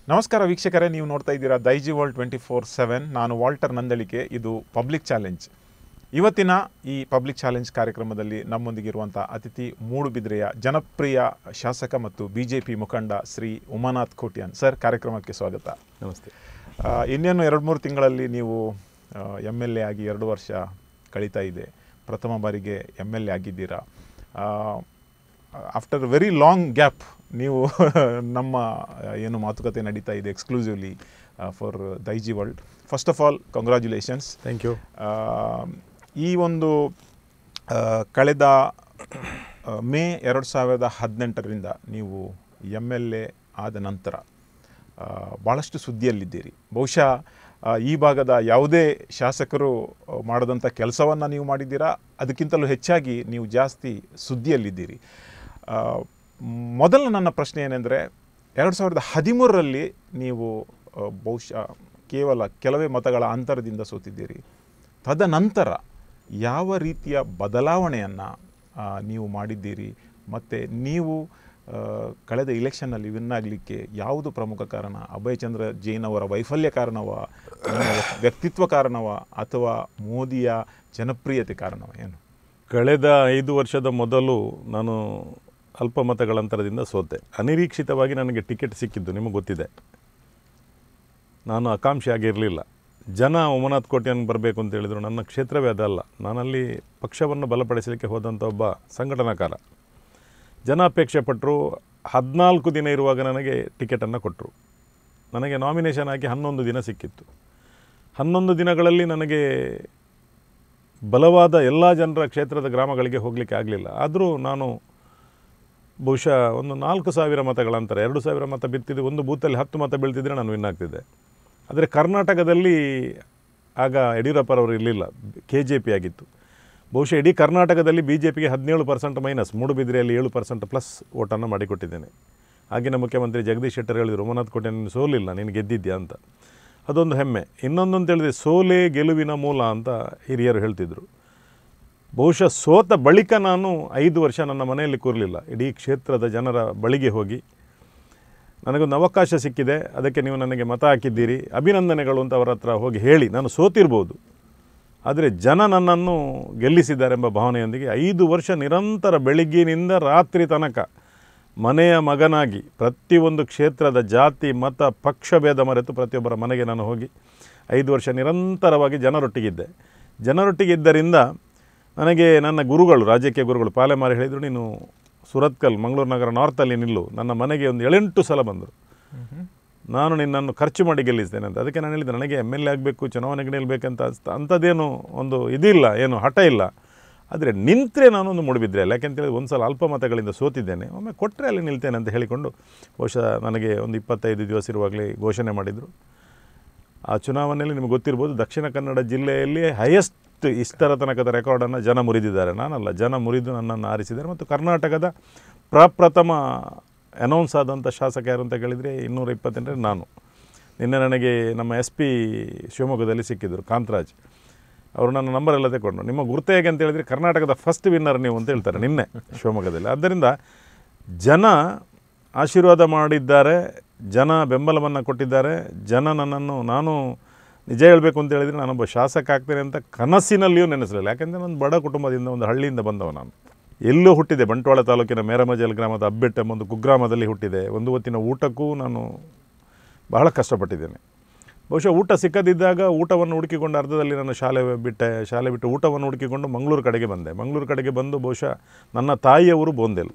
ನಮಸ್ಕಾರ ವೀಕ್ಷಕರೇ ನೀವು ನೋಡ್ತಾ ಇದ್ದೀರಾ Daiji world twenty four seven ನಾನು ವಾಲ್ಟರ್ ನಂದಳಿಕೆ ಇದು ಪಬ್ಲಿಕ್ ಚಾಲೆಂಜ್ ಇವತ್ತಿನ ಈ ಪಬ್ಲಿಕ್ ಚಾಲೆಂಜ್ ಕಾರ್ಯಕ್ರಮದಲ್ಲಿ ನಮ್ಮೊಂದಿಗಿರುವಂಥ ಅತಿಥಿ ಮೂಡುಬಿದ್ರೆಯ ಜನಪ್ರಿಯ ಶಾಸಕ ಮತ್ತು ಬಿ ಜೆ ಪಿ ಮುಖಂಡ ಶ್ರೀ ಉಮಾನಾಥ್ ಕೋಟ್ಯಾನ್ ಸರ್ ಕಾರ್ಯಕ್ರಮಕ್ಕೆ ಸ್ವಾಗತ ನಮಸ್ತೆ ಆ, ಇನ್ನೇನು ಎರಡು ಮೂರು ತಿಂಗಳಲ್ಲಿ ನೀವು ಎಮ್ ಎಲ್ ಎ ಆಗಿ ಎರಡು ವರ್ಷ ಕಳೀತಾ ಇದೆ ಪ್ರಥಮ ಬಾರಿಗೆ ಎಮ್ ಎಲ್ ಎ ಆಗಿದ್ದೀರಾ ಆಫ್ಟರ್ ವೆರಿ ಲಾಂಗ್ ಗ್ಯಾಪ್ ನೀವು ನಮ್ಮ ಆ, ಏನು ಮಾತುಕತೆ ನಡೀತಾ ಇದೆ exclusively for Daiji world first of all congratulations thank you ಈ ಒಂದು ಆ, ಕಳೆದ ಆ, ಮೇ ಎರಡು ಸಾವಿರದ ಹದಿನೆಂಟರಿಂದ ನೀವು ಎಮ್ ಎಲ್ ಎ ಆದ ನಂತರ ಆ, ಭಾಳಷ್ಟು ಸುದ್ದಿಯಲ್ಲಿದ್ದೀರಿ ಬಹುಶಃ ಆ, ಈ ಭಾಗದ ಯಾವುದೇ ಶಾಸಕರು ಆ, ಮಾಡದಂಥ ಕೆಲಸವನ್ನು ನೀವು ಮಾಡಿದ್ದೀರಾ ಅದಕ್ಕಿಂತಲೂ ಹೆಚ್ಚಾಗಿ ನೀವು ಜಾಸ್ತಿ ಸುದ್ದಿಯಲ್ಲಿದ್ದೀರಿ ಆ, ಮೊದಲ ನನ್ನ ಪ್ರಶ್ನೆ ಏನೆಂದರೆ ಎರಡು ಸಾವಿರದ ಹದಿಮೂರರಲ್ಲಿ ನೀವು ಆ, ಬಹುಶಃ ಕೇವಲ ಕೆಲವೇ ಮತಗಳ ಅಂತರದಿಂದ ಸೋತಿದ್ದೀರಿ ತದನಂತರ ಯಾವ ರೀತಿಯ ಬದಲಾವಣೆಯನ್ನು ನೀವು ಮಾಡಿದ್ದೀರಿ ಮತ್ತು ನೀವು ಆ, ಕಳೆದ ಇಲೆಕ್ಷನ್ನಲ್ಲಿ ವಿನ್ ಆಗಲಿಕ್ಕೆ ಯಾವುದು ಪ್ರಮುಖ ಕಾರಣ ಅಭಯಚಂದ್ರ ಜೈನ್ ಅವರ ವೈಫಲ್ಯ ಕಾರಣವ ನಿಮ್ಮ ವ್ಯ- ವ್ಯಕ್ತಿತ್ವ ಕಾರಣವ ಅಥವಾ ಮೋದಿಯ ಜನಪ್ರಿಯತೆ ಕಾರಣವ ಏನು ಕಳೆದ ಐದು ವರ್ಷದ ಮೊದಲು ನಾನು ಅಲ್ಪ ಮತಗಳ ಅಂತರದಿಂದ ಸೋತೆ ಅನಿರೀಕ್ಷಿತವಾಗಿ ನನಗೆ ಟಿಕೆಟ್ ಸಿಕ್ಕಿದ್ದು ನಿಮಗೆ ಗೊತ್ತಿದೆ ನಾನು ಆಕಾಂಕ್ಷಿ ಆಗಿರಲಿಲ್ಲ ಜನ ಉಮನಾಥ್ ಕೋಟೆಯನ್ನು ಬರಬೇಕು ಅಂತ ಹೇಳಿದರು ನನ್ನ ಕ್ಷೇತ್ರವೇ ಅದಲ್ಲ ನಾನಲ್ಲಿ ಪಕ್ಷವನ್ನು ಬಲಪಡಿಸಲಿಕ್ಕೆ ಹೋದಂಥ ಒಬ್ಬ ಸಂಘಟನಾಕಾರ ಜನ ಅಪೇಕ್ಷೆ ಪಟ್ಟರು ಹದಿನಾಲ್ಕು ದಿನ ಇರುವಾಗ ನನಗೆ ಟಿಕೆಟನ್ನು ಕೊಟ್ಟರು ನನಗೆ ನಾಮಿನೇಷನ್ ಆಗಿ ಹನ್ನೊಂದು ದಿನ ಸಿಕ್ಕಿತ್ತು ಹನ್ನೊಂದು ದಿನಗಳಲ್ಲಿ ನನಗೆ ಬಲವಾದ ಎಲ್ಲ ಜನರ ಕ್ಷೇತ್ರದ ಗ್ರಾಮಗಳಿಗೆ ಹೋಗಲಿಕ್ಕೆ ಆಗಲಿಲ್ಲ ಆದರೂ ನಾನು ಬಹುಶಃ ಒಂದು ನಾಲ್ಕು ಸಾವಿರ ಮತಗಳ ಅಂತರ ಎರಡು ಸಾವಿರ ಮತ ಬಿತ್ತಿದ್ದು ಒಂದು ಬೂತಲ್ಲಿ ಹತ್ತು ಮತ ಬೀಳ್ತಿದ್ರೆ ನಾನು ವಿನ್ ಆಗ್ತಿದ್ದೆ ಆದರೆ ಕರ್ನಾಟಕದಲ್ಲಿ ಆಗ ಯಡಿಯೂರಪ್ಪರವರು ಇರಲಿಲ್ಲ ಕೆ ಜೆ ಪಿ ಆಗಿತ್ತು ಬಹುಶಃ ಇಡೀ ಕರ್ನಾಟಕದಲ್ಲಿ ಬಿ ಜೆ ಪಿಗೆ ಹದಿನೇಳು ಪರ್ಸೆಂಟ್ ಮೈನಸ್ ಮೂಡುಬಿದ್ರೆಯಲ್ಲಿ ಏಳು ಪರ್ಸೆಂಟ್ ಪ್ಲಸ್ ಓಟನ್ನು ಮಾಡಿಕೊಟ್ಟಿದ್ದೇನೆ ಆಗಿನ ಮುಖ್ಯಮಂತ್ರಿ ಜಗದೀಶ್ ಶೆಟ್ಟರ್ ಹೇಳಿದರು ಉಮನಾಥ್ ಕೋಟೆ ನೀನು ಸೋಲಿಲ್ಲ ನೀನು ಗೆದ್ದಿದ್ಯಾ ಅಂತ ಅದೊಂದು ಹೆಮ್ಮೆ ಇನ್ನೊಂದು ಅಂತ ಹೇಳಿದ್ರೆ ಸೋಲೆ ಗೆಲುವಿನ ಮೂಲ ಅಂತ ಹಿರಿಯರು ಹೇಳ್ತಿದ್ರು ಬಹುಶಃ ಸೋತ ಬಳಿಕ ನಾನು ಐದು ವರ್ಷ ನನ್ನ ಮನೆಯಲ್ಲಿ ಕೂರಲಿಲ್ಲ ಇಡೀ ಕ್ಷೇತ್ರದ ಜನರ ಬಳಿಗೆ ಹೋಗಿ ನನಗೊಂದು ಅವಕಾಶ ಸಿಕ್ಕಿದೆ ಅದಕ್ಕೆ ನೀವು ನನಗೆ ಮತ ಹಾಕಿದ್ದೀರಿ ಅಭಿನಂದನೆಗಳು ಅಂತ ಅವರ ಹತ್ರ ಹೋಗಿ ಹೇಳಿ ನಾನು ಸೋತಿರ್ಬೋದು ಆದರೆ ಜನ ನನ್ನನ್ನು ಗೆಲ್ಲಿಸಿದ್ದಾರೆಂಬ ಭಾವನೆಯೊಂದಿಗೆ ಐದು ವರ್ಷ ನಿರಂತರ ಬೆಳಿಗ್ಗಿನಿಂದ ರಾತ್ರಿ ತನಕ ಮನೆಯ ಮಗನಾಗಿ ಪ್ರತಿಯೊಂದು ಕ್ಷೇತ್ರದ ಜಾತಿ ಮತ ಪಕ್ಷ ಭೇದ ಮರೆತು ಪ್ರತಿಯೊಬ್ಬರ ಮನೆಗೆ ನಾನು ಹೋಗಿ ಐದು ವರ್ಷ ನಿರಂತರವಾಗಿ ಜನರೊಟ್ಟಿಗಿದ್ದೆ ಜನರೊಟ್ಟಿಗಿದ್ದರಿಂದ ನನಗೆ ನನ್ನ ಗುರುಗಳು ರಾಜಕೀಯ ಗುರುಗಳು ಪಾಲೆಮಾರಿ ಹೇಳಿದರು ನೀನು ಸುರತ್ಕಲ್ ಮಂಗಳೂರು ನಗರ ನಾರ್ತಲ್ಲಿ ನಿಲ್ಲು ನನ್ನ ಮನೆಗೆ ಒಂದು ಏಳೆಂಟು ಸಲ ಬಂದರು ನಾನು ನಿನ್ನನ್ನು ಖರ್ಚು ಮಾಡಿ ಗೆಲ್ಲಿಸ್ತೇನೆ ಅಂತ ಅದಕ್ಕೆ ನಾನು ಹೇಳಿದೆ ನನಗೆ ಎಮ್ ಎಲ್ ಎ ಆಗಬೇಕು ಚುನಾವಣೆಗೆ ನಿಲ್ಬೇಕಂತ ಅನ್ಸ್ತ ಅಂಥದ್ದೇನು ಒಂದು ಇದಿಲ್ಲ ಏನು ಹಠ ಇಲ್ಲ ಆದರೆ ನಿಂತರೆ ನಾನೊಂದು ಮೂಡಿಬಿದ್ರೆ ಅಲ್ಲ ಯಾಕೆಂತೇಳಿ ಒಂದು ಸಲ ಅಲ್ಪ ಮತಗಳಿಂದ ಸೋತಿದ್ದೇನೆ ಒಮ್ಮೆ ಕೊಟ್ಟರೆ ಅಲ್ಲಿ ನಿಲ್ತೇನೆ ಅಂತ ಹೇಳಿಕೊಂಡು ಬಹುಶಃ ನನಗೆ ಒಂದು ಇಪ್ಪತ್ತೈದು ದಿವಸ ಇರುವಾಗಲೇ ಘೋಷಣೆ ಮಾಡಿದರು ಆ ಚುನಾವಣೆಯಲ್ಲಿ ನಿಮಗೆ ಗೊತ್ತಿರ್ಬೋದು ದಕ್ಷಿಣ ಕನ್ನಡ ಜಿಲ್ಲೆಯಲ್ಲಿ ಹೈಯೆಸ್ಟ್ ಇಷ್ಟರ ತನಕದ ರೆಕಾರ್ಡನ್ನು ಜನ ಮುರಿದಿದ್ದಾರೆ ನಾನಲ್ಲ ಜನ ಮುರಿದು ನನ್ನನ್ನು ಆರಿಸಿದ್ದಾರೆ ಮತ್ತು ಕರ್ನಾಟಕದ ಪ್ರಪ್ರಥಮ ಅನೌನ್ಸ್ ಆದಂಥ ಶಾಸಕ ಯಾರು ಅಂತ ಕೇಳಿದರೆ ಇನ್ನೂರ ಇಪ್ಪತ್ತೆಂಟರಲ್ಲಿ ನಾನು ನಿನ್ನೆ ನನಗೆ ನಮ್ಮ ಎಸ್ ಪಿ ಶಿವಮೊಗ್ಗದಲ್ಲಿ ಸಿಕ್ಕಿದ್ರು ಕಾಂತರಾಜ್ ಅವರು ನನ್ನ ನಂಬರ್ ಎಲ್ಲ ತಗೊಂಡು ನಿಮ್ಮ ಗುರುತು ಹೇಗೆ ಅಂತ ಹೇಳಿದರೆ ಕರ್ನಾಟಕದ ಫಸ್ಟ್ ವಿನ್ನರ್ ನೀವು ಅಂತ ಹೇಳ್ತಾರೆ ನಿನ್ನೆ ಶಿವಮೊಗ್ಗದಲ್ಲಿ ಆದ್ದರಿಂದ ಜನ ಆಶೀರ್ವಾದ ಮಾಡಿದ್ದಾರೆ ಜನ ಬೆಂಬಲವನ್ನು ಕೊಟ್ಟಿದ್ದಾರೆ ಜನ ನನ್ನನ್ನು ನಾನು ನಿಜ ಹೇಳಬೇಕು ಅಂತ ಹೇಳಿದರೆ ನಾನೊಬ್ಬ ಶಾಸಕ ಆಗ್ತೇನೆ ಅಂತ ಕನಸಿನಲ್ಲಿಯೂ ನೆನೆಸಲಿಲ್ಲ ಯಾಕೆಂದರೆ ನಾನು ಬಡ ಕುಟುಂಬದಿಂದ ಒಂದು ಹಳ್ಳಿಯಿಂದ ಬಂದವ ನಾನು ಎಲ್ಲೂ ಹುಟ್ಟಿದೆ ಬಂಟ್ವಾಳ ತಾಲೂಕಿನ ಮೇರಮಜಲ್ ಗ್ರಾಮದ ಅಬ್ಬೆಟ್ ಎಂಬ ಒಂದು ಕುಗ್ರಾಮದಲ್ಲಿ ಹುಟ್ಟಿದೆ ಒಂದು ಹೊತ್ತಿನ ಊಟಕ್ಕೂ ನಾನು ಬಹಳ ಕಷ್ಟಪಟ್ಟಿದ್ದೇನೆ ಬಹುಶಃ ಊಟ ಸಿಕ್ಕದಿದ್ದಾಗ ಊಟವನ್ನು ಹುಡುಕಿಕೊಂಡು ಅರ್ಧದಲ್ಲಿ ನಾನು ಶಾಲೆ ಬಿಟ್ಟೆ ಶಾಲೆ ಬಿಟ್ಟು ಊಟವನ್ನು ಹುಡುಕಿಕೊಂಡು ಮಂಗಳೂರು ಕಡೆಗೆ ಬಂದೆ ಮಂಗಳೂರು ಕಡೆಗೆ ಬಂದು ಬಹುಶಃ ನನ್ನ ತಾಯಿಯವರು ಬೋಂದೆಲ್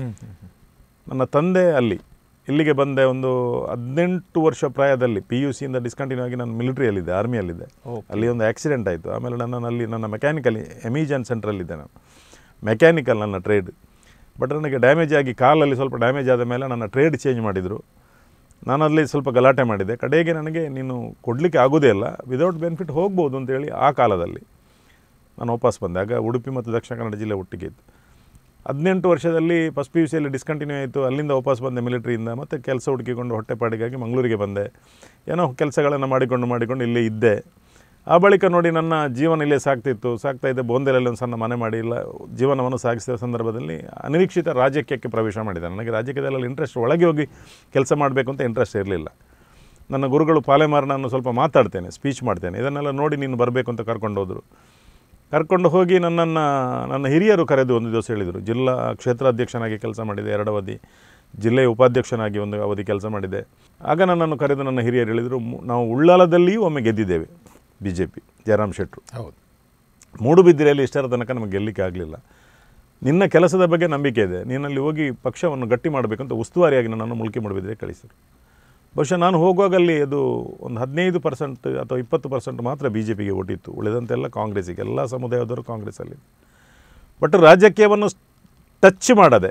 ನನ್ನ ತಂದೆ ಅಲ್ಲಿ ಇಲ್ಲಿಗೆ ಬಂದೆ ಒಂದು ಹದಿನೆಂಟು ವರ್ಷ ಪ್ರಾಯದಲ್ಲಿ ಪಿ ಯು ಸಿಯಿಂದ ಡಿಸ್ಕಂಟಿನ್ಯೂ ಆಗಿ ನಾನು ಮಿಲಿಟ್ರಿಯಲ್ಲಿದ್ದೆ ಆರ್ಮಿಯಲ್ಲಿದ್ದೆ ಅಲ್ಲಿ ಒಂದು ಆಕ್ಸಿಡೆಂಟ್ ಆಯಿತು ಆಮೇಲೆ ನನ್ನನ್ನು ಅಲ್ಲಿ ನನ್ನ ಮೆಕ್ಯಾನಿಕಲ್ ಎಮಿಜಾನ್ ಸೆಂಟ್ರಲ್ಲಿದ್ದೆ ನಾನು ಮೆಕ್ಯಾನಿಕಲ್ ನನ್ನ ಟ್ರೇಡ್ ಬಟ್ ನನಗೆ ಡ್ಯಾಮೇಜ್ ಆಗಿ ಕಾಲಲ್ಲಿ ಸ್ವಲ್ಪ ಡ್ಯಾಮೇಜ್ ಆದ ಮೇಲೆ ನನ್ನ ಟ್ರೇಡ್ ಚೇಂಜ್ ಮಾಡಿದರು ನಾನು ಅಲ್ಲಿ ಸ್ವಲ್ಪ ಗಲಾಟೆ ಮಾಡಿದೆ ಕಡೆಗೆ ನನಗೆ ನೀನು ಕೊಡಲಿಕ್ಕೆ ಆಗೋದೇ ಇಲ್ಲ ವಿದೌಟ್ ಬೆನಿಫಿಟ್ ಹೋಗ್ಬೋದು ಅಂತೇಳಿ ಆ ಕಾಲದಲ್ಲಿ ನಾನು ವಾಪಸ್ ಬಂದೆ ಆಗ ಉಡುಪಿ ಮತ್ತು ದಕ್ಷಿಣ ಕನ್ನಡ ಜಿಲ್ಲೆ ಒಟ್ಟಿಗೆ ಇತ್ತು ಹದಿನೆಂಟು ವರ್ಷದಲ್ಲಿ ಫಸ್ಟ್ ಪಿ ಯು ಸಿಯಲ್ಲಿ ಡಿಸ್ಕಂಟಿನ್ಯೂ ಆಯಿತು ಅಲ್ಲಿಂದ ವಾಪಸ್ ಬಂದೆ ಮಿಲಿಟ್ರಿಯಿಂದ ಮತ್ತು ಕೆಲಸ ಹುಡುಕಿಕೊಂಡು ಹೊಟ್ಟೆಪಾಡಿಗಾಗಿ ಮಂಗಳೂರಿಗೆ ಬಂದೆ ಏನೋ ಕೆಲಸಗಳನ್ನು ಮಾಡಿಕೊಂಡು ಮಾಡಿಕೊಂಡು ಇಲ್ಲೇ ಇದ್ದೆ ಆ ಬಳಿಕ ನೋಡಿ ನನ್ನ ಜೀವನ ಇಲ್ಲೇ ಸಾಗ್ತಿತ್ತು ಸಾಗ್ತಾ ಇದ್ದೆ ಬೋಂದೆಲಲ್ಲಿ ಒಂದು ಸಣ್ಣ ಮನೆ ಮಾಡಿ ಇಲ್ಲ ಜೀವನವನ್ನು ಸಾಗಿಸಿದ ಸಂದರ್ಭದಲ್ಲಿ ಅನಿರೀಕ್ಷಿತ ರಾಜಕೀಯಕ್ಕೆ ಪ್ರವೇಶ ಮಾಡಿದೆ ನನಗೆ ರಾಜಕೀಯದಲ್ಲಿ ಇಂಟ್ರೆಸ್ಟ್ ಒಳಗೆ ಹೋಗಿ ಕೆಲಸ ಮಾಡಬೇಕು ಅಂತ ಇಂಟ್ರೆಸ್ಟ್ ಇರಲಿಲ್ಲ ನನ್ನ ಗುರುಗಳು ಪಾಲೆಮಾರನನ್ನು ಸ್ವಲ್ಪ ಮಾತಾಡ್ತೇನೆ ಸ್ಪೀಚ್ ಮಾಡ್ತೇನೆ ಇದನ್ನೆಲ್ಲ ನೋಡಿ ನೀನು ಬರಬೇಕು ಅಂತ ಕರ್ಕೊಂಡು ಹೋದರು ಕರ್ಕೊಂಡು ಹೋಗಿ ನನ್ನನ್ನು ನನ್ನ ಹಿರಿಯರು ಕರೆದು ಒಂದು ದಿವಸ ಹೇಳಿದರು ಜಿಲ್ಲಾ ಕ್ಷೇತ್ರಾಧ್ಯಕ್ಷನಾಗಿ ಕೆಲಸ ಮಾಡಿದೆ ಎರಡು ಅವಧಿ ಜಿಲ್ಲೆಯ ಉಪಾಧ್ಯಕ್ಷನಾಗಿ ಒಂದು ಅವಧಿ ಕೆಲಸ ಮಾಡಿದೆ ಆಗ ನನ್ನನ್ನು ಕರೆದು ನನ್ನ ಹಿರಿಯರು ಹೇಳಿದರು "ಮು- ನಾವು ಉಳ್ಳಾಲದಲ್ಲಿಯೂ ಒಮ್ಮೆ ಗೆದ್ದಿದ್ದೇವೆ ಬಿ ಜೆ ಪಿ ಜಯರಾಮ್ ಶೆಟ್ಟರು ಹೌದು ಮೂಡುಬಿದ್ರೆಯಲ್ಲಿ ಇಷ್ಟರ ತನಕ ನಮಗೆ ಗೆಲ್ಲಲಿಕ್ಕೆ ಆಗಲಿಲ್ಲ ನಿನ್ನ ಕೆಲಸದ ಬಗ್ಗೆ ನಂಬಿಕೆ ಇದೆ ನೀನಲ್ಲಿ ಹೋಗಿ ಪಕ್ಷವನ್ನು ಗಟ್ಟಿ ಮಾಡಬೇಕಂತ ಉಸ್ತುವಾರಿಯಾಗಿ ನನ್ನನ್ನು ಮುಲ್ಕಿ ಮೂಡುಬಿದ್ರೆ ಕಳಿಸಿದರು ಬಹುಶಃ ನಾನು ಹೋಗುವಾಗ ಅಲ್ಲಿ ಅದು ಒಂದು ಹದಿನೈದು ಪರ್ಸೆಂಟ್ ಅಥವಾ ಇಪ್ಪತ್ತು ಪರ್ಸೆಂಟ್ ಮಾತ್ರ ಬಿ ಜೆ ಪಿಗೆ ಓಟಿತ್ತು ಉಳಿದಂತೆಲ್ಲ ಕಾಂಗ್ರೆಸ್ಸಿಗೆ ಎಲ್ಲ ಸಮುದಾಯದವರು ಕಾಂಗ್ರೆಸ್ಸಲ್ಲಿ ಬಟ್ ರಾಜಕೀಯವನ್ನು ಟಚ್ ಮಾಡದೆ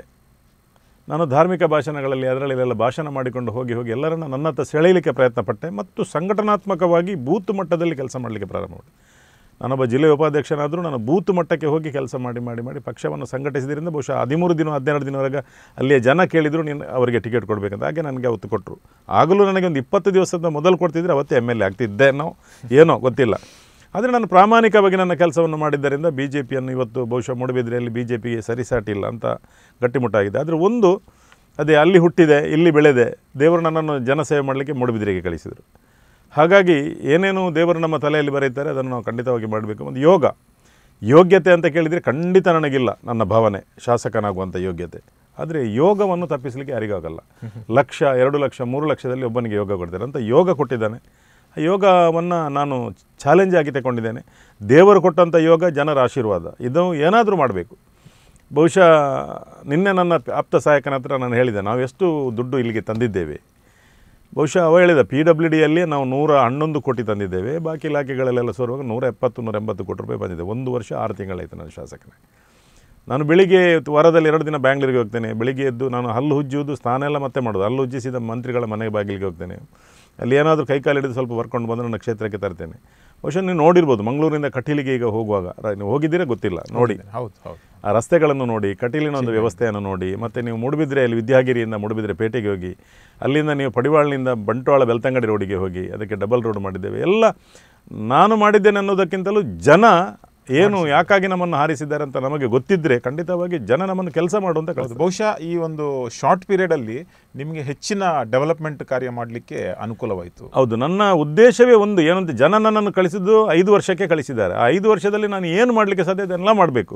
ನಾನು ಧಾರ್ಮಿಕ ಭಾಷಣಗಳಲ್ಲಿ ಅದರಲ್ಲೆಲ್ಲ ಭಾಷಣ ಮಾಡಿಕೊಂಡು ಹೋಗಿ ಹೋಗಿ ಎಲ್ಲರನ್ನ ನನ್ನತ್ತ ಸೆಳೆಯಲಿಕ್ಕೆ ಪ್ರಯತ್ನ ಪಟ್ಟೆ ಮತ್ತು ಸಂಘಟನಾತ್ಮಕವಾಗಿ ಬೂತ್ ಮಟ್ಟದಲ್ಲಿ ಕೆಲಸ ಮಾಡಲಿಕ್ಕೆ ಪ್ರಾರಂಭ ಮಾಡಿದೆ ನಾನೊಬ್ಬ ಜಿಲ್ಲೆಯ ಉಪಾಧ್ಯಕ್ಷನಾದರೂ ನಾನು ಬೂತ್ ಮಟ್ಟಕ್ಕೆ ಹೋಗಿ ಕೆಲಸ ಮಾಡಿ ಮಾಡಿ ಮಾಡಿ ಪಕ್ಷವನ್ನು ಸಂಘಟಿಸಿದ್ರಿಂದ ಬಹುಶಃ ಹದಿಮೂರು ದಿನ ಹದಿನೆರಡು ದಿನವರೆಗೆ ಅಲ್ಲಿಯ ಜನ ಕೇಳಿದರು ನೀನು ಅವರಿಗೆ ಟಿಕೆಟ್ ಕೊಡಬೇಕಂತ ಹಾಗೆ ನನಗೆ ಅವತ್ತು ಕೊಟ್ಟರು ಆಗಲೂ ನನಗೆ ಒಂದು ಇಪ್ಪತ್ತು ದಿವಸದ ಮೊದಲು ಕೊಡ್ತಿದ್ರೆ ಅವತ್ತೇ ಎಮ್ ಎಲ್ ಎ ಆಗ್ತಿದ್ದೆ ನಾವು ಏನೋ ಗೊತ್ತಿಲ್ಲ ಆದರೆ ನಾನು ಪ್ರಾಮಾಣಿಕವಾಗಿ ನನ್ನ ಕೆಲಸವನ್ನು ಮಾಡಿದ್ದರಿಂದ ಬಿ ಜೆ ಪಿಯನ್ನು ಇವತ್ತು ಬಹುಶಃ ಮೂಡುಬಿದ್ರೆಯಲ್ಲಿ ಬಿ ಜೆ ಪಿಗೆ ಸರಿಸಾಟಿ ಇಲ್ಲ ಅಂತ ಗಟ್ಟಿಮುಟ್ಟಾಗಿದೆ ಆದರೆ ಒಂದು ಅದೇ ಅಲ್ಲಿ ಹುಟ್ಟಿದೆ ಇಲ್ಲಿ ಬೆಳೆದೆ ದೇವರು ನನ್ನನ್ನು ಜನಸೇವೆ ಮಾಡಲಿಕ್ಕೆ ಮೂಡುಬಿದ್ರೆಗೆ ಕಳಿಸಿದರು ಹಾಗಾಗಿ ಏನೇನು ದೇವರು ನಮ್ಮ ತಲೆಯಲ್ಲಿ ಬರೀತಾರೆ ಅದನ್ನು ನಾವು ಖಂಡಿತವಾಗಿ ಮಾಡಬೇಕು ಒಂದು ಯೋಗ ಯೋಗ್ಯತೆ ಅಂತ ಕೇಳಿದರೆ ಖಂಡಿತ ನನಗಿಲ್ಲ ನನ್ನ ಭಾವನೆ ಶಾಸಕನಾಗುವಂಥ ಯೋಗ್ಯತೆ ಆದರೆ ಯೋಗವನ್ನು ತಪ್ಪಿಸಲಿಕ್ಕೆ ಯಾರಿಗಾಗಲ್ಲ ಲಕ್ಷ ಎರಡು ಲಕ್ಷ ಮೂರು ಲಕ್ಷದಲ್ಲಿ ಒಬ್ಬನಿಗೆ ಯೋಗ ಕೊಡ್ತಾರೆ ಅಂತ ಯೋಗ ಕೊಟ್ಟಿದ್ದಾನೆ ಆ ಯೋಗವನ್ನು ನಾನು ಚಾಲೆಂಜ್ ಆಗಿ ತಗೊಂಡಿದ್ದೇನೆ ದೇವರು ಕೊಟ್ಟಂಥ ಯೋಗ ಜನರ ಆಶೀರ್ವಾದ ಇದು ಏನಾದರೂ ಮಾಡಬೇಕು ಬಹುಶಃ ನಿನ್ನೆ ನನ್ನ ಆಪ್ತ ಸಹಾಯಕನ ಹತ್ರ ನಾನು ಹೇಳಿದೆ ನಾವು ಎಷ್ಟು ದುಡ್ಡು ಇಲ್ಲಿಗೆ ತಂದಿದ್ದೇವೆ ಬಹುಶಃ ಅವ ಹೇಳಿದ ಪಿ ಡಬ್ಲ್ಯೂ ಡಿಯಲ್ಲಿ ನಾವು ನೂರ ಹನ್ನೊಂದು ಕೋಟಿ ತಂದಿದ್ದೇವೆ ಬಾಕಿ ಇಲಾಖೆಗಳಲ್ಲೆಲ್ಲ ಸೇರುವಾಗ ನೂರ ಎಪ್ಪತ್ತು ನೂರ ಎಂಬತ್ತು ಕೋಟಿ ರೂಪಾಯಿ ಬಂದಿದೆ ಒಂದು ವರ್ಷ ಆರು ತಿಂಗಳಾಯಿತು ನಾನು ಶಾಸಕನೇ ನಾನು ಬೆಳಿಗ್ಗೆ ವಾರದಲ್ಲಿ ಎರಡು ದಿನ ಬ್ಯಾಂಗ್ಳೂರಿಗೆ ಹೋಗ್ತೇನೆ ಬೆಳಿಗ್ಗೆ ಎದ್ದು ನಾನು ಹಲ್ಲು ಉಜ್ಜುವುದು ಸ್ನಾನ ಎಲ್ಲ ಮತ್ತೆ ಮಾಡೋದು ಹಲ್ಲು ಉಜ್ಜಿಸಿದ ಮಂತ್ರಿಗಳ ಮನೆ ಬಾಗಿಲಿಗೆ ಹೋಗ್ತೇನೆ ಅಲ್ಲಿ ಏನಾದರೂ ಕೈಕಾಲು ಹಿಡಿದು ಸ್ವಲ್ಪ ಬರ್ಕೊಂಡು ಬಂದು ನನ್ನ ಕ್ಷೇತ್ರಕ್ಕೆ ತರ್ತೇನೆ ಬಹುಶಃ ನೀವು ನೋಡಿರ್ಬೋದು ಮಂಗಳೂರಿನಿಂದ ಕಟೀಲಿಗೆ ಈಗ ಹೋಗುವಾಗ ರ- ನೀವು ಹೋಗಿದ್ದೀರಾ ಗೊತ್ತಿಲ್ಲ ನೋಡಿ ಹೌದು ಹೌದು ಆ ರಸ್ತೆಗಳನ್ನು ನೋಡಿ ಕಟೀಲಿನ ಒಂದು ವ್ಯವಸ್ಥೆಯನ್ನು ನೋಡಿ ಮತ್ತು ನೀವು ಮೂಡುಬಿದ್ರೆಯಲ್ಲಿ ವಿದ್ಯಾಗಿರಿಯಿಂದ ಮೂಡುಬಿದ್ರೆ ಪೇಟೆಗೆ ಹೋಗಿ ಅಲ್ಲಿಂದ ನೀವು ಪಡಿವಾಳಿನಿಂದ ಬಂಟ್ವಾಳ ಬೆಳ್ತಂಗಡಿ ರೋಡಿಗೆ ಹೋಗಿ ಅದಕ್ಕೆ ಡಬಲ್ ರೋಡ್ ಮಾಡಿದ್ದೇವೆ ಎಲ್ಲ ನಾನು ಮಾಡಿದ್ದೇನೆ ಅನ್ನೋದಕ್ಕಿಂತಲೂ ಜನ ಏನು ಯಾಕಾಗಿ ನಮ್ಮನ್ನು ಹಾರಿಸಿದ್ದಾರೆ ಅಂತ ನಮಗೆ ಗೊತ್ತಿದ್ದರೆ ಖಂಡಿತವಾಗಿ ಜನ ನಮ್ಮನ್ನು ಕೆಲಸ ಮಾಡುವಂತ ಹೌದು ಕಳಿಸ್ತಾರೆ ಬಹುಶಃ ಈ ಒಂದು ಶಾರ್ಟ್ ಪೀರಿಯಡ್ ಅಲ್ಲಿ ನಿಮಗೆ ಹೆಚ್ಚಿನ ಡೆವಲಪ್ಮೆಂಟ್ ಕಾರ್ಯ ಮಾಡಲಿಕ್ಕೆ ಅನುಕೂಲವಾಯಿತು ಹೌದು ನನ್ನ ಉದ್ದೇಶವೇ ಒಂದು ಏನಂತ ಜನ ನನ್ನನ್ನು ಕಳಿಸಿದ್ದು ಐದು ವರ್ಷಕ್ಕೆ ಕಳಿಸಿದ್ದಾರೆ ಆ ಐದು ವರ್ಷದಲ್ಲಿ ನಾನು ಏನು ಮಾಡಲಿಕ್ಕೆ ಸಾಧ್ಯ ಇದೆಲ್ಲ ಮಾಡಬೇಕು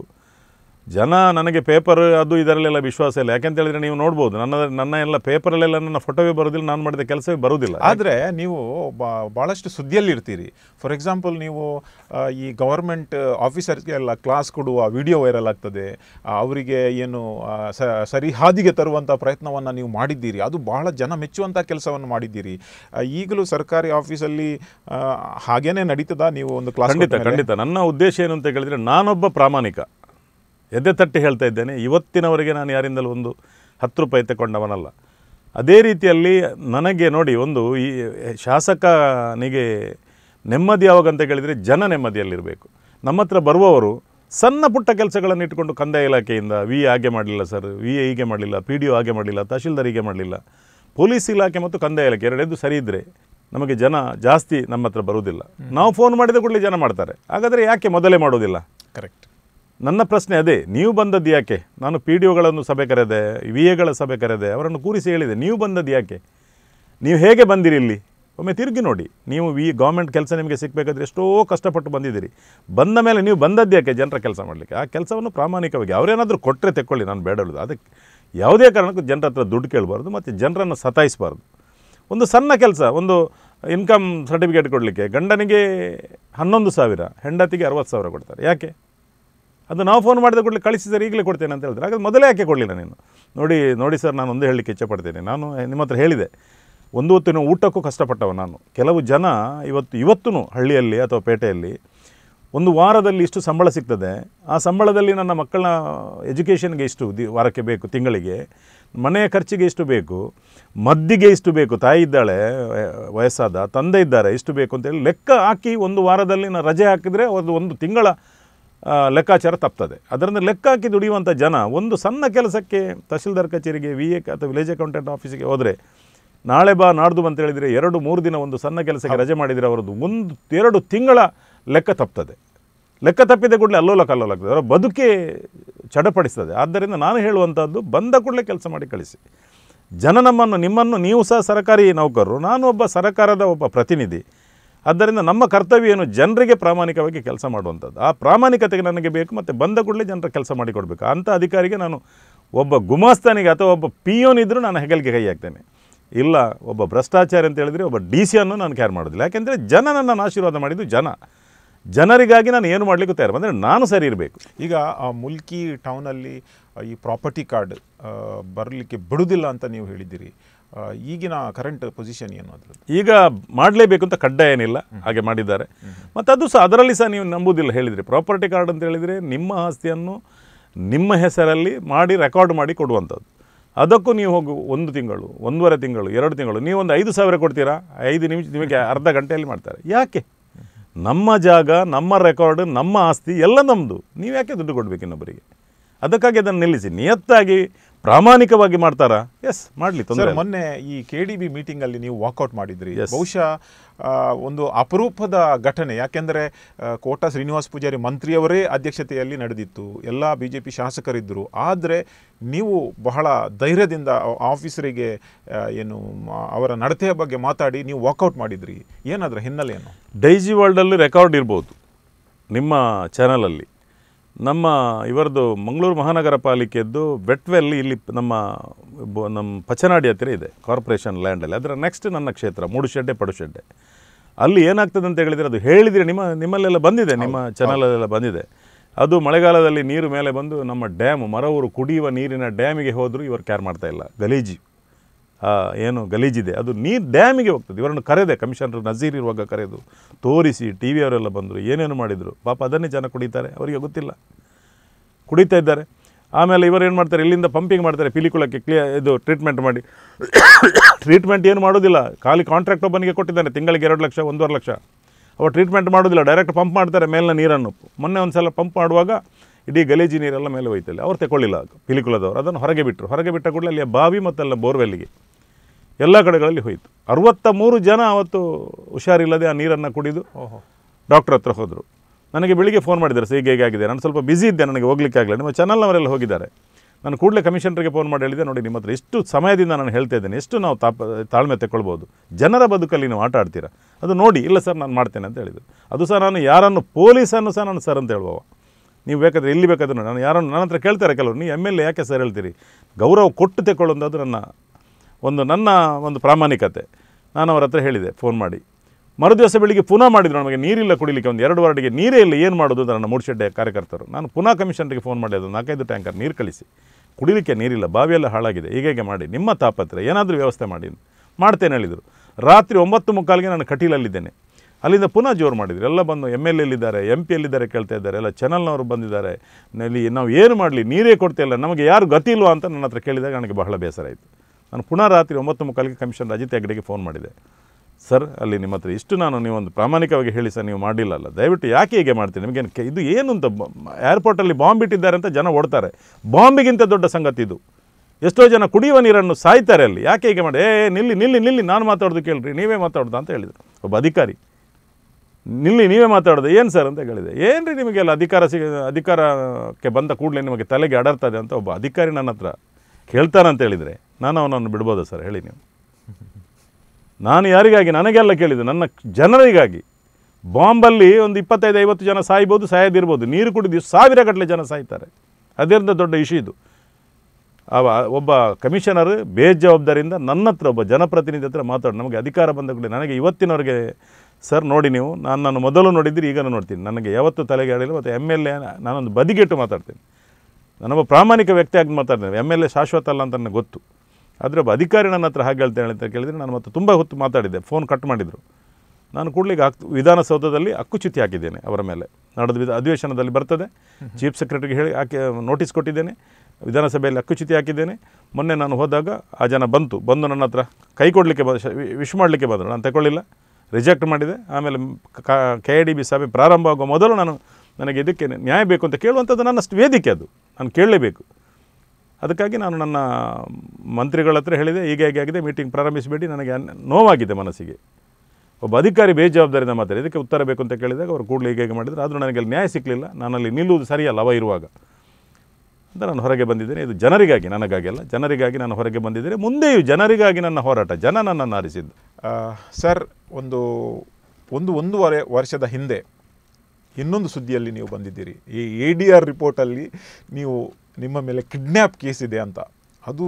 ಜನ ನನಗೆ ಪೇಪರ್ ಅದು ಇದರಲ್ಲೆಲ್ಲ ವಿಶ್ವಾಸ ಇಲ್ಲ ಯಾಕೆಂತ ಹೇಳಿದ್ರೆ ನೀವು ನೋಡ್ಬೋದು ನನ್ನ ನನ್ನ ಎಲ್ಲ ಪೇಪರಲ್ಲೆಲ್ಲ ನನ್ನ ಫೋಟೋವೇ ಬರೋದಿಲ್ಲ ನಾನು ಮಾಡಿದ ಕೆಲಸವೇ ಬರೋದಿಲ್ಲ ಆದರೆ ನೀವು ಬಾ- ಭಾಳಷ್ಟು ಸುದ್ದಿಯಲ್ಲಿ ಇರ್ತೀರಿ ಫಾರ್ ಎಕ್ಸಾಂಪಲ್ ನೀವು ಆ, ಈ ಗವರ್ಮೆಂಟ್ ಆಫೀಸರ್ಸ್ಗೆಲ್ಲ ಕ್ಲಾಸ್ ಕೊಡುವ ವಿಡಿಯೋ ವೈರಲ್ ಆಗ್ತದೆ ಆ, ಅವರಿಗೆ ಏನು ಆ, ಸ- ಸರಿ ಹಾದಿಗೆ ತರುವಂಥ ಪ್ರಯತ್ನವನ್ನು ನೀವು ಮಾಡಿದ್ದೀರಿ ಅದು ಬಹಳ ಜನ ಮೆಚ್ಚುವಂಥ ಕೆಲಸವನ್ನು ಮಾಡಿದ್ದೀರಿ ಆ, ಈಗಲೂ ಸರ್ಕಾರಿ ಆಫೀಸಲ್ಲಿ ಆ, ಹಾಗೇನೇ ನಡೀತದ ನೀವು ಒಂದು ಕ್ಲಾಸ್ ಖಂಡಿತ ಖಂಡಿತ ನನ್ನ ಉದ್ದೇಶ ಏನು ಅಂತ ಹೇಳಿದ್ರೆ ನಾನೊಬ್ಬ ಪ್ರಾಮಾಣಿಕ ಎದೆ ತಟ್ಟಿ ಹೇಳ್ತಾ ಇದ್ದೇನೆ ಇವತ್ತಿನವರೆಗೆ ನಾನು ಯಾರಿಂದಲೂ ಒಂದು ಹತ್ತು ರೂಪಾಯಿ ತಗೊಂಡವನಲ್ಲ ಅದೇ ರೀತಿಯಲ್ಲಿ ನನಗೆ ನೋಡಿ ಒಂದು ಈ ಶಾಸಕನಿಗೆ ನೆಮ್ಮದಿ ಯಾವಾಗ ಅಂತ ಕೇಳಿದರೆ ಜನ ನೆಮ್ಮದಿಯಲ್ಲಿರಬೇಕು ನಮ್ಮ ಹತ್ರ ಬರುವವರು ಸಣ್ಣ ಪುಟ್ಟ ಕೆಲಸಗಳನ್ನು ಇಟ್ಕೊಂಡು ಕಂದಾಯ ಇಲಾಖೆಯಿಂದ ವಿ ಹಾಗೆ ಮಾಡಲಿಲ್ಲ ಸರ್ ವಿ ಎ ಹೀಗೆ ಮಾಡಲಿಲ್ಲ ಪಿ ಡಿ ಒ ಹಾಗೆ ಮಾಡಲಿಲ್ಲ ತಹಶೀಲ್ದಾರ್ ಹೀಗೆ ಮಾಡಲಿಲ್ಲ ಪೊಲೀಸ್ ಇಲಾಖೆ ಮತ್ತು ಕಂದಾಯ ಇಲಾಖೆ ಎರಡೆದ್ದು ಸರಿ ಇದ್ದರೆ ನಮಗೆ ಜನ ಜಾಸ್ತಿ ನಮ್ಮ ಹತ್ರ ಬರುವುದಿಲ್ಲ ನಾವು ಫೋನ್ ಮಾಡಿದ ಕೂಡಲೇ ಜನ ಮಾಡ್ತಾರೆ ಹಾಗಾದರೆ ಯಾಕೆ ಮೊದಲೇ ಮಾಡೋದಿಲ್ಲ ಕರೆಕ್ಟ್ ನನ್ನ ಪ್ರಶ್ನೆ ಅದೇ ನೀವು ಬಂದದ್ದು ಯಾಕೆ ನಾನು ಪಿ ಡಿ ಒಗಳನ್ನು ಸಭೆ ಕರೆದೆ ವಿ ಎಗಳ ಸಭೆ ಕರೆದೆ ಅವರನ್ನು ಕೂರಿಸಿ ಹೇಳಿದೆ ನೀವು ಬಂದದ್ದು ಯಾಕೆ ನೀವು ಹೇಗೆ ಬಂದಿರಿ ಇಲ್ಲಿ ಒಮ್ಮೆ ತಿರುಗಿ ನೋಡಿ ನೀವು ವಿ ಗೌರ್ಮೆಂಟ್ ಕೆಲಸ ನಿಮಗೆ ಸಿಗಬೇಕಾದ್ರೆ ಎಷ್ಟೋ ಕಷ್ಟಪಟ್ಟು ಬಂದಿದ್ದೀರಿ ಬಂದ ಮೇಲೆ ನೀವು ಬಂದದ್ದು ಯಾಕೆ ಜನರ ಕೆಲಸ ಮಾಡಲಿಕ್ಕೆ ಆ ಕೆಲಸವನ್ನು ಪ್ರಾಮಾಣಿಕವಾಗಿ ಅವರೇನಾದರೂ ಕೊಟ್ಟರೆ ತೆಕ್ಕೊಳ್ಳಿ ನಾನು ಬೇಡ ಹೇಳೋದು ಅದಕ್ಕೆ ಯಾವುದೇ ಕಾರಣಕ್ಕೂ ಜನರ ಹತ್ರ ದುಡ್ಡು ಕೇಳಬಾರ್ದು ಮತ್ತು ಜನರನ್ನು ಸತಾಯಿಸಬಾರ್ದು ಒಂದು ಸಣ್ಣ ಕೆಲಸ ಒಂದು ಇನ್ಕಮ್ ಸರ್ಟಿಫಿಕೇಟ್ ಕೊಡಲಿಕ್ಕೆ ಗಂಡನಿಗೆ ಹನ್ನೊಂದು ಸಾವಿರ ಹೆಂಡತಿಗೆ ಅರವತ್ತು ಸಾವಿರ ಕೊಡ್ತಾರೆ ಯಾಕೆ ಅದು ನಾವು ಫೋನ್ ಮಾಡಿದ ಕೂಡಲೇ ಕಳಿಸಿ ಸರ್ ಈಗಲೇ ಕೊಡ್ತೇನೆ ಅಂತ ಹೇಳಿದ್ರೆ ಹಾಗಾದ್ರೆ ಮೊದಲೇ ಯಾಕೆ ಕೊಡಲಿಲ್ಲ ನೀನು ನೋಡಿ ನೋಡಿ ಸರ್ ನಾನು ಒಂದು ಹೇಳಲಿಕ್ಕೆ ಇಚ್ಛೆಪಡ್ತೇನೆ ನಾನು ನಿಮ್ಮ ಹತ್ರ ಹೇಳಿದೆ ಒಂದು ಹೊತ್ತಿನ ಊಟಕ್ಕೂ ಕಷ್ಟಪಟ್ಟವ ನಾನು ಕೆಲವು ಜನ ಇವತ್ತು ಇವತ್ತೂ ಹಳ್ಳಿಯಲ್ಲಿ ಅಥವಾ ಪೇಟೆಯಲ್ಲಿ ಒಂದು ವಾರದಲ್ಲಿ ಇಷ್ಟು ಸಂಬಳ ಸಿಗ್ತದೆ ಆ ಸಂಬಳದಲ್ಲಿ ನನ್ನ ಮಕ್ಕಳ ಎಜುಕೇಷನ್ಗೆ ಇಷ್ಟು ದಿ ವಾರಕ್ಕೆ ಬೇಕು ತಿಂಗಳಿಗೆ ಮನೆಯ ಖರ್ಚಿಗೆ ಇಷ್ಟು ಬೇಕು ಮದ್ದಿಗೆ ಇಷ್ಟು ಬೇಕು ತಾಯಿ ಇದ್ದಾಳೆ ವಯ- ವಯಸ್ಸಾದ ತಂದೆ ಇದ್ದಾರೆ ಇಷ್ಟು ಬೇಕು ಅಂತೇಳಿ ಲೆಕ್ಕ ಹಾಕಿ ಒಂದು ವಾರದಲ್ಲಿ ನಾನು ರಜೆ ಹಾಕಿದರೆ ಅದು ಒಂದು ತಿಂಗಳ ಆ, ಲೆಕ್ಕಾಚಾರ ತಪ್ತದೆ ಅದರಿಂದ ಲೆಕ್ಕ ಹಾಕಿ ದುಡಿಯುವಂಥ ಜನ ಒಂದು ಸಣ್ಣ ಕೆಲಸಕ್ಕೆ ತಹಶೀಲ್ದಾರ್ ಕಚೇರಿಗೆ ವಿ ಎ ಅಥವಾ ವಿಲೇಜ್ ಅಕೌಂಟೆಂಟ್ ಆಫೀಸಿಗೆ ಹೋದರೆ ನಾಳೆ ಬಾ ನಾಡ್ದು ಅಂತ ಹೇಳಿದರೆ ಎರಡು ಮೂರು ದಿನ ಒಂದು ಸಣ್ಣ ಕೆಲಸಕ್ಕೆ ರಜೆ ಮಾಡಿದರೆ ಅವರದ್ದು ಒಂದು ಎರಡು ತಿಂಗಳ ಲೆಕ್ಕ ತಪ್ತದೆ ಲೆಕ್ಕ ತಪ್ಪಿದ ಕೂಡಲೇ ಅಲ್ಲೋಲ ಕಲ್ಲೋಲ ಆಗ್ತದೆ ಅವರ ಬದುಕೇ ಚಡಪಡಿಸ್ತದೆ ಆದ್ದರಿಂದ ನಾನು ಹೇಳುವಂಥದ್ದು ಬಂದ ಕೂಡಲೇ ಕೆಲಸ ಮಾಡಿ ಕಳಿಸಿ ಜನ ನಮ್ಮನ್ನು ನಿಮ್ಮನ್ನು ನೀವು ಸಹ ಸರ್ಕಾರಿ ನೌಕರರು ನಾನು ಒಬ್ಬ ಸರ್ಕಾರದ ಒಬ್ಬ ಪ್ರತಿನಿಧಿ ಆದ್ದರಿಂದ ನಮ್ಮ ಕರ್ತವ್ಯ ಏನು ಜನರಿಗೆ ಪ್ರಾಮಾಣಿಕವಾಗಿ ಕೆಲಸ ಮಾಡುವಂಥದ್ದು ಆ ಪ್ರಾಮಾಣಿಕತೆಗೆ ನನಗೆ ಬೇಕು ಮತ್ತು ಬಂದ ಕೂಡಲೇ ಜನರ ಕೆಲಸ ಮಾಡಿಕೊಡ್ಬೇಕು ಅಂಥ ಅಧಿಕಾರಿಗೆ ನಾನು ಒಬ್ಬ ಗುಮಾಸ್ತನಿಗೆ ಅಥವಾ ಒಬ್ಬ ಪಿಯೋನ್ ಇದ್ದರೂ ನಾನು ಹೆಗಲಿಗೆ ಕೈ ಹಾಕ್ತೇನೆ ಇಲ್ಲ ಒಬ್ಬ ಭ್ರಷ್ಟಾಚಾರಿ ಅಂತ ಹೇಳಿದರೆ ಒಬ್ಬ ಡಿ ಸಿ ಅನ್ನು ನಾನು ಕೇರ್ ಮಾಡೋದಿಲ್ಲ ಯಾಕೆಂದರೆ ಜನ ನನ್ನನ್ನು ಆಶೀರ್ವಾದ ಮಾಡಿದ್ದು ಜನ ಜನರಿಗಾಗಿ ನಾನು ಏನು ಮಾಡಲಿಕ್ಕೂ ತಯಾರು ಅಂದರೆ ನಾನು ಸರಿ ಇರಬೇಕು ಈಗ ಆ ಮುಲ್ಕಿ ಟೌನಲ್ಲಿ ಆ, ಈ ಪ್ರಾಪರ್ಟಿ ಕಾರ್ಡ್ ಬರಲಿಕ್ಕೆ ಬಿಡುವುದಿಲ್ಲ ಅಂತ ನೀವು ಹೇಳಿದ್ದೀರಿ ಆ, ಈಗಿನ ಕರೆಂಟ್ ಪೊಸಿಷನ್ ಏನು ಅದ್ರದ್ದು ಈಗ ಮಾಡಲೇಬೇಕು ಅಂತ ಕಡ್ಡಾಯ ಏನಿಲ್ಲ ಹಾಗೆ ಮಾಡಿದ್ದಾರೆ ಮತ್ತು ಅದು ಸಹ ಅದರಲ್ಲಿ ಸಹ ನೀವು ನಂಬುವುದಿಲ್ಲ ಹೇಳಿದರೆ ಪ್ರಾಪರ್ಟಿ ಕಾರ್ಡ್ ಅಂತ ಹೇಳಿದರೆ ನಿಮ್ಮ ಆಸ್ತಿಯನ್ನು ನಿಮ್ಮ ಹೆಸರಲ್ಲಿ ಮಾಡಿ ರೆಕಾರ್ಡ್ ಮಾಡಿ ಕೊಡುವಂಥದ್ದು ಅದಕ್ಕೂ ನೀವು ಹೋಗು ಒಂದು ತಿಂಗಳು ಒಂದೂವರೆ ತಿಂಗಳು ಎರಡು ತಿಂಗಳು ನೀವು ಒಂದು ಐದು ಸಾವಿರ ಕೊಡ್ತೀರಾ ಐದು ನಿಮಿಷ ನಿಮಗೆ ಅರ್ಧ ಗಂಟೆಯಲ್ಲಿ ಮಾಡ್ತಾರೆ ಯಾಕೆ ನಮ್ಮ ಜಾಗ ನಮ್ಮ ರೆಕಾರ್ಡ್ ನಮ್ಮ ಆಸ್ತಿ ಎಲ್ಲ ನಮ್ಮದು ನೀವು ಯಾಕೆ ದುಡ್ಡು ಕೊಡಬೇಕು ಇನ್ನೊಬ್ಬರಿಗೆ ಅದಕ್ಕಾಗಿ ಅದನ್ನು ನಿಲ್ಲಿಸಿ ನಿಯತ್ತಾಗಿ ಪ್ರಾಮಾಣಿಕವಾಗಿ ಮಾಡ್ತಾರಾ ಎಸ್ ಮಾಡಲಿ ತೊಂದರೆ ಸರ್ ಇಲ್ಲ. ಮೊನ್ನೆ ಈ ಕೆ ಡಿ ಬಿ ಮೀಟಿಂಗ್ ಅಲ್ಲಿ ನೀವು ವಾಕೌಟ್ ಮಾಡಿದ್ರಿ ಬಹುಶಃ ಆ, ಒಂದು ಅಪರೂಪದ ಘಟನೆ ಯಾಕೆಂದರೆ ಆ, ಕೋಟಾ ಶ್ರೀನಿವಾಸ್ ಪೂಜಾರಿ ಮಂತ್ರಿಯವರೇ ಅಧ್ಯಕ್ಷತೆಯಲ್ಲಿ ನಡೆದಿತ್ತು ಎಲ್ಲ ಬಿ ಜೆ ಪಿ ಶಾಸಕರಿದ್ದರು ಆದರೆ ನೀವು ಬಹಳ ಧೈರ್ಯದಿಂದ ಆ- ಆಫೀಸರಿಗೆ ಆ, ಏನು ಮ- ಅವರ ನಡತೆಯ ಬಗ್ಗೆ ಮಾತಾಡಿ ನೀವು ವಾಕೌಟ್ ಮಾಡಿದ್ರಿ ಏನಾದ್ರ ಹಿನ್ನೆಲೆ ಏನು ಡೈಜಿ ವರ್ಲ್ಡಲ್ಲಿ ರೆಕಾರ್ಡ್ ಇರ್ಬೋದು ನಿಮ್ಮ ಚಾನಲಲ್ಲಿ ನಮ್ಮ ಇವರದು ಮಂಗಳೂರು ಮಹಾನಗರ ಪಾಲಿಕೆಯದ್ದು ಬೆಟ್ವೆಲ್ ಇಲ್ಲಿ ನಮ್ಮ ಬ- ನಮ್ಮ ಪಚನಾಡಿ ಹತ್ತಿರ ಇದೆ ಕಾರ್ಪೊರೇಷನ್ ಲ್ಯಾಂಡಲ್ಲಿ ಅದರ ನೆಕ್ಸ್ಟ್ ನನ್ನ ಕ್ಷೇತ್ರ ಮೂಡುಶೆಡ್ಡೆ ಪಡುಶೆಡ್ಡೆ ಅಲ್ಲಿ ಏನಾಗ್ತದೆ ಅಂತ ಹೇಳಿದರೆ ಅದು ಹೇಳಿದರೆ ನಿಮ್ಮ ನಿಮ್ಮಲ್ಲೆಲ್ಲ ಬಂದಿದೆ ನಿಮ್ಮ ಚಾನಲಲ್ಲೆಲ್ಲ ಬಂದಿದೆ ಅದು ಮಳೆಗಾಲದಲ್ಲಿ ನೀರು ಮೇಲೆ ಬಂದು ನಮ್ಮ ಡ್ಯಾಮ್ ಮರವರು ಕುಡಿಯುವ ನೀರಿನ ಡ್ಯಾಮಿಗೆ ಹೋದರೂ ಇವರು ಕ್ಯಾರ್ ಮಾಡ್ತಾ ಇಲ್ಲ ಗಲೀಜು ಆ, ಏನು ಗಲೀಜಿದೆ ಅದು ನೀರು ಡ್ಯಾಮಿಗೆ ಹೋಗ್ತದೆ ಇವರನ್ನು ಕರೆದೆ ಕಮಿಷನರ್ ನಜೀರ್ ಇರುವಾಗ ಕರೆದು ತೋರಿಸಿ ಟಿ ವಿಯವರೆಲ್ಲ ಬಂದರು ಏನೇನು ಮಾಡಿದರು ಪಾಪ ಅದನ್ನೇ ಜನ ಕುಡಿತಾರೆ ಅವರಿಗೆ ಗೊತ್ತಿಲ್ಲ ಕುಡಿತಾ ಇದ್ದಾರೆ ಆಮೇಲೆ ಇವರು ಏನು ಮಾಡ್ತಾರೆ ಇಲ್ಲಿಂದ ಪಂಪಿಂಗ್ ಮಾಡ್ತಾರೆ ಪಿಲಿಕುಳಕ್ಕೆ ಕ್ಲಿಯರ್ ಇದು ಟ್ರೀಟ್ಮೆಂಟ್ ಮಾಡಿ ಟ್ರೀಟ್ಮೆಂಟ್ ಏನು ಮಾಡೋದಿಲ್ಲ ಖಾಲಿ ಕಾಂಟ್ರಾಕ್ಟ್ ಒಬ್ಬನಿಗೆ ಕೊಟ್ಟಿದ್ದಾನೆ ತಿಂಗಳಿಗೆ ಎರಡು ಲಕ್ಷ ಒಂದೂವರೆ ಲಕ್ಷ ಅವ ಟ್ರೀಟ್ಮೆಂಟ್ ಮಾಡೋದಿಲ್ಲ ಡೈರೆಕ್ಟ್ ಪಂಪ್ ಮಾಡ್ತಾರೆ ಮೇಲಿನ ನೀರನ್ನು ಮೊನ್ನೆ ಒಂದು ಸಲ ಪಂಪ್ ಮಾಡುವಾಗ ಇಡೀ ಗಲೀಜಿ ನೀರೆಲ್ಲ ಮೇಲೆ ಹೋಯ್ತಲ್ಲಿ ಅವ್ರು ತಗೊಳ್ಳಿಲ್ಲ ಪಿಲಿಕುಲದವರು ಅದನ್ನು ಹೊರಗೆ ಬಿಟ್ಟರು ಹೊರಗೆ ಬಿಟ್ಟ ಕೂಡಲೇ ಅಲ್ಲಿ ಬಾವಿ ಮತ್ತೆಲ್ಲ ಬೋರ್ವೆಲ್ಗೆ ಎಲ್ಲ ಕಡೆಗಳಲ್ಲಿ ಹೋಯಿತು ಅರವತ್ತ ಮೂರು ಜನ ಅವತ್ತು ಹುಷಾರಿಲ್ಲದೆ ಆ ನೀರನ್ನು ಕುಡಿದು ಓಹೋ ಡಾಕ್ಟ್ರ್ ಹತ್ರ ಹೋದರು ನನಗೆ ಬೆಳಿಗ್ಗೆ ಫೋನ್ ಮಾಡಿದ್ದಾರೆ ಸರ್ ಹೀಗೆ ಹೀಗೆ ಆಗಿದೆ ನಾನು ಸ್ವಲ್ಪ ಬ್ಯುಸಿ ಇದ್ದೆ ನನಗೆ ಹೋಗ್ಲಿಕ್ಕೆ ಆಗಲಿಲ್ಲ ನಿಮ್ಮ ಚಾನಲ್ನವರೆಲ್ಲ ಹೋಗಿದ್ದಾರೆ ನಾನು ಕೂಡಲೇ ಕಮಿಷನರ್ಗೆ ಫೋನ್ ಮಾಡಿ ಹೇಳಿದೆ ನೋಡಿ ನಿಮ್ಮ ಹತ್ರ ಎಷ್ಟು ಸಮಯದಿಂದ ನಾನು ಹೇಳ್ತಾ ಇದ್ದೇನೆ ಎಷ್ಟು ನಾವು ತಾಪ ತಾಳ್ಮೆ ತಗೊಳ್ಬೋದು ಜನರ ಬದುಕಲ್ಲಿ ನೀವು ಆಟ ಆಡ್ತೀರಾ ಅದು ನೋಡಿ ಇಲ್ಲ ಸರ್ ನಾನು ಮಾಡ್ತೇನೆ ಅಂತ ಹೇಳಿದರು ಅದು ಸಹ ನಾನು ಯಾರನ್ನು ಪೊಲೀಸನ್ನು ಸಹ ನಾನು ಸರ್ ಅಂತ ಹೇಳುವವ ನೀವು ಬೇಕಾದರೆ ಎಲ್ಲಿ ಬೇಕಾದರೂ ನೋಡಿ ನಾನು ಯಾರನ್ನು ನನ್ನ ಹತ್ರ ಕೇಳ್ತಾರೆ ಕೆಲವರು ನೀವು ಎಮ್ ಎಲ್ ಎ ಯಾಕೆ ಸರ್ ಹೇಳ್ತೀರಿ ಗೌರವ ಕೊಟ್ಟು ತಗೊಳ್ಳೋದು ನನ್ನ ಒಂದು ನನ್ನ ಒಂದು ಪ್ರಾಮಾಣಿಕತೆ ನಾನು ಅವ್ರ ಹತ್ರ ಹೇಳಿದೆ ಫೋನ್ ಮಾಡಿ ಮರುದಿವಸ ಬೆಳಿಗ್ಗೆ ಪುನಃ ಮಾಡಿದ್ರು ನಮಗೆ ನೀರಿಲ್ಲ ಕುಡಿಲಿಕ್ಕೆ ಒಂದು ಎರಡು ವಾರ್ಡಿಗೆ ನೀರೇ ಇಲ್ಲ ಏನು ಮಾಡೋದು ಅಂತ ನನ್ನ ಮೂಡ್ಶೆಡ್ಡೆ ಕಾರ್ಯಕರ್ತರು ನಾನು ಪುನಃ ಕಮಿಷನರ್ಗೆ ಫೋನ್ ಮಾಡಿ ಅದು ನಾಲ್ಕೈದು ಟ್ಯಾಂಕರ್ ನೀರು ಕಳಿಸಿ ಕುಡಿಲಿಕ್ಕೆ ನೀರಿಲ್ಲ ಬಾವಿಯೆಲ್ಲ ಹಾಳಾಗಿದೆ ಹೀಗೆ ಮಾಡಿ ನಿಮ್ಮ ತಾಪತ್ರೆ ಏನಾದರೂ ವ್ಯವಸ್ಥೆ ಮಾಡಿ ಮಾಡ್ತೇನೆ ಹೇಳಿದರು ರಾತ್ರಿ ಒಂಬತ್ತು ಮುಕ್ಕಾಲಿಗೆ ನಾನು ಕಟೀಲಲ್ಲಿದ್ದೇನೆ ಅಲ್ಲಿಂದ ಪುನಃ ಜೋರು ಮಾಡಿದ್ರು ಎಲ್ಲ ಬಂದು ಎಮ್ ಎಲ್ ಎಲ್ಲಿದ್ದಾರೆ ಎಂ ಪಿ ಎಲ್ಲಿದ್ದಾರೆ ಕೇಳ್ತಾ ಇದ್ದಾರೆ ಎಲ್ಲ ಚಾನಲ್ನವರು ಬಂದಿದ್ದಾರೆ ಇಲ್ಲಿ ನಾವು ಏನು ಮಾಡಲಿ ನೀರೇ ಕೊಡ್ತಾ ಇಲ್ಲ ನಮಗೆ ಯಾರು ಗತಿ ಇಲ್ವಾ ಅಂತ ನನ್ನ ಹತ್ರ ಕೇಳಿದಾಗ ನನಗೆ ಬಹಳ ಬೇಸರ ಆಯಿತು ನಾನು ಪುನಃ ರಾತ್ರಿ ಒಂಬತ್ತು ಮುಕ್ಕಾಲಿಗೆ ಕಮಿಷನರ್ ಅಜಿತ್ ಹೆಗ್ಡೆಗೆ ಫೋನ್ ಮಾಡಿದೆ ಸರ್ ಅಲ್ಲಿ ನಿಮ್ಮ ಹತ್ರ ಇಷ್ಟು ನಾನು ನೀವೊಂದು ಪ್ರಾಮಾಣಿಕವಾಗಿ ಹೇಳಿ ಸರ್ ನೀವು ಮಾಡಿಲ್ಲಲ್ಲ ದಯವಿಟ್ಟು ಯಾಕೆ ಹೀಗೆ ಮಾಡ್ತೀನಿ ನಿಮಗೇನು ಕೆ- ಇದು ಏನು ಅಂತ ಏರ್ಪೋರ್ಟಲ್ಲಿ ಬಾಂಬ್ ಇಟ್ಟಿದ್ದಾರೆ ಅಂತ ಜನ ಓಡ್ತಾರೆ ಬಾಂಬಿಗಿಂತ ದೊಡ್ಡ ಸಂಗತಿ ಇದು ಎಷ್ಟೋ ಜನ ಕುಡಿಯುವ ನೀರನ್ನು ಸಾಯ್ತಾರೆ ಅಲ್ಲಿ ಯಾಕೆ ಹೀಗೆ ಮಾಡಿ ಏ ನಿಲ್ಲಿ ನಿಲ್ಲಿ ನಿಲ್ಲಿ ನಾನು ಮಾತಾಡೋದು ಕೇಳ್ರಿ ನೀವೇ ಮಾತಾಡೋದು ಅಂತ ಹೇಳಿದರು ಒಬ್ಬ ಅಧಿಕಾರಿ ನಿಲ್ಲಿ ನೀವೇ ಮಾತಾಡೋದು ಏನು ಸರ್ ಅಂತ ಹೇಳಿದೆ ಏನು ರೀ ನಿಮಗೆಲ್ಲ ಅಧಿಕಾರ ಸಿಗ ಅಧಿಕಾರಕ್ಕೆ ಬಂದ ಕೂಡಲೇ ನಿಮಗೆ ತಲೆಗೆ ಅಡರ್ತದೆ ಅಂತ ಒಬ್ಬ ಅಧಿಕಾರಿ ನನ್ನ ಹತ್ರ ಕೇಳ್ತಾನಂತ ಹೇಳಿದರೆ ನಾನು ಅವನನ್ನು ಬಿಡ್ಬೋದಾ ಸರ್ ಹೇಳಿ ನೀವು ನಾನು ಯಾರಿಗಾಗಿ ನನಗೆಲ್ಲ ಕೇಳಿದೆ ನನ್ನ ಜನರಿಗಾಗಿ ಬಾಂಬಲ್ಲಿ ಒಂದು ಇಪ್ಪತ್ತೈದು ಐವತ್ತು ಜನ ಸಾಯ್ಬೋದು ಸಾಯದಿರ್ಬೋದು ನೀರು ಕುಡಿದು ಸಾವಿರ ಗಟ್ಟಲೆ ಜನ ಸಾಯ್ತಾರೆ ಅದರಿಂದ ದೊಡ್ಡ ಇಶ್ಯೂ ಇದು ಅವ ಒಬ್ಬ ಕಮಿಷನರ್ ಬೇಜವಾಬ್ದಾರಿಯಿಂದ ನನ್ನ ಹತ್ರ ಒಬ್ಬ ಜನಪ್ರತಿನಿಧಿ ಹತ್ರ ಮಾತಾಡಿ ನಮಗೆ ಅಧಿಕಾರ ಬಂದ ಕೂಡಲೇ ನನಗೆ ಇವತ್ತಿನವರೆಗೆ ಸರ್ ನೋಡಿ ನೀವು ನಾನು ನಾನು ಮೊದಲು ನೋಡಿದ್ದೀರಿ ಈಗಲೂ ನೋಡ್ತೀನಿ ನನಗೆ ಯಾವತ್ತೂ ತಲೆಗೆ ಆಡಿಲ್ಲ ಮತ್ತು ಎಮ್ ಎಲ್ ಎ ನಾನೊಂದು ಬದಿಗೆಟ್ಟು ಮಾತಾಡ್ತೀನಿ ನಾನೊಬ್ಬ ಪ್ರಾಮಾಣಿಕ ವ್ಯಕ್ತಿಯಾಗಿ ಮಾತಾಡ್ತೇನೆ ಎಮ್ ಎಲ್ ಎ ಶಾಶ್ವತ ಅಲ್ಲ ಅಂತ ನನಗೆ ಗೊತ್ತು ಆದರೆ ಒಬ್ಬ ಅಧಿಕಾರಿ ನನ್ನ ಹತ್ರ ಹಾಗೆ ಹೇಳ್ತೇನೆ ಅಂತ ಕೇಳಿದರೆ ನಾನು ಮತ್ತೆ ತುಂಬ ಹೊತ್ತು ಮಾತಾಡಿದ್ದೆ ಫೋನ್ ಕಟ್ ಮಾಡಿದರು ನಾನು ಕೂಡಲಿಗೆ ಹಾಕ್ ವಿಧಾನಸೌಧದಲ್ಲಿ ಹಕ್ಕುಚ್ಯುತಿ ಹಾಕಿದ್ದೇನೆ ಅವರ ಮೇಲೆ ನಡೆದ ವಿಧ ಅಧಿವೇಶನದಲ್ಲಿ ಬರ್ತದೆ ಚೀಫ್ ಸೆಕ್ರೆಟರಿಗೆ ಹೇಳಿ ಹಾಕಿ ನೋಟಿಸ್ ಕೊಟ್ಟಿದ್ದೇನೆ ವಿಧಾನಸಭೆಯಲ್ಲಿ ಹಕ್ಕುಚ್ಯುತಿ ಹಾಕಿದ್ದೇನೆ ಮೊನ್ನೆ ನಾನು ಹೋದಾಗ ಆ ಜನ ಬಂತು ಬಂದು ನನ್ನ ಹತ್ರ ಕೈ ಕೊಡಲಿಕ್ಕೆ ಬಂದ ವಿಶ್ ಮಾಡಲಿಕ್ಕೆ ಬಂದರು ನಾನು ತಗೊಳ್ಳಿಲ್ಲ ರಿಜೆಕ್ಟ್ ಮಾಡಿದೆ ಆಮೇಲೆ ಕೆ ಐ ಡಿ ಬಿ ಸಭೆ ಪ್ರಾರಂಭ ಆಗುವ ಮೊದಲು ನಾನು ನನಗೆ ಇದಕ್ಕೆ ನ್ಯಾಯ ಬೇಕು ಅಂತ ಕೇಳುವಂಥದ್ದು ನನ್ನಷ್ಟು ವೇದಿಕೆ ಅದು ನಾನು ಕೇಳಲೇಬೇಕು ಅದಕ್ಕಾಗಿ ನಾನು ನನ್ನ ಮಂತ್ರಿಗಳ ಹತ್ರ ಹೇಳಿದೆ ಹೀಗೆ ಹೇಗೆ ಆಗಿದೆ ಮೀಟಿಂಗ್ ಪ್ರಾರಂಭಿಸಬೇಡಿ ನನಗೆ ಅನ್- ನೋವಾಗಿದೆ ಮನಸ್ಸಿಗೆ ಒಬ್ಬ ಅಧಿಕಾರಿ ಬೇಜವಾಬ್ದಾರಿಯಿಂದ ಮಾತಾಡಿ ಇದಕ್ಕೆ ಉತ್ತರ ಬೇಕು ಅಂತ ಕೇಳಿದಾಗ ಅವರು ಕೂಡಲೇ ಹೀಗೆ ಹೇಗೆ ಮಾಡಿದ್ರು ಆದರೂ ನನಗೆ ಅಲ್ಲಿ ನ್ಯಾಯ ಸಿಕ್ಕಲಿಲ್ಲ ನಾನಲ್ಲಿ ನಿಲ್ಲುವುದು ಸರಿಯಲ್ಲ ಅವ ಇರುವಾಗ ಅಂತ ನಾನು ಹೊರಗೆ ಬಂದಿದ್ದೇನೆ ಇದು ಜನರಿಗಾಗಿ ನನಗಾಗಿ ಅಲ್ಲ ಜನರಿಗಾಗಿ ನಾನು ಹೊರಗೆ ಬಂದಿದ್ದೇನೆ ಮುಂದೆಯೂ ಜನರಿಗಾಗಿ ನನ್ನ ಹೋರಾಟ ಜನ ನನ್ನನ್ನು ಆರಿಸಿದ್ದು ಆ, ಸರ್ ಒಂದು ಒಂದು ಒಂದೂವರೆ ವರ್ಷದ ಹಿಂದೆ ಇನ್ನೊಂದು ಸುದ್ದಿಯಲ್ಲಿ ನೀವು ಬಂದಿದ್ದೀರಿ ಈ ಎ ಡಿ ಆರ್ ರಿಪೋರ್ಟಲ್ಲಿ ನೀವು ನಿಮ್ಮ ಮೇಲೆ ಕಿಡ್ನ್ಯಾಪ್ ಕೇಸ್ ಇದೆ ಅಂತ ಅದು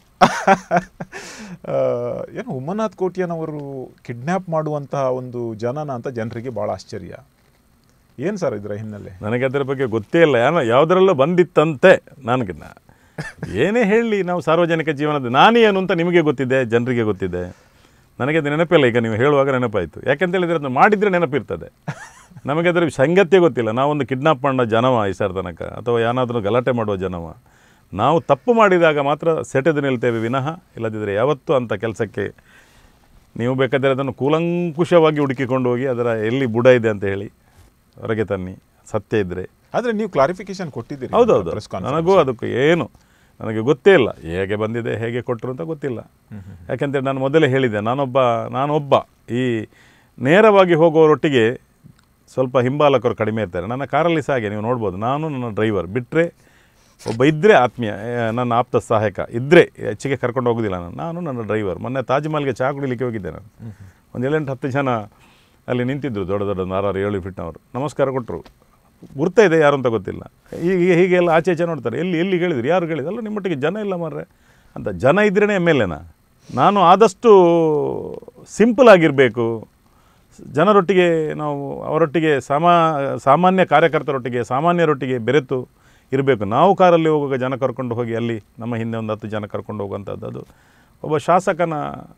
ಆ, ಏನು ಉಮ್ಮನಾಥ್ ಕೋಟಿಯನವರು ಕಿಡ್ನ್ಯಾಪ್ ಮಾಡುವಂತಹ ಒಂದು ಜನನ ಅಂತ ಜನರಿಗೆ ಭಾಳ ಆಶ್ಚರ್ಯ ಏನು ಸರ್ ಇದರ ಹಿನ್ನೆಲೆ ನನಗೆ ಅದರ ಬಗ್ಗೆ ಗೊತ್ತೇ ಇಲ್ಲ ಏನೋ ಯಾವುದರಲ್ಲೂ ಬಂದಿತ್ತಂತೆ ನನಗೆ ನಾ- ಏನೇ ಹೇಳಲಿ ನಾವು ಸಾರ್ವಜನಿಕ ಜೀವನದ ನಾನೇನು ಅಂತ ನಿಮಗೆ ಗೊತ್ತಿದೆ ಜನರಿಗೆ ಗೊತ್ತಿದೆ ನನಗೆ ಅದು ನೆನಪಿಲ್ಲ ಈಗ ನೀವು ಹೇಳುವಾಗ ನೆನಪಾಯಿತು ಯಾಕೆಂತ ಹೇಳಿದರೆ ಅದನ್ನು ಮಾಡಿದರೆ ನೆನಪಿರ್ತದೆ ನಮಗೆ ಅದರ ಸಂಗತಿಯೇ ಗೊತ್ತಿಲ್ಲ ನಾವೊಂದು ಕಿಡ್ನಾಪ್ ಮಾಡೋ ಜನವ ಈ ಸರ್ ತನಕ ಅಥವಾ ಏನಾದರೂ ಗಲಾಟೆ ಮಾಡುವ ಜನವ ನಾವು ತಪ್ಪು ಮಾಡಿದಾಗ ಮಾತ್ರ ಸೆಟೆದು ನಿಲ್ತೇವೆ ವಿನಃ ಇಲ್ಲದಿದ್ದರೆ ಯಾವತ್ತೂ ಅಂಥ ಕೆಲಸಕ್ಕೆ ನೀವು ಬೇಕಾದರೆ ಅದನ್ನು ಕೂಲಂಕುಷವಾಗಿ ಹುಡುಕಿಕೊಂಡು ಹೋಗಿ ಅದರ ಎಲ್ಲಿ ಬುಡ ಇದೆ ಅಂತ ಹೇಳಿ ಹೊರಗೆ ತನ್ನಿ ಸತ್ಯ ಇದ್ದರೆ ಆದರೆ ನೀವು ಕ್ಲಾರಿಫಿಕೇಶನ್ ಕೊಟ್ಟಿದ್ದೀರಿ ಹೌದೌದು ಪ್ರೆಸ್ ಕಾನ್ಫರೆನ್ಸ್ ನನಗೂ ಅದಕ್ಕೆ ಏನು ನನಗೆ ಗೊತ್ತೇ ಇಲ್ಲ ಹೇಗೆ ಬಂದಿದೆ ಹೇಗೆ ಕೊಟ್ಟರು ಅಂತ ಗೊತ್ತಿಲ್ಲ ಯಾಕೆಂತೇಳಿ ನಾನು ಮೊದಲೇ ಹೇಳಿದ್ದೆ ನಾನೊಬ್ಬ ನಾನೊಬ್ಬ ಈ ನೇರವಾಗಿ ಹೋಗೋರೊಟ್ಟಿಗೆ ಸ್ವಲ್ಪ ಹಿಂಬಾಲಕರು ಕಡಿಮೆ ಇರ್ತಾರೆ ನನ್ನ ಕಾರಲ್ಲಿ ಸಹ ಹಾಗೆ ನೀವು ನೋಡ್ಬೋದು ನಾನು ನನ್ನ ಡ್ರೈವರ್ ಬಿಟ್ಟರೆ ಒಬ್ಬ ಇದ್ದರೆ ಆತ್ಮೀಯ ಆ, ನನ್ನ ಆಪ್ತ ಸಹಾಯಕ ಇದ್ದರೆ ಹೆಚ್ಚಿಗೆ ಕರ್ಕೊಂಡು ಹೋಗೋದಿಲ್ಲ ನಾನು ನಾನು ನನ್ನ ಡ್ರೈವರ್ ಮೊನ್ನೆ ತಾಜ್ ಮಹಲ್ಗೆ ಚಹಾ ಕುಡಿಲಿಕ್ಕೆ ಹೋಗಿದ್ದೆ ನಾನು ಒಂದು ಏಳೆಂಟು ಹತ್ತು ಜನ ಅಲ್ಲಿ ನಿಂತಿದ್ದರು ದೊಡ್ಡ ದೊಡ್ಡ ನಾರಾರು ಏಳು ಫಿಟ್ನವರು ನಮಸ್ಕಾರ ಕೊಟ್ಟರು ಗುರ್ತಾ ಇದೆ ಯಾರು ಅಂತ ಗೊತ್ತಿಲ್ಲ ಹೀಗೆ ಹೀಗೆಲ್ಲ ಆಚೆ ಈಚೆ ನೋಡ್ತಾರೆ ಎಲ್ಲಿ ಎಲ್ಲಿ ಹೇಳಿದ್ರು ಯಾರು ಹೇಳಿದ್ರು ಅಲ್ಲ ನಿಮ್ಮೊಟ್ಟಿಗೆ ಜನ ಇಲ್ಲ ಮಾರ್ರೆ ಅಂತ ಜನ ಇದ್ರೇ ಎಮ್ ಎಲ್ ಎನಾ ನಾನು ಆದಷ್ಟು ಸಿಂಪಲ್ ಆಗಿರಬೇಕು ಜನರೊಟ್ಟಿಗೆ ನಾವು ಅವರೊಟ್ಟಿಗೆ ಸಾಮಾ ಸಾಮಾನ್ಯ ಕಾರ್ಯಕರ್ತರೊಟ್ಟಿಗೆ ಸಾಮಾನ್ಯರೊಟ್ಟಿಗೆ ಬೆರೆತು ಇರಬೇಕು ನಾವು ಕಾರಲ್ಲಿ ಹೋಗುವಾಗ ಜನ ಕರ್ಕೊಂಡು ಹೋಗಿ ಅಲ್ಲಿ ನಮ್ಮ ಹಿಂದೆ ಒಂದು ಹತ್ತು ಜನ ಕರ್ಕೊಂಡು ಹೋಗುವಂಥದ್ದು ಅದು ಒಬ್ಬ ಶಾಸಕನ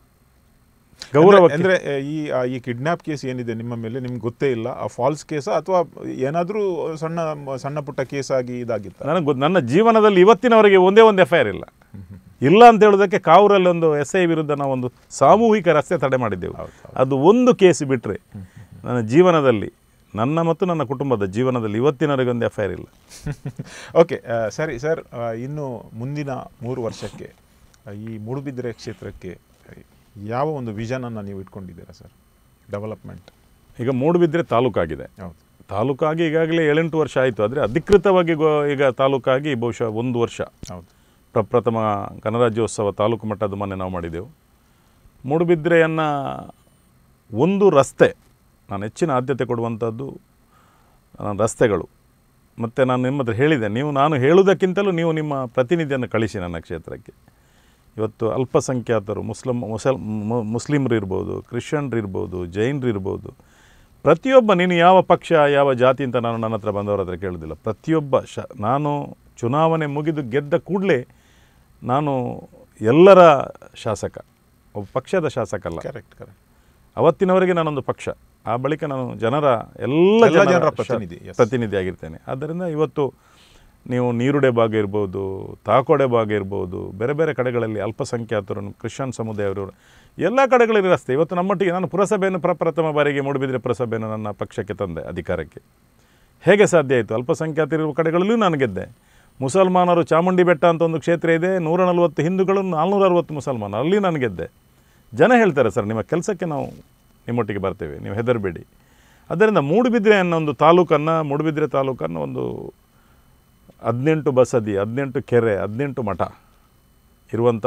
ಗೌರವ ಅಂದ್ರೆ ಆ, ಈ ಆ, ಈ ಕಿಡ್ನಾಪ್ ಕೇಸ್ ಏನಿದೆ ನಿಮ್ಮ ಮೇಲೆ ನಿಮ್ಗೆ ಗೊತ್ತೇ ಇಲ್ಲ ಆ ಫಾಲ್ಸ್ ಕೇಸ ಅಥವಾ ಏನಾದರೂ ಸಣ್ಣ ಸಣ್ಣ ಪುಟ್ಟ ಕೇಸ್ ಆಗಿ ಇದಾಗಿತ್ತ ನನಗೆ ಗೊತ್ತು ನನ್ನ ಜೀವನದಲ್ಲಿ ಇವತ್ತಿನವರೆಗೆ ಒಂದೇ ಒಂದು ಎಫ್ ಐ ಆರ್ ಇಲ್ಲ ಇಲ್ಲ ಅಂತ ಹೇಳೋದಕ್ಕೆ ಕಾವೂರಲ್ಲಿ ಒಂದು ಎಸ್ ಐ ವಿರುದ್ಧ ನಾವು ಒಂದು ಸಾಮೂಹಿಕ ರಸ್ತೆ ತಡೆ ಮಾಡಿದ್ದೆವು ಅದು ಒಂದು ಕೇಸ್ ಬಿಟ್ಟರೆ ನನ್ನ ಜೀವನದಲ್ಲಿ ನನ್ನ ಮತ್ತು ನನ್ನ ಕುಟುಂಬದ ಜೀವನದಲ್ಲಿ ಇವತ್ತಿನವರೆಗೆ ಒಂದು ಎಫ್ ಐ ಆರ್ ಇಲ್ಲ ಓಕೆ ಆ, ಸರಿ ಸರ್ ಆ, ಇನ್ನು ಮುಂದಿನ ಮೂರು ವರ್ಷಕ್ಕೆ ಆ, ಈ ಮೂಡುಬಿದಿರೆ ಕ್ಷೇತ್ರಕ್ಕೆ ಯಾವ ಒಂದು ವಿಷನನ್ನು ನೀವು ಇಟ್ಕೊಂಡಿದ್ದೀರಾ ಸರ್ ಡೆವಲಪ್ಮೆಂಟ್ ಈಗ ಮೂಡುಬಿದ್ರೆ ತಾಲೂಕಾಗಿದೆ ಹೌದು ತಾಲೂಕಾಗಿ ಈಗಾಗಲೇ ಏಳೆಂಟು ವರ್ಷ ಆಯಿತು ಆದರೆ ಅಧಿಕೃತವಾಗಿ ಗೋ ಈಗ ತಾಲೂಕಾಗಿ ಬಹುಶಃ ಒಂದು ವರ್ಷ ಹೌದು ಪ್ರಪ್ರಥಮ ಗಣರಾಜ್ಯೋತ್ಸವ ತಾಲೂಕು ಮಟ್ಟದ ಮೊನ್ನೆ ನಾವು ಮಾಡಿದೆವು ಮೂಡುಬಿದ್ರೆಯನ್ನು ಒಂದು ರಸ್ತೆ ನಾನು ಹೆಚ್ಚಿನ ಆದ್ಯತೆ ಕೊಡುವಂಥದ್ದು ನನ್ನ ರಸ್ತೆಗಳು ಮತ್ತು ನಾನು ನಿಮ್ಮ ಹತ್ರ ಹೇಳಿದೆ ನೀವು ನಾನು ಹೇಳುವುದಕ್ಕಿಂತಲೂ ನೀವು ನಿಮ್ಮ ಪ್ರತಿನಿಧಿಯನ್ನು ಕಳಿಸಿ ನನ್ನ ಕ್ಷೇತ್ರಕ್ಕೆ ಇವತ್ತು ಅಲ್ಪಸಂಖ್ಯಾತರು ಮುಸ್ಲಿಂ ಮುಸಲ್ ಮು- ಮುಸ್ಲಿಮ್ರು ಇರ್ಬೋದು ಕ್ರಿಶ್ಚಿಯನ್ರು ಇರ್ಬೋದು ಜೈನರು ಇರ್ಬೋದು ಪ್ರತಿಯೊಬ್ಬ ನೀನು ಯಾವ ಪಕ್ಷ ಯಾವ ಜಾತಿ ಅಂತ ನಾನು ನನ್ನ ಹತ್ರ ಬಂದವರ ಹತ್ರ ಕೇಳೋದಿಲ್ಲ ಪ್ರತಿಯೊಬ್ಬ ಶ ನಾನು ಚುನಾವಣೆ ಮುಗಿದು ಗೆದ್ದ ಕೂಡಲೇ ನಾನು ಎಲ್ಲರ ಶಾಸಕ ಒಬ್ಬ ಪಕ್ಷದ ಶಾಸಕ ಅಲ್ಲ ಕರೆಕ್ಟ್ ಕರೆಕ್ಟ್ ಅವತ್ತಿನವರೆಗೆ ನಾನೊಂದು ಪಕ್ಷ ಆ ಬಳಿಕ ನಾನು ಜನರ ಎಲ್ಲ ಎಲ್ಲ ಜನರ ಜನರ ಶ- ಪ್ರತಿನಿಧಿ, yes. ಪ್ರತಿನಿಧಿ ಆಗಿರ್ತೇನೆ ಆದ್ದರಿಂದ ಇವತ್ತು ನೀವು ನೀರುಡೆ ಭಾಗ ಇರ್ಬೋದು ತಾಕೋಡೆ ಭಾಗ ಇರ್ಬೋದು ಬೇರೆ ಬೇರೆ ಕಡೆಗಳಲ್ಲಿ ಅಲ್ಪಸಂಖ್ಯಾತರು ಕ್ರಿಶ್ಚಿಯನ್ ಸಮುದಾಯವರು ಎಲ್ಲ ಕಡೆಗಳಲ್ಲಿ ರಸ್ತೆ ಇವತ್ತು ನಮ್ಮೊಟ್ಟಿಗೆ ನಾನು ಪುರಸಭೆಯನ್ನು ಪ್ರಪ್ರಥಮ ಬಾರಿಗೆ ಮೂಡಿಬಿದ್ರೆ ಪುರಸಭೆಯನ್ನು ನನ್ನ ಪಕ್ಷಕ್ಕೆ ತಂದೆ ಅಧಿಕಾರಕ್ಕೆ ಹೇಗೆ ಸಾಧ್ಯ ಆಯಿತು ಅಲ್ಪಸಂಖ್ಯಾತರಿರುವ ಕಡೆಗಳಲ್ಲೂ ನಾನು ಗೆದ್ದೆ ಮುಸಲ್ಮಾನರು ಚಾಮುಂಡಿ ಬೆಟ್ಟ ಅಂತ ಒಂದು ಕ್ಷೇತ್ರ ಇದೆ ನೂರ ನಲವತ್ತು ಹಿಂದೂಗಳು ನಾಲ್ನೂರ ಅರವತ್ತು ಮುಸಲ್ಮಾನರು ಅಲ್ಲಿ ನಾನು ಗೆದ್ದೆ ಜನ ಹೇಳ್ತಾರೆ ಸರ್ ನಿಮ್ಮ ಕೆಲಸಕ್ಕೆ ನಾವು ನಿಮ್ಮೊಟ್ಟಿಗೆ ಬರ್ತೇವೆ ನೀವು ಹೆದರಬೇಡಿ ಅದರಿಂದ ಮೂಡುಬಿದ್ರೆ ಅನ್ನೋ ಒಂದು ತಾಲೂಕನ್ನು ಮೂಡುಬಿದ್ರೆ ತಾಲೂಕನ್ನು ಒಂದು ಹದಿನೆಂಟು ಬಸದಿ ಹದಿನೆಂಟು ಕೆರೆ ಹದಿನೆಂಟು ಮಠ ಇರುವಂಥ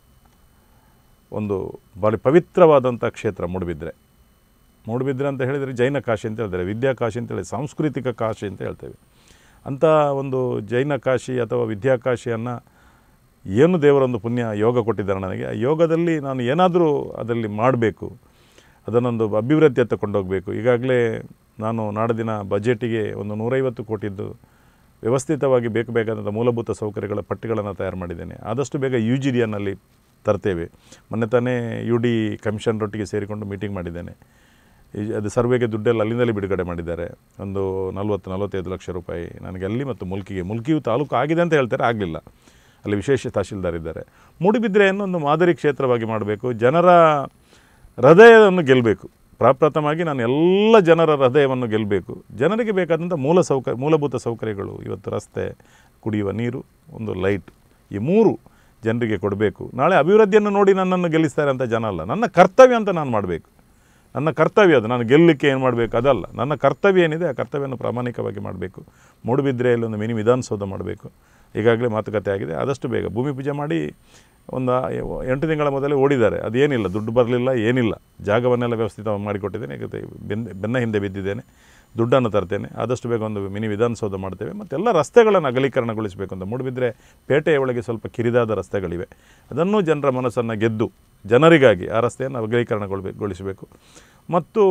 ಒಂದು ಭಾಳ ಪವಿತ್ರವಾದಂಥ ಕ್ಷೇತ್ರ ಮೂಡುಬಿದ್ರೆ ಮೂಡುಬಿದ್ರೆ ಅಂತ ಹೇಳಿದರೆ ಜೈನ ಕಾಶಿ ಅಂತ ಹೇಳ್ತಾರೆ ವಿದ್ಯಾಕಾಶಿ ಅಂತ ಹೇಳಿ ಸಾಂಸ್ಕೃತಿಕ ಕಾಶಿ ಅಂತ ಹೇಳ್ತೇವೆ ಅಂಥ ಒಂದು ಜೈನ ಕಾಶಿ ಅಥವಾ ವಿದ್ಯಾಕಾಶಿಯನ್ನು ಏನು ದೇವರೊಂದು ಪುಣ್ಯ ಯೋಗ ಕೊಟ್ಟಿದ್ದಾರೆ ನನಗೆ ಆ ಯೋಗದಲ್ಲಿ ನಾನು ಏನಾದರೂ ಅದರಲ್ಲಿ ಮಾಡಬೇಕು ಅದನ್ನೊಂದು ಅಭಿವೃದ್ಧಿಯತ್ತ ಕೊಂಡೋಗಬೇಕು ಈಗಾಗಲೇ ನಾನು ನಾಡಿನ ಬಜೆಟಿಗೆ ಒಂದು ನೂರೈವತ್ತು ಕೋಟಿದ್ದು ವ್ಯವಸ್ಥಿತವಾಗಿ ಬೇಕು ಬೇಕಾದಂಥ ಮೂಲಭೂತ ಸೌಕರ್ಯಗಳ ಪಟ್ಟಿಗಳನ್ನು ತಯಾರು ಮಾಡಿದ್ದೇನೆ ಆದಷ್ಟು ಬೇಗ ಯು ಜಿ ಡಿಯನ್ನಲ್ಲಿ ತರ್ತೇವೆ ಮೊನ್ನೆ ತಾನೇ ಯು ಡಿ ಕಮಿಷನರೊಟ್ಟಿಗೆ ಸೇರಿಕೊಂಡು ಮೀಟಿಂಗ್ ಮಾಡಿದ್ದೇನೆ ಈ ಅದು ಸರ್ವೆಗೆ ದುಡ್ಡೆಲ್ಲ ಅಲ್ಲಿಂದಲೇ ಬಿಡುಗಡೆ ಮಾಡಿದ್ದಾರೆ ಒಂದು ನಲ್ವತ್ತು ನಲವತ್ತೈದು ಲಕ್ಷ ರೂಪಾಯಿ ನನಗೆ ಅಲ್ಲಿ ಮತ್ತು ಮುಲ್ಕಿಗೆ ಮುಲ್ಕಿಯು ತಾಲೂಕು ಆಗಿದೆ ಅಂತ ಹೇಳ್ತಾರೆ ಆಗಲಿಲ್ಲ ಅಲ್ಲಿ ವಿಶೇಷ ತಹಶೀಲ್ದಾರ್ ಇದ್ದಾರೆ ಮೂಡಿಬಿದ್ರೆಯನ್ನು ಒಂದು ಮಾದರಿ ಕ್ಷೇತ್ರವಾಗಿ ಮಾಡಬೇಕು ಜನರ ಹೃದಯವನ್ನು ಗೆಲ್ಲಬೇಕು ಪ್ರಪ್ರಥಮವಾಗಿ ನಾನು ಎಲ್ಲ ಜನರ ಹೃದಯವನ್ನು ಗೆಲ್ಲಬೇಕು ಜನರಿಗೆ ಬೇಕಾದಂಥ ಮೂಲ ಸೌಕರ್ಯ ಮೂಲಭೂತ ಸೌಕರ್ಯಗಳು ಇವತ್ತು ರಸ್ತೆ ಕುಡಿಯುವ ನೀರು ಒಂದು ಲೈಟ್ ಈ ಮೂರು ಜನರಿಗೆ ಕೊಡಬೇಕು ನಾಳೆ ಅಭಿವೃದ್ಧಿಯನ್ನು ನೋಡಿ ನನ್ನನ್ನು ಗೆಲ್ಲಿಸ್ತಾರೆ ಅಂತ ಜನ ಅಲ್ಲ ನನ್ನ ಕರ್ತವ್ಯ ಅಂತ ನಾನು ಮಾಡಬೇಕು ನನ್ನ ಕರ್ತವ್ಯ ಅದು ನಾನು ಗೆಲ್ಲಲಿಕ್ಕೆ ಏನು ಮಾಡಬೇಕು ಅದಲ್ಲ ನನ್ನ ಕರ್ತವ್ಯ ಏನಿದೆ ಆ ಕರ್ತವ್ಯವನ್ನು ಪ್ರಾಮಾಣಿಕವಾಗಿ ಮಾಡಬೇಕು ಮೂಡುಬಿದ್ರೆಯಲ್ಲಿ ಒಂದು ಮಿನಿ ವಿಧಾನಸೌಧ ಮಾಡಬೇಕು ಈಗಾಗಲೇ ಮಾತುಕತೆ ಆಗಿದೆ ಆದಷ್ಟು ಬೇಗ ಭೂಮಿ ಪೂಜೆ ಮಾಡಿ ಒಂದು ಎಂಟು ತಿಂಗಳ ಮೊದಲೇ ಓಡಿದ್ದಾರೆ ಅದೇನಿಲ್ಲ ದುಡ್ಡು ಬರಲಿಲ್ಲ ಏನಿಲ್ಲ ಜಾಗವನ್ನೆಲ್ಲ ವ್ಯವಸ್ಥಿತ ಮಾಡಿಕೊಟ್ಟಿದ್ದೇನೆ ಈಗ ಬೆನ್ನ ಬೆನ್ನ ಹಿಂದೆ ಬಿದ್ದಿದ್ದೇನೆ ದುಡ್ಡನ್ನು ತರ್ತೇನೆ ಆದಷ್ಟು ಬೇಗ ಒಂದು ಮಿನಿ ವಿಧಾನಸೌಧ ಮಾಡ್ತೇವೆ ಮತ್ತು ಎಲ್ಲ ರಸ್ತೆಗಳನ್ನು ಅಗಲೀಕರಣಗೊಳಿಸಬೇಕು ಅಂತ ಮೂಡಿಬಿದ್ರೆ ಪೇಟೆಯ ಒಳಗೆ ಸ್ವಲ್ಪ ಕಿರಿದಾದ ರಸ್ತೆಗಳಿವೆ ಅದನ್ನು ಜನರ ಮನಸ್ಸನ್ನು ಗೆದ್ದು ಜನರಿಗಾಗಿ ಆ ರಸ್ತೆಯನ್ನು ಅಗಲೀಕರಣಗೊಳ್ಬೇಕು ಗೊಳಿಸಬೇಕು ಮತ್ತು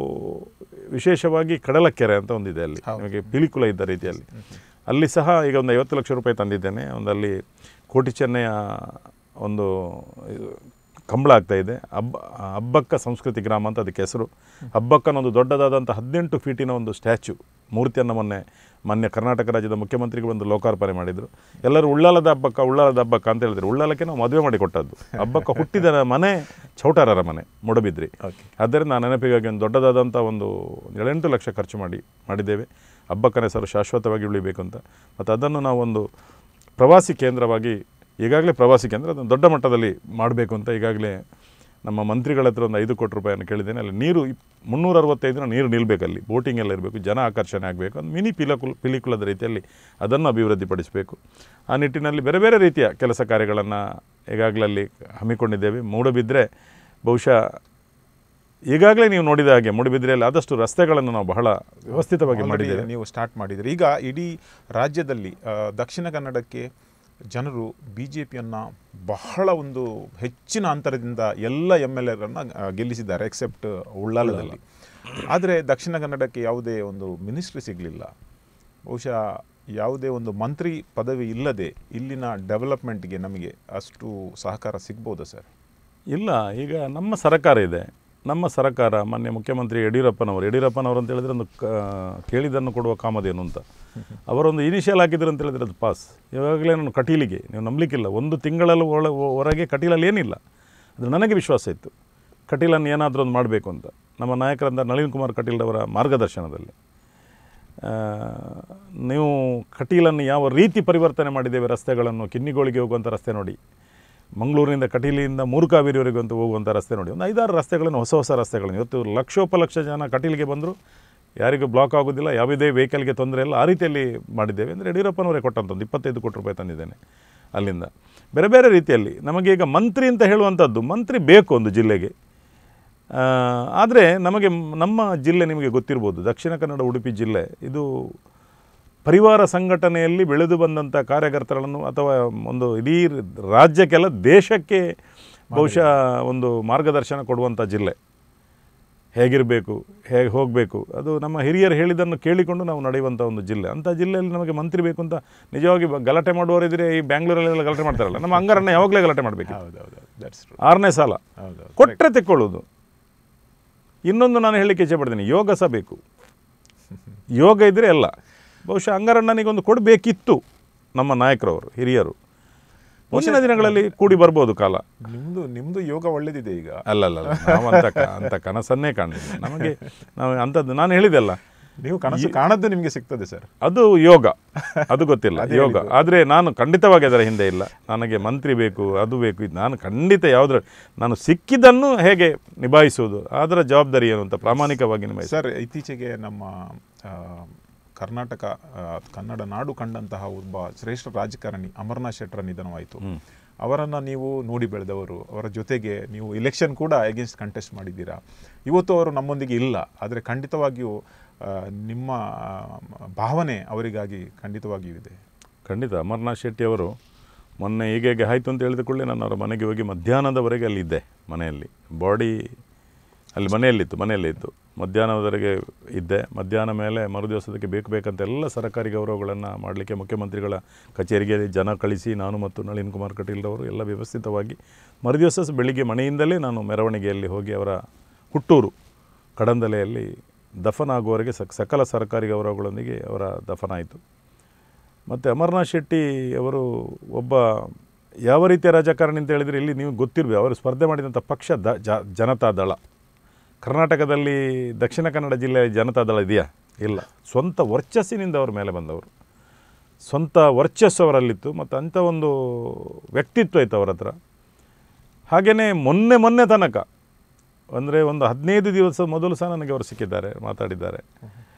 ವಿಶೇಷವಾಗಿ ಕಡಲಕೆರೆ ಅಂತ ಒಂದಿದೆ ಅಲ್ಲಿ ನಿಮಗೆ ಪಿಲಿಕುಲ ಇದ್ದ ರೀತಿಯಲ್ಲಿ ಅಲ್ಲಿ ಸಹ ಈಗ ಒಂದು ಐವತ್ತು ಲಕ್ಷ ರೂಪಾಯಿ ತಂದಿದ್ದೇನೆ ಒಂದು ಅಲ್ಲಿ ಕೋಟಿ ಚೆನ್ನೈಯ ಒಂದು ಇದು ಕಂಬಳ ಆಗ್ತಾ ಇದೆ ಹಬ್ಬ ಹಬ್ಬಕ್ಕ ಸಂಸ್ಕೃತಿ ಗ್ರಾಮ ಅಂತ ಅದಕ್ಕೆ ಹೆಸರು ಹಬ್ಬಕ್ಕನ ಒಂದು ದೊಡ್ಡದಾದಂಥ ಹದಿನೆಂಟು ಫೀಟಿನ ಒಂದು ಸ್ಟ್ಯಾಚು ಮೂರ್ತಿಯನ್ನು ಮೊನ್ನೆ ಮೊನ್ನೆ ಕರ್ನಾಟಕ ರಾಜ್ಯದ ಮುಖ್ಯಮಂತ್ರಿಗಳು ಒಂದು ಲೋಕಾರ್ಪಣೆ ಮಾಡಿದರು ಎಲ್ಲರೂ ಉಳ್ಳಾಲದ ಹಬ್ಬಕ್ಕ ಉಳ್ಳಾಲದ ಹಬ್ಬಕ್ಕ ಅಂತ ಹೇಳಿದ್ರು ಉಳ್ಳಾಲಕ್ಕೆ ನಾವು ಮದುವೆ ಮಾಡಿ ಕೊಟ್ಟದ್ದು ಹಬ್ಬಕ್ಕ ಹುಟ್ಟಿದ ಮನೆ ಚೌಟಾರರ ಮನೆ ಮೂಡಬಿದ್ರಿ ಆದ್ದರಿಂದ ಆ ನೆನಪಿಗಾಗಿ ಒಂದು ದೊಡ್ಡದಾದಂಥ ಒಂದು ಏಳೆಂಟು ಲಕ್ಷ ಖರ್ಚು ಮಾಡಿ ಮಾಡಿದ್ದೇವೆ ಹಬ್ಬಕ್ಕನ ಹೆಸರು ಶಾಶ್ವತವಾಗಿ ಉಳಿಬೇಕು ಅಂತ ಮತ್ತು ಅದನ್ನು ನಾವು ಒಂದು ಪ್ರವಾಸಿ ಕೇಂದ್ರವಾಗಿ ಈಗಾಗಲೇ ಪ್ರವಾಸಿ ಕೇಂದ್ರ ಅದನ್ನು ದೊಡ್ಡ ಮಟ್ಟದಲ್ಲಿ ಮಾಡಬೇಕು ಅಂತ ಈಗಾಗಲೇ ನಮ್ಮ ಮಂತ್ರಿಗಳ ಹತ್ರ ಒಂದು ಐದು ಕೋಟಿ ರೂಪಾಯಿಯನ್ನು ಕೇಳಿದ್ದೇನೆ ಅಲ್ಲಿ ನೀರು ಇಪ್- ಮುನ್ನೂರ ಅರವತ್ತೈದು ದಿನ ನೀರು ನಿಲ್ಲಬೇಕು ಅಲ್ಲಿ ಬೋಟಿಂಗ್ ಎಲ್ಲ ಇರಬೇಕು ಜನ ಆಕರ್ಷಣೆ ಆಗಬೇಕು ಒಂದು ಮಿನಿ ಪಿಲಕುಲ್ ಪಿಲಿಕುಲದ ರೀತಿಯಲ್ಲಿ ಅದನ್ನು ಅಭಿವೃದ್ಧಿಪಡಿಸಬೇಕು ಆ ನಿಟ್ಟಿನಲ್ಲಿ ಬೇರೆ ಬೇರೆ ರೀತಿಯ ಕೆಲಸ ಕಾರ್ಯಗಳನ್ನು ಈಗಾಗಲೇ ಅಲ್ಲಿ ಹಮ್ಮಿಕೊಂಡಿದ್ದೇವೆ ಮೂಡಬಿದ್ದರೆ ಬಹುಶಃ ಈಗಾಗಲೇ ನೀವು ನೋಡಿದ ಹಾಗೆ ಮೂಡಬಿದ್ರೆಯಲ್ಲಿ ಆದಷ್ಟು ರಸ್ತೆಗಳನ್ನು ನಾವು ಬಹಳ ವ್ಯವಸ್ಥಿತವಾಗಿ Already ಮಾಡಿದ್ದೇವೆ ನೀವು ಸ್ಟಾರ್ಟ್ ಮಾಡಿದ್ದೀರಿ ಈಗ ಇಡೀ ರಾಜ್ಯದಲ್ಲಿ ಆ, ದಕ್ಷಿಣ ಕನ್ನಡಕ್ಕೆ ಜನರು ಬಿ ಜೆ ಪಿಯನ್ನು ಬಹಳ ಒಂದು ಹೆಚ್ಚಿನ ಅಂತರದಿಂದ ಎಲ್ಲ ಎಮ್ ಎಲ್ ಎರನ್ನು ಗೆಲ್ಲಿಸಿದ್ದಾರೆ ಎಕ್ಸೆಪ್ಟ್ ಉಳ್ಳಾಲದಲ್ಲಿ ಆದರೆ ದಕ್ಷಿಣ ಕನ್ನಡಕ್ಕೆ ಯಾವುದೇ ಒಂದು ಮಿನಿಸ್ಟ್ರಿ ಸಿಗಲಿಲ್ಲ ಬಹುಶಃ ಯಾವುದೇ ಒಂದು ಮಂತ್ರಿ ಪದವಿ ಇಲ್ಲದೆ ಇಲ್ಲಿನ ಡೆವಲಪ್ಮೆಂಟ್ಗೆ ನಮಗೆ ಅಷ್ಟು ಸಹಕಾರ ಸಿಗ್ಬೋದಾ ಸರ್ ಇಲ್ಲ ಈಗ ನಮ್ಮ ಸರ್ಕಾರ ಇದೆ ನಮ್ಮ ಸರ್ಕಾರ ಮಾನ್ಯ ಮುಖ್ಯಮಂತ್ರಿ ಯಡಿಯೂರಪ್ಪನವರು ಯಡಿಯೂರಪ್ಪನವರು ಅಂತ ಹೇಳಿದ್ರೆ ಒಂದು ಕ ಕೇಳಿದ್ದನ್ನು ಕೊಡುವ ಕಾಮಧೇನು ಅಂತ ಅವರೊಂದು ಇನಿಷಿಯಲ್ ಹಾಕಿದ್ರು ಅಂತ ಹೇಳಿದ್ರೆ ಅದು ಪಾಸ್ ಇವಾಗಲೇ ನಾನು ಕಟೀಲಿಗೆ ನೀವು ನಂಬಲಿಕ್ಕಿಲ್ಲ ಒಂದು ತಿಂಗಳಲ್ಲಿ ಒಳ ಹೊರಗೆ ಕಟೀಲಲ್ಲಿ ಏನಿಲ್ಲ ಅದು ನನಗೆ ವಿಶ್ವಾಸ ಇತ್ತು ಕಟೀಲನ್ನು ಏನಾದರೂ ಒಂದು ಮಾಡಬೇಕು ಅಂತ ನಮ್ಮ ನಾಯಕರಾದ ನಳಿನ್ ಕುಮಾರ್ ಕಟೀಲ್ ಅವರ ಮಾರ್ಗದರ್ಶನದಲ್ಲಿ ಆ, ನೀವು ಕಟೀಲನ್ನು ಯಾವ ರೀತಿ ಪರಿವರ್ತನೆ ಮಾಡಿದ್ದೇವೆ ರಸ್ತೆಗಳನ್ನು ಕಿನ್ನಿಗೋಳಿಗೆ ಹೋಗುವಂಥ ರಸ್ತೆ ನೋಡಿ ಮಂಗಳೂರಿನಿಂದ ಕಟೀಲಿಂದ ಮೂರುಕಾವೇರಿವರೆಗೂ ಅಂತ ಹೋಗುವಂಥ ರಸ್ತೆ ನೋಡಿ ಒಂದು ಐದಾರು ರಸ್ತೆಗಳನ್ನು ಹೊಸ ಹೊಸ ರಸ್ತೆಗಳನ್ನು ಇವತ್ತು ಲಕ್ಷೋಪಲಕ್ಷ ಜನ ಕಟೀಲಿಗೆ ಬಂದರು ಯಾರಿಗೂ ಬ್ಲಾಕ್ ಆಗೋದಿಲ್ಲ ಯಾವುದೇ ವೆಹಿಕಲ್ಗೆ ತೊಂದರೆ ಇಲ್ಲ ಆ ರೀತಿಯಲ್ಲಿ ಮಾಡಿದ್ದೇವೆ ಅಂದರೆ ಯಡಿಯೂರಪ್ಪನವರೇ ಕೊಟ್ಟಂಥ ಒಂದು ಇಪ್ಪತ್ತೈದು ಕೋಟಿ ರೂಪಾಯಿ ತಂದಿದ್ದೇನೆ ಅಲ್ಲಿಂದ ಬೇರೆ ಬೇರೆ ರೀತಿಯಲ್ಲಿ ನಮಗೆ ಈಗ ಮಂತ್ರಿ ಅಂತ ಹೇಳುವಂಥದ್ದು ಮಂತ್ರಿ ಬೇಕು ಒಂದು ಜಿಲ್ಲೆಗೆ ಆದರೆ ನಮಗೆ ಮ್- ನಮ್ಮ ಜಿಲ್ಲೆ ನಿಮಗೆ ಗೊತ್ತಿರ್ಬೋದು ದಕ್ಷಿಣ ಕನ್ನಡ ಉಡುಪಿ ಜಿಲ್ಲೆ ಇದು ಪರಿವಾರ ಸಂಘಟನೆಯಲ್ಲಿ ಬೆಳೆದು ಬಂದಂಥ ಕಾರ್ಯಕರ್ತರನ್ನು ಅಥವಾ ಒಂದು ಇಡೀ ರಾಜ್ಯಕ್ಕೆಲ್ಲ ದೇಶಕ್ಕೆ ಬಹುಶಃ ಒಂದು ಮಾರ್ಗದರ್ಶನ ಕೊಡುವಂಥ ಜಿಲ್ಲೆ ಹೇಗಿರಬೇಕು ಹೇಗೆ ಹೋಗಬೇಕು ಅದು ನಮ್ಮ ಹಿರಿಯರು ಹೇಳಿದ್ದನ್ನು ಕೇಳಿಕೊಂಡು ನಾವು ನಡೆಯುವಂಥ ಒಂದು ಜಿಲ್ಲೆ ಅಂಥ ಜಿಲ್ಲೆಯಲ್ಲಿ ನಮಗೆ ಮಂತ್ರಿ ಬೇಕು ಅಂತ ನಿಜವಾಗಿ ಬ- ಗಲಾಟೆ ಮಾಡುವವರಿದ್ರೆ ಈ ಬ್ಯಾಂಗ್ಳೂರಲ್ಲೆಲ್ಲ ಗಲಾಟೆ ಮಾಡ್ತಾರಲ್ಲ ನಮ್ಮ ಅಂಗಾರನ್ನ ಯಾವಾಗಲೇ ಗಲಾಟೆ ಮಾಡಬೇಕು ಹೌದೌದು ದಟ್ಸ್ ಟ್ರೂ ಆರನೇ ಸಾಲ ಹೌದೌದು ಕೊಟ್ಟರೆ ತೆಕ್ಕೊಳ್ಳೋದು ಇನ್ನೊಂದು ನಾನು ಹೇಳಲಿಕ್ಕೆ ಇಚ್ಛೆಪಡ್ತೀನಿ ಯೋಗ ಸಹ ಬೇಕು ಯೋಗ ಇದ್ದರೆ ಎಲ್ಲ ಬಹುಶಃ ಅಂಗಾರಣ್ಣನಿಗೊಂದು ಕೊಡಬೇಕಿತ್ತು ನಮ್ಮ ನಾಯಕರವರು ಹಿರಿಯರು ಮುಂದಿನ ದಿನಗಳಲ್ಲಿ ಕೂಡಿ ಬರ್ಬೋದು ಕಾಲ ನಿಮ್ಮದು ನಿಮ್ಮದು ಯೋಗ ಒಳ್ಳೆದಿದೆ ಈಗ ಅಲ್ಲಲ್ಲ ನಾವು ಅಂತ ಕ- ಅಂತ ಕನಸನ್ನೇ ಕಾಣಲಿಲ್ಲ ನಮಗೆ ನಾವು ಅಂಥದ್ದು ನಾನು ಹೇಳಿದೆಲ್ಲ ನೀವು ಕನಸು ಕಾಣದ್ದು ನಿಮಗೆ ಸಿಗ್ತದೆ ಸರ್ ಅದು ಯೋಗ ಅದು ಗೊತ್ತಿಲ್ಲ ಯೋಗ ಆದರೆ ನಾನು ಖಂಡಿತವಾಗಿ ಅದರ ಹಿಂದೆ ಇಲ್ಲ ನನಗೆ ಮಂತ್ರಿ ಬೇಕು ಅದು ಬೇಕು ಇದು ನಾನು ಖಂಡಿತ ಯಾವುದ್ರ ನಾನು ಸಿಕ್ಕಿದ್ದನ್ನು ಹೇಗೆ ನಿಭಾಯಿಸುವುದು ಅದರ ಜವಾಬ್ದಾರಿ ಏನು ಅಂತ ಪ್ರಾಮಾಣಿಕವಾಗಿ ನಿಭಾಯಿಸಿ ಸರ್ ಇತ್ತೀಚೆಗೆ ನಮ್ಮ ಆ, ಕರ್ನಾಟಕ ಆ, ಕನ್ನಡ ನಾಡು ಕಂಡಂತಹ ಒಬ್ಬ ಶ್ರೇಷ್ಠ ರಾಜಕಾರಣಿ ಅಮರನಾಥ್ ಶೆಟ್ಟರ ನಿಧನವಾಯಿತು ಅವರನ್ನು ನೀವು ನೋಡಿ ಬೆಳೆದವರು ಅವರ ಜೊತೆಗೆ ನೀವು ಇಲೆಕ್ಷನ್ ಕೂಡ ಎಗೇನ್ಸ್ಟ್ ಕಂಟೆಸ್ಟ್ ಮಾಡಿದ್ದೀರಾ ಇವತ್ತು ಅವರು ನಮ್ಮೊಂದಿಗೆ ಇಲ್ಲ ಆದರೆ ಖಂಡಿತವಾಗಿಯೂ ಆ, ನಿಮ್ಮ ಆ, ಭಾವನೆ ಅವರಿಗಾಗಿ ಖಂಡಿತವಾಗಿಯೂ ಇದೆ ಖಂಡಿತ ಅಮರ್ನಾಥ್ ಶೆಟ್ಟಿ ಅವರು ಮೊನ್ನೆ ಹೀಗೆ ಹೀಗೆ ಆಯಿತು ಅಂತ ಹೇಳಿದ ಕೂಡಲೇ ನಾನು ಅವರ ಮನೆಗೆ ಹೋಗಿ ಮಧ್ಯಾಹ್ನದವರೆಗೆ ಅಲ್ಲಿದ್ದೆ ಮನೆಯಲ್ಲಿ ಬಾಡಿ ಅಲ್ಲಿ ಮನೆಯಲ್ಲಿತ್ತು ಮನೆಯಲ್ಲಿತ್ತು ಮಧ್ಯಾಹ್ನದವರೆಗೆ ಇದ್ದೆ ಮಧ್ಯಾಹ್ನ ಮೇಲೆ ಮರುದಿವಸದಕ್ಕೆ ಬೇಕು ಬೇಕಂತ ಎಲ್ಲ ಸರ್ಕಾರಿ ಗೌರವಗಳನ್ನು ಮಾಡಲಿಕ್ಕೆ ಮುಖ್ಯಮಂತ್ರಿಗಳ ಕಚೇರಿಗೆ ಜನ ಕಳಿಸಿ ನಾನು ಮತ್ತು ನಳಿನ್ ಕುಮಾರ್ ಕಟೀಲ್ ಅವರು ಎಲ್ಲ ವ್ಯವಸ್ಥಿತವಾಗಿ ಮರುದಿವಸ ಸ ಬೆಳಿಗ್ಗೆ ಮನೆಯಿಂದಲೇ ನಾನು ಮೆರವಣಿಗೆಯಲ್ಲಿ ಹೋಗಿ ಅವರ ಹುಟ್ಟೂರು ಕಡಂದಲೆಯಲ್ಲಿ ದಫನ ಆಗುವವರೆಗೆ ಸಕ್ ಸಕಲ ಸರ್ಕಾರಿ ಗೌರವಗಳೊಂದಿಗೆ ಅವರ ದಫನ ಆಯಿತು ಮತ್ತು ಅಮರ್ನಾಥ್ ಶೆಟ್ಟಿ ಅವರು ಒಬ್ಬ ಯಾವ ರೀತಿಯ ರಾಜಕಾರಣಿ ಅಂತ ಹೇಳಿದರೆ ಇಲ್ಲಿ ನೀವು ಗೊತ್ತಿರಬೇಕು ಅವರು ಸ್ಪರ್ಧೆ ಮಾಡಿದಂಥ ಪಕ್ಷ ದ ಜ- ಜನತಾ ದಳ ಕರ್ನಾಟಕದಲ್ಲಿ ದಕ್ಷಿಣ ಕನ್ನಡ ಜಿಲ್ಲೆಯ ಜನತಾ ದಳ ಇದೆಯಾ ಇಲ್ಲ ಸ್ವಂತ ವರ್ಚಸ್ಸಿನಿಂದ ಅವ್ರ ಮೇಲೆ ಬಂದವರು ಸ್ವಂತ ವರ್ಚಸ್ಸು ಅವರಲ್ಲಿತ್ತು ಮತ್ತು ಅಂಥ ಒಂದು ವ್ಯಕ್ತಿತ್ವ ಇತ್ತು ಅವರ ಹತ್ರ ಹಾಗೆಯೇ ಮೊನ್ನೆ ಮೊನ್ನೆ ತನಕ ಅಂದರೆ ಒಂದು ಹದಿನೈದು ದಿವಸ ಮೊದಲು ಸಹ ನನಗೆ ಅವರು ಸಿಕ್ಕಿದ್ದಾರೆ ಮಾತಾಡಿದ್ದಾರೆ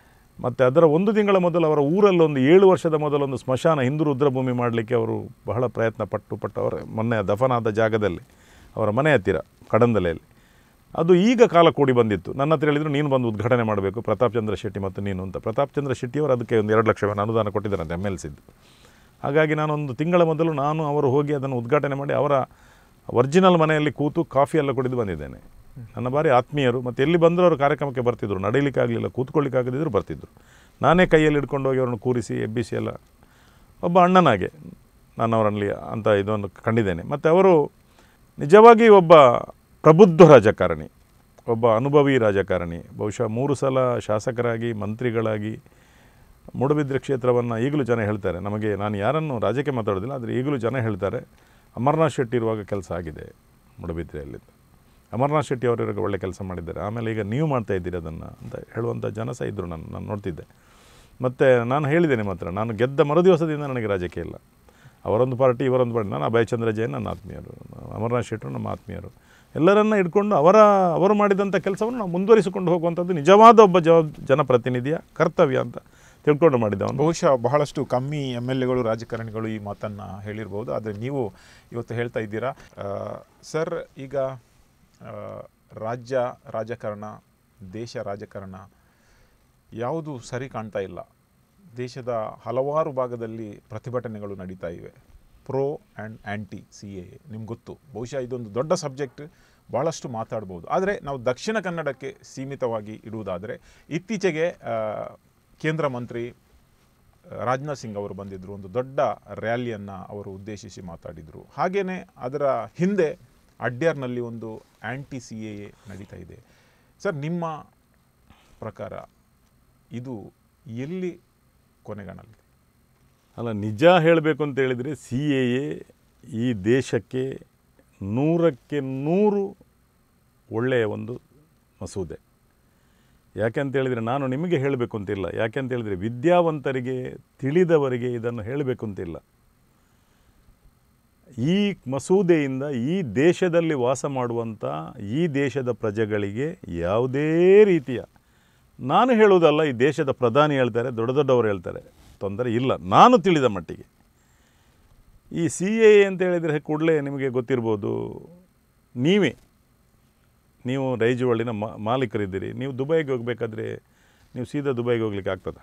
ಮತ್ತು ಅದರ ಒಂದು ತಿಂಗಳ ಮೊದಲು ಅವರ ಊರಲ್ಲಿ ಒಂದು ಏಳು ವರ್ಷದ ಮೊದಲೊಂದು ಸ್ಮಶಾನ ಹಿಂದೂ ರುದ್ರಭೂಮಿ ಮಾಡಲಿಕ್ಕೆ ಅವರು ಬಹಳ ಪ್ರಯತ್ನ ಪಟ್ಟು ಪಟ್ಟು ಅವರ ಮೊನ್ನೆ ದಫನಾದ ಜಾಗದಲ್ಲಿ ಅವರ ಮನೆ ಹತ್ತಿರ ಕಡಂದಲೆಯಲ್ಲಿ ಅದು ಈಗ ಕಾಲ ಕೂಡಿ ಬಂದಿತ್ತು ನನ್ನ ಹತ್ರ ಹೇಳಿದ್ರು ನೀನು ಬಂದು ಉದ್ಘಾಟನೆ ಮಾಡಬೇಕು ಪ್ರತಾಪ್ ಚಂದ್ರ ಶೆಟ್ಟಿ ಮತ್ತು ನೀನು ಅಂತ ಪ್ರತಾಪ್ ಚಂದ್ರ ಶೆಟ್ಟಿಯವರು ಅದಕ್ಕೆ ಒಂದು ಎರಡು ಲಕ್ಷ ಅನುದಾನ ಕೊಟ್ಟಿದ್ದಾರಂತೆ ಎಮ್ ಎಲ್ ಸಿದ್ದು ಹಾಗಾಗಿ ನಾನೊಂದು ತಿಂಗಳ ಮೊದಲು ನಾನು ಅವರು ಹೋಗಿ ಅದನ್ನು ಉದ್ಘಾಟನೆ ಮಾಡಿ ಅವರ ಒರಿಜಿನಲ್ ಮನೆಯಲ್ಲಿ ಕೂತು ಕಾಫಿ ಎಲ್ಲ ಕುಡಿದು ಬಂದಿದ್ದೇನೆ ನನ್ನ ಬಾರಿ ಆತ್ಮೀಯರು ಮತ್ತು ಎಲ್ಲಿ ಬಂದರೂ ಅವರು ಕಾರ್ಯಕ್ರಮಕ್ಕೆ ಬರ್ತಿದ್ರು ನಡೀಲಿಕ್ಕಾಗಲಿಲ್ಲ ಕೂತ್ಕೊಳ್ಳಿಕ್ಕಾಗದಿದ್ರು ಬರ್ತಿದ್ರು ನಾನೇ ಕೈಯಲ್ಲಿ ಹಿಡ್ಕೊಂಡು ಹೋಗಿ ಅವ್ರನ್ನ ಕೂರಿಸಿ ಎಬ್ಬಿಸಿ ಎಲ್ಲ ಒಬ್ಬ ಅಣ್ಣನಾಗೆ ನಾನು ಅವರಲ್ಲಿ ಅಂತ ಇದನ್ನು ಕಂಡಿದ್ದೇನೆ ಮತ್ತು ಅವರು ನಿಜವಾಗಿ ಒಬ್ಬ ಪ್ರಬುದ್ಧ ರಾಜಕಾರಣಿ ಒಬ್ಬ ಅನುಭವಿ ರಾಜಕಾರಣಿ ಬಹುಶಃ ಮೂರು ಸಲ ಶಾಸಕರಾಗಿ ಮಂತ್ರಿಗಳಾಗಿ ಮೂಡಬಿದ್ರೆ ಕ್ಷೇತ್ರವನ್ನು ಈಗಲೂ ಜನ ಹೇಳ್ತಾರೆ ನಮಗೆ ನಾನು ಯಾರನ್ನು ರಾಜ್ಯಕ್ಕೆ ಮಾತಾಡೋದಿಲ್ಲ ಆದರೆ ಈಗಲೂ ಜನ ಹೇಳ್ತಾರೆ ಅಮರ್ನಾಥ್ ಶೆಟ್ಟಿ ಇರುವಾಗ ಕೆಲಸ ಆಗಿದೆ ಮೂಡಬಿದ್ರೆಯಲ್ಲಿ ಅಮರ್ನಾಥ್ ಶೆಟ್ಟಿ ಅವರು ಇರುವಾಗ ಒಳ್ಳೆ ಕೆಲಸ ಮಾಡಿದ್ದಾರೆ ಆಮೇಲೆ ಈಗ ನೀವು ಮಾಡ್ತಾ ಇದ್ದೀರಿ ಅದನ್ನು ಅಂತ ಹೇಳುವಂಥ ಜನ ಸಹ ಇದ್ದರು ನಾನು ನಾನು ನೋಡ್ತಿದ್ದೆ ಮತ್ತು ನಾನು ಹೇಳಿದ್ದೇನೆ ಮಾತ್ರ ನಾನು ಗೆದ್ದ ಮರುದಿವಸದಿಂದ ನನಗೆ ರಾಜಕೀಯ ಇಲ್ಲ ಅವರೊಂದು ಪಾರ್ಟಿ ಇವರೊಂದು ಪಾರ್ಟಿ ನಾನು ಅಭಯಚಂದ್ರ ಜೈನ್ ನನ್ನ ಆತ್ಮೀಯರು ಅಮರನಾಥ್ ಶೆಟ್ಟರು ನಮ್ಮ ಆತ್ಮೀಯರು ಎಲ್ಲರನ್ನ ಇಟ್ಕೊಂಡು ಅವರ ಅವರು ಮಾಡಿದಂಥ ಕೆಲಸವನ್ನು ನಾವು ಮುಂದುವರಿಸಿಕೊಂಡು ಹೋಗುವಂಥದ್ದು ನಿಜವಾದ ಒಬ್ಬ ಜವಾಬ್ ಜನಪ್ರತಿನಿಧಿಯ ಕರ್ತವ್ಯ ಅಂತ ತಿಳ್ಕೊಂಡು ಮಾಡಿದ್ದವನು ಬಹುಶಃ ಬಹಳಷ್ಟು ಕಮ್ಮಿ ಎಮ್ ಎಲ್ ಎಗಳು ರಾಜಕಾರಣಿಗಳು ಈ ಮಾತನ್ನು ಹೇಳಿರ್ಬೋದು ಆದರೆ ನೀವು ಇವತ್ತು ಹೇಳ್ತಾ ಇದ್ದೀರಾ ಆ, ಸರ್ ಈಗ ಆ, ರಾಜ್ಯ ರಾಜಕಾರಣ ದೇಶ ರಾಜಕಾರಣ ಯಾವುದು ಸರಿ ಕಾಣ್ತಾ ಇಲ್ಲ ದೇಶದ ಹಲವಾರು ಭಾಗದಲ್ಲಿ ಪ್ರತಿಭಟನೆಗಳು ನಡೀತಾ ಇವೆ pro and anti C A ನಿಮ್ಗೆ ಗೊತ್ತು ಬಹುಶಃ ಇದೊಂದು ದೊಡ್ಡ ಸಬ್ಜೆಕ್ಟ್ ಭಾಳಷ್ಟು ಮಾತಾಡ್ಬೋದು ಆದರೆ ನಾವು ದಕ್ಷಿಣ ಕನ್ನಡಕ್ಕೆ ಸೀಮಿತವಾಗಿ ಇಡುವುದಾದರೆ ಇತ್ತೀಚೆಗೆ ಆ, ಕೇಂದ್ರ ಮಂತ್ರಿ ರಾಜನಾಥ್ ಸಿಂಗ್ ಅವರು ಬಂದಿದ್ದರು ಒಂದು ದೊಡ್ಡ ರ್ಯಾಲಿಯನ್ನು ಅವರು ಉದ್ದೇಶಿಸಿ ಮಾತಾಡಿದರು ಹಾಗೆಯೇ ಅದರ ಹಿಂದೆ ಅಡ್ಯಾರ್ನಲ್ಲಿ ಒಂದು ಆ್ಯಂಟಿ ಸಿ ಎ ನಡೀತಾ ಇದೆ ಸರ್ ನಿಮ್ಮ ಪ್ರಕಾರ ಇದು ಎಲ್ಲಿ ಕೊನೆಗಾಣಲಿ ಅಲ್ಲ ನಿಜ ಹೇಳಬೇಕು ಅಂತ ಹೇಳಿದರೆ ಸಿ ಎ ಎ ಈ ದೇಶಕ್ಕೆ ನೂರಕ್ಕೆ ನೂರು ಒಳ್ಳೆಯ ಒಂದು ಮಸೂದೆ ಯಾಕೆಂತ ಹೇಳಿದರೆ ನಾನು ನಿಮಗೆ ಹೇಳಬೇಕು ಅಂತಿಲ್ಲ ಯಾಕೆಂತ ಹೇಳಿದರೆ ವಿದ್ಯಾವಂತರಿಗೆ ತಿಳಿದವರಿಗೆ ಇದನ್ನು ಹೇಳಬೇಕು ಅಂತಿಲ್ಲ ಈ ಮಸೂದೆಯಿಂದ ಈ ದೇಶದಲ್ಲಿ ವಾಸ ಮಾಡುವಂಥ ಈ ದೇಶದ ಪ್ರಜೆಗಳಿಗೆ ಯಾವುದೇ ರೀತಿಯ ನಾನು ಹೇಳುವುದಲ್ಲ ಈ ದೇಶದ ಪ್ರಧಾನಿ ಹೇಳ್ತಾರೆ ದೊಡ್ಡ ದೊಡ್ಡವರು ಹೇಳ್ತಾರೆ ತೊಂದರೆ ಇಲ್ಲ ನಾನು ತಿಳಿದ ಮಟ್ಟಿಗೆ ಈ ಸಿ ಎ ಅಂತ ಹೇಳಿದರೆ ಕೂಡಲೇ ನಿಮಗೆ ಗೊತ್ತಿರ್ಬೋದು ನೀವೇ ನೀವು ರೈಜುವಳ್ಳಿನ ಮಾ ಮಾಲೀಕರಿದ್ದೀರಿ ನೀವು ದುಬೈಗೆ ಹೋಗಬೇಕಾದ್ರೆ ನೀವು ಸೀದಾ ದುಬೈಗೆ ಹೋಗ್ಲಿಕ್ಕೆ ಆಗ್ತದ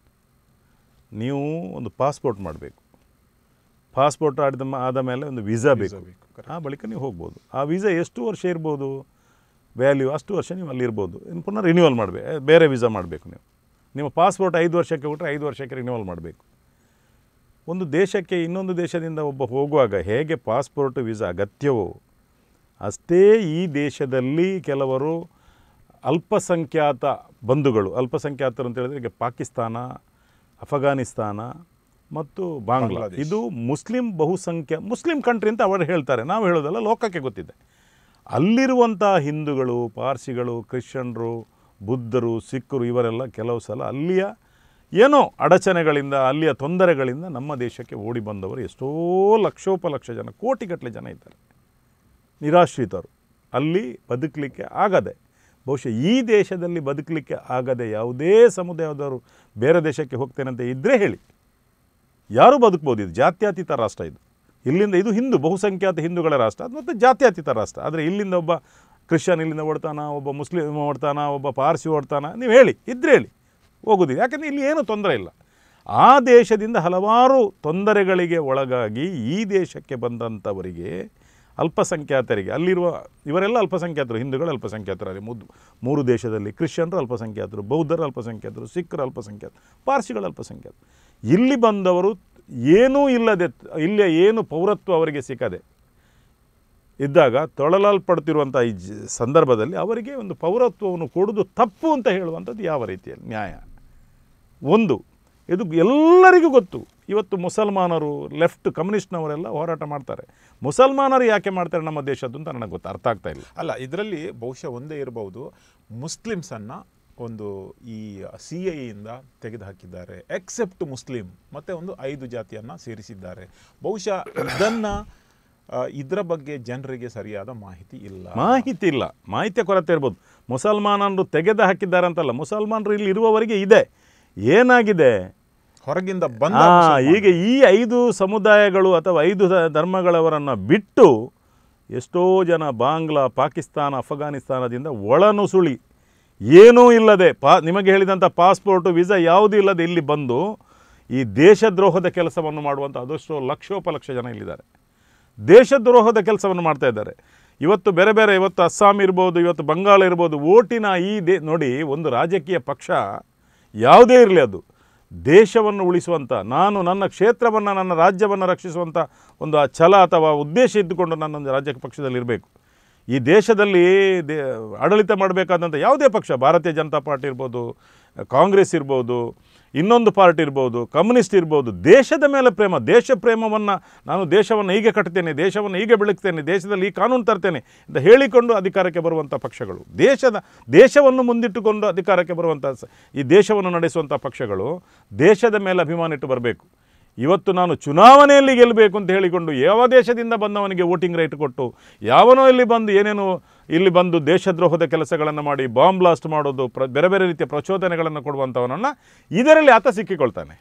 ನೀವು ಒಂದು ಪಾಸ್ಪೋರ್ಟ್ ಮಾಡಬೇಕು ಪಾಸ್ಪೋರ್ಟ್ ಆಡಿದ ಮ- ಆದ ಮೇಲೆ ಒಂದು ವೀಸಾ ಬೇಕು ಬೇಕು, ಆ ಬಳಿಕ ನೀವು ಹೋಗ್ಬೋದು ಆ ವೀಸಾ ಎಷ್ಟು ವರ್ಷ ಇರ್ಬೋದು ವ್ಯಾಲ್ಯೂ ಅಷ್ಟು ವರ್ಷ ನೀವು ಅಲ್ಲಿ ಇರ್ಬೋದು ಇನ್ನು ಪುನಃ ರಿನ್ಯೂವಲ್ ಮಾಡಬೇಕು ಬೇರೆ ವೀಸಾ ಮಾಡಬೇಕು ನೀವು ನಿಮ್ಮ ಪಾಸ್ಪೋರ್ಟ್ ಐದು ವರ್ಷಕ್ಕೆ ಕೊಟ್ಟರೆ ಐದು ವರ್ಷಕ್ಕೆ ರಿನ್ಯೂವಲ್ ಮಾಡಬೇಕು ಒಂದು ದೇಶಕ್ಕೆ ಇನ್ನೊಂದು ದೇಶದಿಂದ ಒಬ್ಬ ಹೋಗುವಾಗ ಹೇಗೆ ಪಾಸ್ಪೋರ್ಟ್ ವೀಸಾ ಅಗತ್ಯವೋ ಅಷ್ಟೇ ಈ ದೇಶದಲ್ಲಿ ಕೆಲವರು ಅಲ್ಪಸಂಖ್ಯಾತ ಬಂಧುಗಳು ಅಲ್ಪಸಂಖ್ಯಾತರು ಅಂತ ಹೇಳಿದ್ರೆ ಈಗ ಪಾಕಿಸ್ತಾನ ಅಫಘಾನಿಸ್ತಾನ ಮತ್ತು ಬಾಂಗ್ಲಾ ಬಾಂಗ್ಲಾದೇಶ್. ಇದು ಮುಸ್ಲಿಂ ಬಹುಸಂಖ್ಯಾ ಮುಸ್ಲಿಂ ಕಂಟ್ರಿ ಅಂತ ಅವರು ಹೇಳ್ತಾರೆ ನಾವು ಹೇಳೋದಲ್ಲ ಲೋಕಕ್ಕೆ ಗೊತ್ತಿದೆ ಅಲ್ಲಿರುವಂಥ ಹಿಂದೂಗಳು ಪಾರ್ಸಿಗಳು ಕ್ರಿಶ್ಚಿಯನ್ರು ಬುದ್ಧರು ಸಿಖ್ರು ಇವರೆಲ್ಲ ಕೆಲವು ಸಲ ಅಲ್ಲಿಯ ಏನೋ ಅಡಚಣೆಗಳಿಂದ ಅಲ್ಲಿಯ ತೊಂದರೆಗಳಿಂದ ನಮ್ಮ ದೇಶಕ್ಕೆ ಓಡಿ ಬಂದವರು ಎಷ್ಟೋ ಲಕ್ಷೋಪಲಕ್ಷ ಜನ ಕೋಟಿಗಟ್ಟಲೆ ಜನ ಇದ್ದಾರೆ ನಿರಾಶ್ರಿತರು ಅಲ್ಲಿ ಬದುಕಲಿಕ್ಕೆ ಆಗದೆ ಬಹುಶಃ ಈ ದೇಶದಲ್ಲಿ ಬದುಕಲಿಕ್ಕೆ ಆಗದೆ ಯಾವುದೇ ಸಮುದಾಯದವರು ಬೇರೆ ದೇಶಕ್ಕೆ ಹೋಗ್ತೇನೆ ಅಂತ ಇದ್ದರೆ ಹೇಳಿ ಯಾರೂ ಬದುಕ್ಬೋದು ಇದು ಜಾತ್ಯತೀತ ರಾಷ್ಟ್ರ ಇದು ಇಲ್ಲಿಂದ ಇದು ಹಿಂದೂ ಬಹುಸಂಖ್ಯಾತ ಹಿಂದೂಗಳ ರಾಷ್ಟ್ರ ಅದು ಮತ್ತು ಜಾತ್ಯತೀತ ರಾಷ್ಟ್ರ ಆದರೆ ಇಲ್ಲಿಂದ ಒಬ್ಬ ಕ್ರಿಶ್ಚಿಯನ್ ಇಲ್ಲಿಂದ ಓಡ್ತಾನ ಒಬ್ಬ ಮುಸ್ಲಿಂ ಓಡ್ತಾನ ಒಬ್ಬ ಪಾರ್ಸಿ ಓಡ್ತಾನ ನೀವು ಹೇಳಿ ಇದ್ರೆ ಹೇಳಿ ಹೋಗೋದಿಲ್ಲ ಯಾಕಂದರೆ ಇಲ್ಲಿ ಏನೂ ತೊಂದರೆ ಇಲ್ಲ ಆ ದೇಶದಿಂದ ಹಲವಾರು ತೊಂದರೆಗಳಿಗೆ ಒಳಗಾಗಿ ಈ ದೇಶಕ್ಕೆ ಬಂದಂಥವರಿಗೆ ಅಲ್ಪಸಂಖ್ಯಾತರಿಗೆ ಅಲ್ಲಿರುವ ಇವರೆಲ್ಲ ಅಲ್ಪಸಂಖ್ಯಾತರು ಹಿಂದೂಗಳು ಅಲ್ಪಸಂಖ್ಯಾತರು ಅಲ್ಲಿ ಮುದ್ದು ಮೂರು ದೇಶದಲ್ಲಿ ಕ್ರಿಶ್ಚಿಯನ್ರು ಅಲ್ಪಸಂಖ್ಯಾತರು ಬೌದ್ಧರು ಅಲ್ಪಸಂಖ್ಯಾತರು ಸಿಖ್ರು ಅಲ್ಪಸಂಖ್ಯಾತರು ಪಾರ್ಸಿಗಳು ಅಲ್ಪಸಂಖ್ಯಾತರು ಇಲ್ಲಿ ಬಂದವರು ಏನೂ ಇಲ್ಲದೆ ಇಲ್ಲಿಯ ಏನು ಪೌರತ್ವ ಅವರಿಗೆ ಸಿಕ್ಕದೆ ಇದ್ದಾಗ ತೊಳಲಲ್ಪಡ್ತಿರುವಂಥ ಈ ಜ ಸಂದರ್ಭದಲ್ಲಿ ಅವರಿಗೆ ಒಂದು ಪೌರತ್ವವನ್ನು ಕೊಡುವುದು ತಪ್ಪು ಅಂತ ಹೇಳುವಂಥದ್ದು ಯಾವ ರೀತಿಯಲ್ಲಿ ನ್ಯಾಯ ಒಂದು ಇದು ಎಲ್ಲರಿಗೂ ಗೊತ್ತು ಇವತ್ತು ಮುಸಲ್ಮಾನರು ಲೆಫ್ಟ್ ಕಮ್ಯುನಿಸ್ಟ್ನವರೆಲ್ಲ ಹೋರಾಟ ಮಾಡ್ತಾರೆ ಮುಸಲ್ಮಾನರು ಯಾಕೆ ಮಾಡ್ತಾರೆ ನಮ್ಮ ದೇಶದ್ದು ಅಂತ ನನಗೆ ಗೊತ್ತು ಅರ್ಥ ಆಗ್ತಾ ಇಲ್ಲ ಅಲ್ಲ ಇದರಲ್ಲಿ ಬಹುಶಃ ಒಂದೇ ಇರಬಹುದು ಮುಸ್ಲಿಮ್ಸನ್ನು ಒಂದು ಈ ಸಿ ಇಂದ ತೆಗೆದುಹಾಕಿದ್ದಾರೆ ಎಕ್ಸೆಪ್ಟ್ ಮುಸ್ಲಿಂ ಮತ್ತೆ ಒಂದು ಐದು ಜಾತಿಯನ್ನು ಸೇರಿಸಿದ್ದಾರೆ ಬಹುಶಃ ಇದನ್ನು ಇದರ ಬಗ್ಗೆ ಜನರಿಗೆ ಸರಿಯಾದ ಮಾಹಿತಿ ಇಲ್ಲ ಮಾಹಿತಿ ಇಲ್ಲ ಮಾಹಿತಿಯ ಕೊರತೆ ಇರ್ಬೋದು ಮುಸಲ್ಮಾನರು ತೆಗೆದು ಹಾಕಿದ್ದಾರೆ ಅಂತಲ್ಲ ಮುಸಲ್ಮಾನರು ಇಲ್ಲಿ ಇರುವವರಿಗೆ ಇದೆ ಏನಾಗಿದೆ ಹೊರಗಿಂದ ಬಂದ ಆ, ಮುಸಲ್ಮಾನರು. ಈಗ ಈ ಐದು ಸಮುದಾಯಗಳು ಅಥವಾ ಐದು ಧ- ಧರ್ಮಗಳವರನ್ನು ಬಿಟ್ಟು ಎಷ್ಟೋ ಜನ ಬಾಂಗ್ಲಾ ಪಾಕಿಸ್ತಾನ ಅಫಘಾನಿಸ್ತಾನದಿಂದ ಒಳನುಸುಳಿ ಏನೂ ಇಲ್ಲದೆ ಪಾ ನಿಮಗೆ ಹೇಳಿದಂಥ ಪಾಸ್ಪೋರ್ಟು ವೀಸಾ ಯಾವುದೂ ಇಲ್ಲದೆ ಇಲ್ಲಿ ಬಂದು ಈ ದೇಶದ್ರೋಹದ ಕೆಲಸವನ್ನು ಮಾಡುವಂಥ ಅದೆಷ್ಟೋ ಲಕ್ಷೋಪಲಕ್ಷ ಜನ ಇಲ್ಲಿದ್ದಾರೆ ದೇಶದ್ರೋಹದ ಕೆಲಸವನ್ನು ಮಾಡ್ತಾ ಇದ್ದಾರೆ ಇವತ್ತು ಬೇರೆ ಬೇರೆ ಇವತ್ತು ಅಸ್ಸಾಂ ಇರ್ಬೋದು ಇವತ್ತು ಬಂಗಾಳ ಇರ್ಬೋದು ಓಟಿನ ಈ ದೇ ನೋಡಿ ಒಂದು ರಾಜಕೀಯ ಪಕ್ಷ ಯಾವುದೇ ಇರಲಿ ಅದು ದೇಶವನ್ನು ಉಳಿಸುವಂಥ ನಾನು ನನ್ನ ಕ್ಷೇತ್ರವನ್ನು ನನ್ನ ರಾಜ್ಯವನ್ನು ರಕ್ಷಿಸುವಂಥ ಒಂದು ಆ ಛಲ ಅಥವಾ ಉದ್ದೇಶ ಇದ್ದುಕೊಂಡು ನನ್ನೊಂದು ರಾಜ್ಯ ಪಕ್ಷದಲ್ಲಿ ಇರಬೇಕು ಈ ದೇಶದಲ್ಲಿ ದೇ ಆಡಳಿತ ಮಾಡಬೇಕಾದಂಥ ಯಾವುದೇ ಪಕ್ಷ ಭಾರತೀಯ ಜನತಾ ಪಾರ್ಟಿ ಇರ್ಬೋದು ಕಾಂಗ್ರೆಸ್ ಇರ್ಬೋದು ಇನ್ನೊಂದು ಪಾರ್ಟಿ ಇರ್ಬೋದು ಕಮ್ಯುನಿಸ್ಟ್ ಇರ್ಬೋದು ದೇಶದ ಮೇಲೆ ಪ್ರೇಮ ದೇಶ ಪ್ರೇಮವನ್ನು ನಾನು ದೇಶವನ್ನು ಹೀಗೆ ಕಟ್ತೇನೆ ದೇಶವನ್ನು ಹೀಗೆ ಬೆಳಗ್ತೇನೆ ದೇಶದಲ್ಲಿ ಈ ಕಾನೂನು ತರ್ತೇನೆ ಅಂತ ಹೇಳಿಕೊಂಡು ಅಧಿಕಾರಕ್ಕೆ ಬರುವಂಥ ಪಕ್ಷಗಳು ದೇಶದ ದೇಶವನ್ನು ಮುಂದಿಟ್ಟುಕೊಂಡು ಅಧಿಕಾರಕ್ಕೆ ಬರುವಂಥ ಸ- ಈ ದೇಶವನ್ನು ನಡೆಸುವಂಥ ಪಕ್ಷಗಳು ದೇಶದ ಮೇಲೆ ಅಭಿಮಾನ ಇಟ್ಟು ಬರಬೇಕು ಇವತ್ತು ನಾನು ಚುನಾವಣೆಯಲ್ಲಿ ಗೆಲ್ಲಬೇಕು ಅಂತ ಹೇಳಿಕೊಂಡು ಯಾವ ದೇಶದಿಂದ ಬಂದವನಿಗೆ ವೋಟಿಂಗ್ ರೈಟ್ ಕೊಟ್ಟು ಯಾವನೋ ಇಲ್ಲಿ ಬಂದು ಏನೇನು ಇಲ್ಲಿ ಬಂದು ದೇಶದ್ರೋಹದ ಕೆಲಸಗಳನ್ನು ಮಾಡಿ ಬಾಂಬ್ ಬ್ಲಾಸ್ಟ್ ಮಾಡೋದು ಪ್ರ ಬೇರೆ ಬೇರೆ ರೀತಿಯ ಪ್ರಚೋದನೆಗಳನ್ನು ಕೊಡುವಂಥವನನ್ನು ಇದರಲ್ಲಿ ಆತ ಸಿಕ್ಕಿಕೊಳ್ತಾನೆ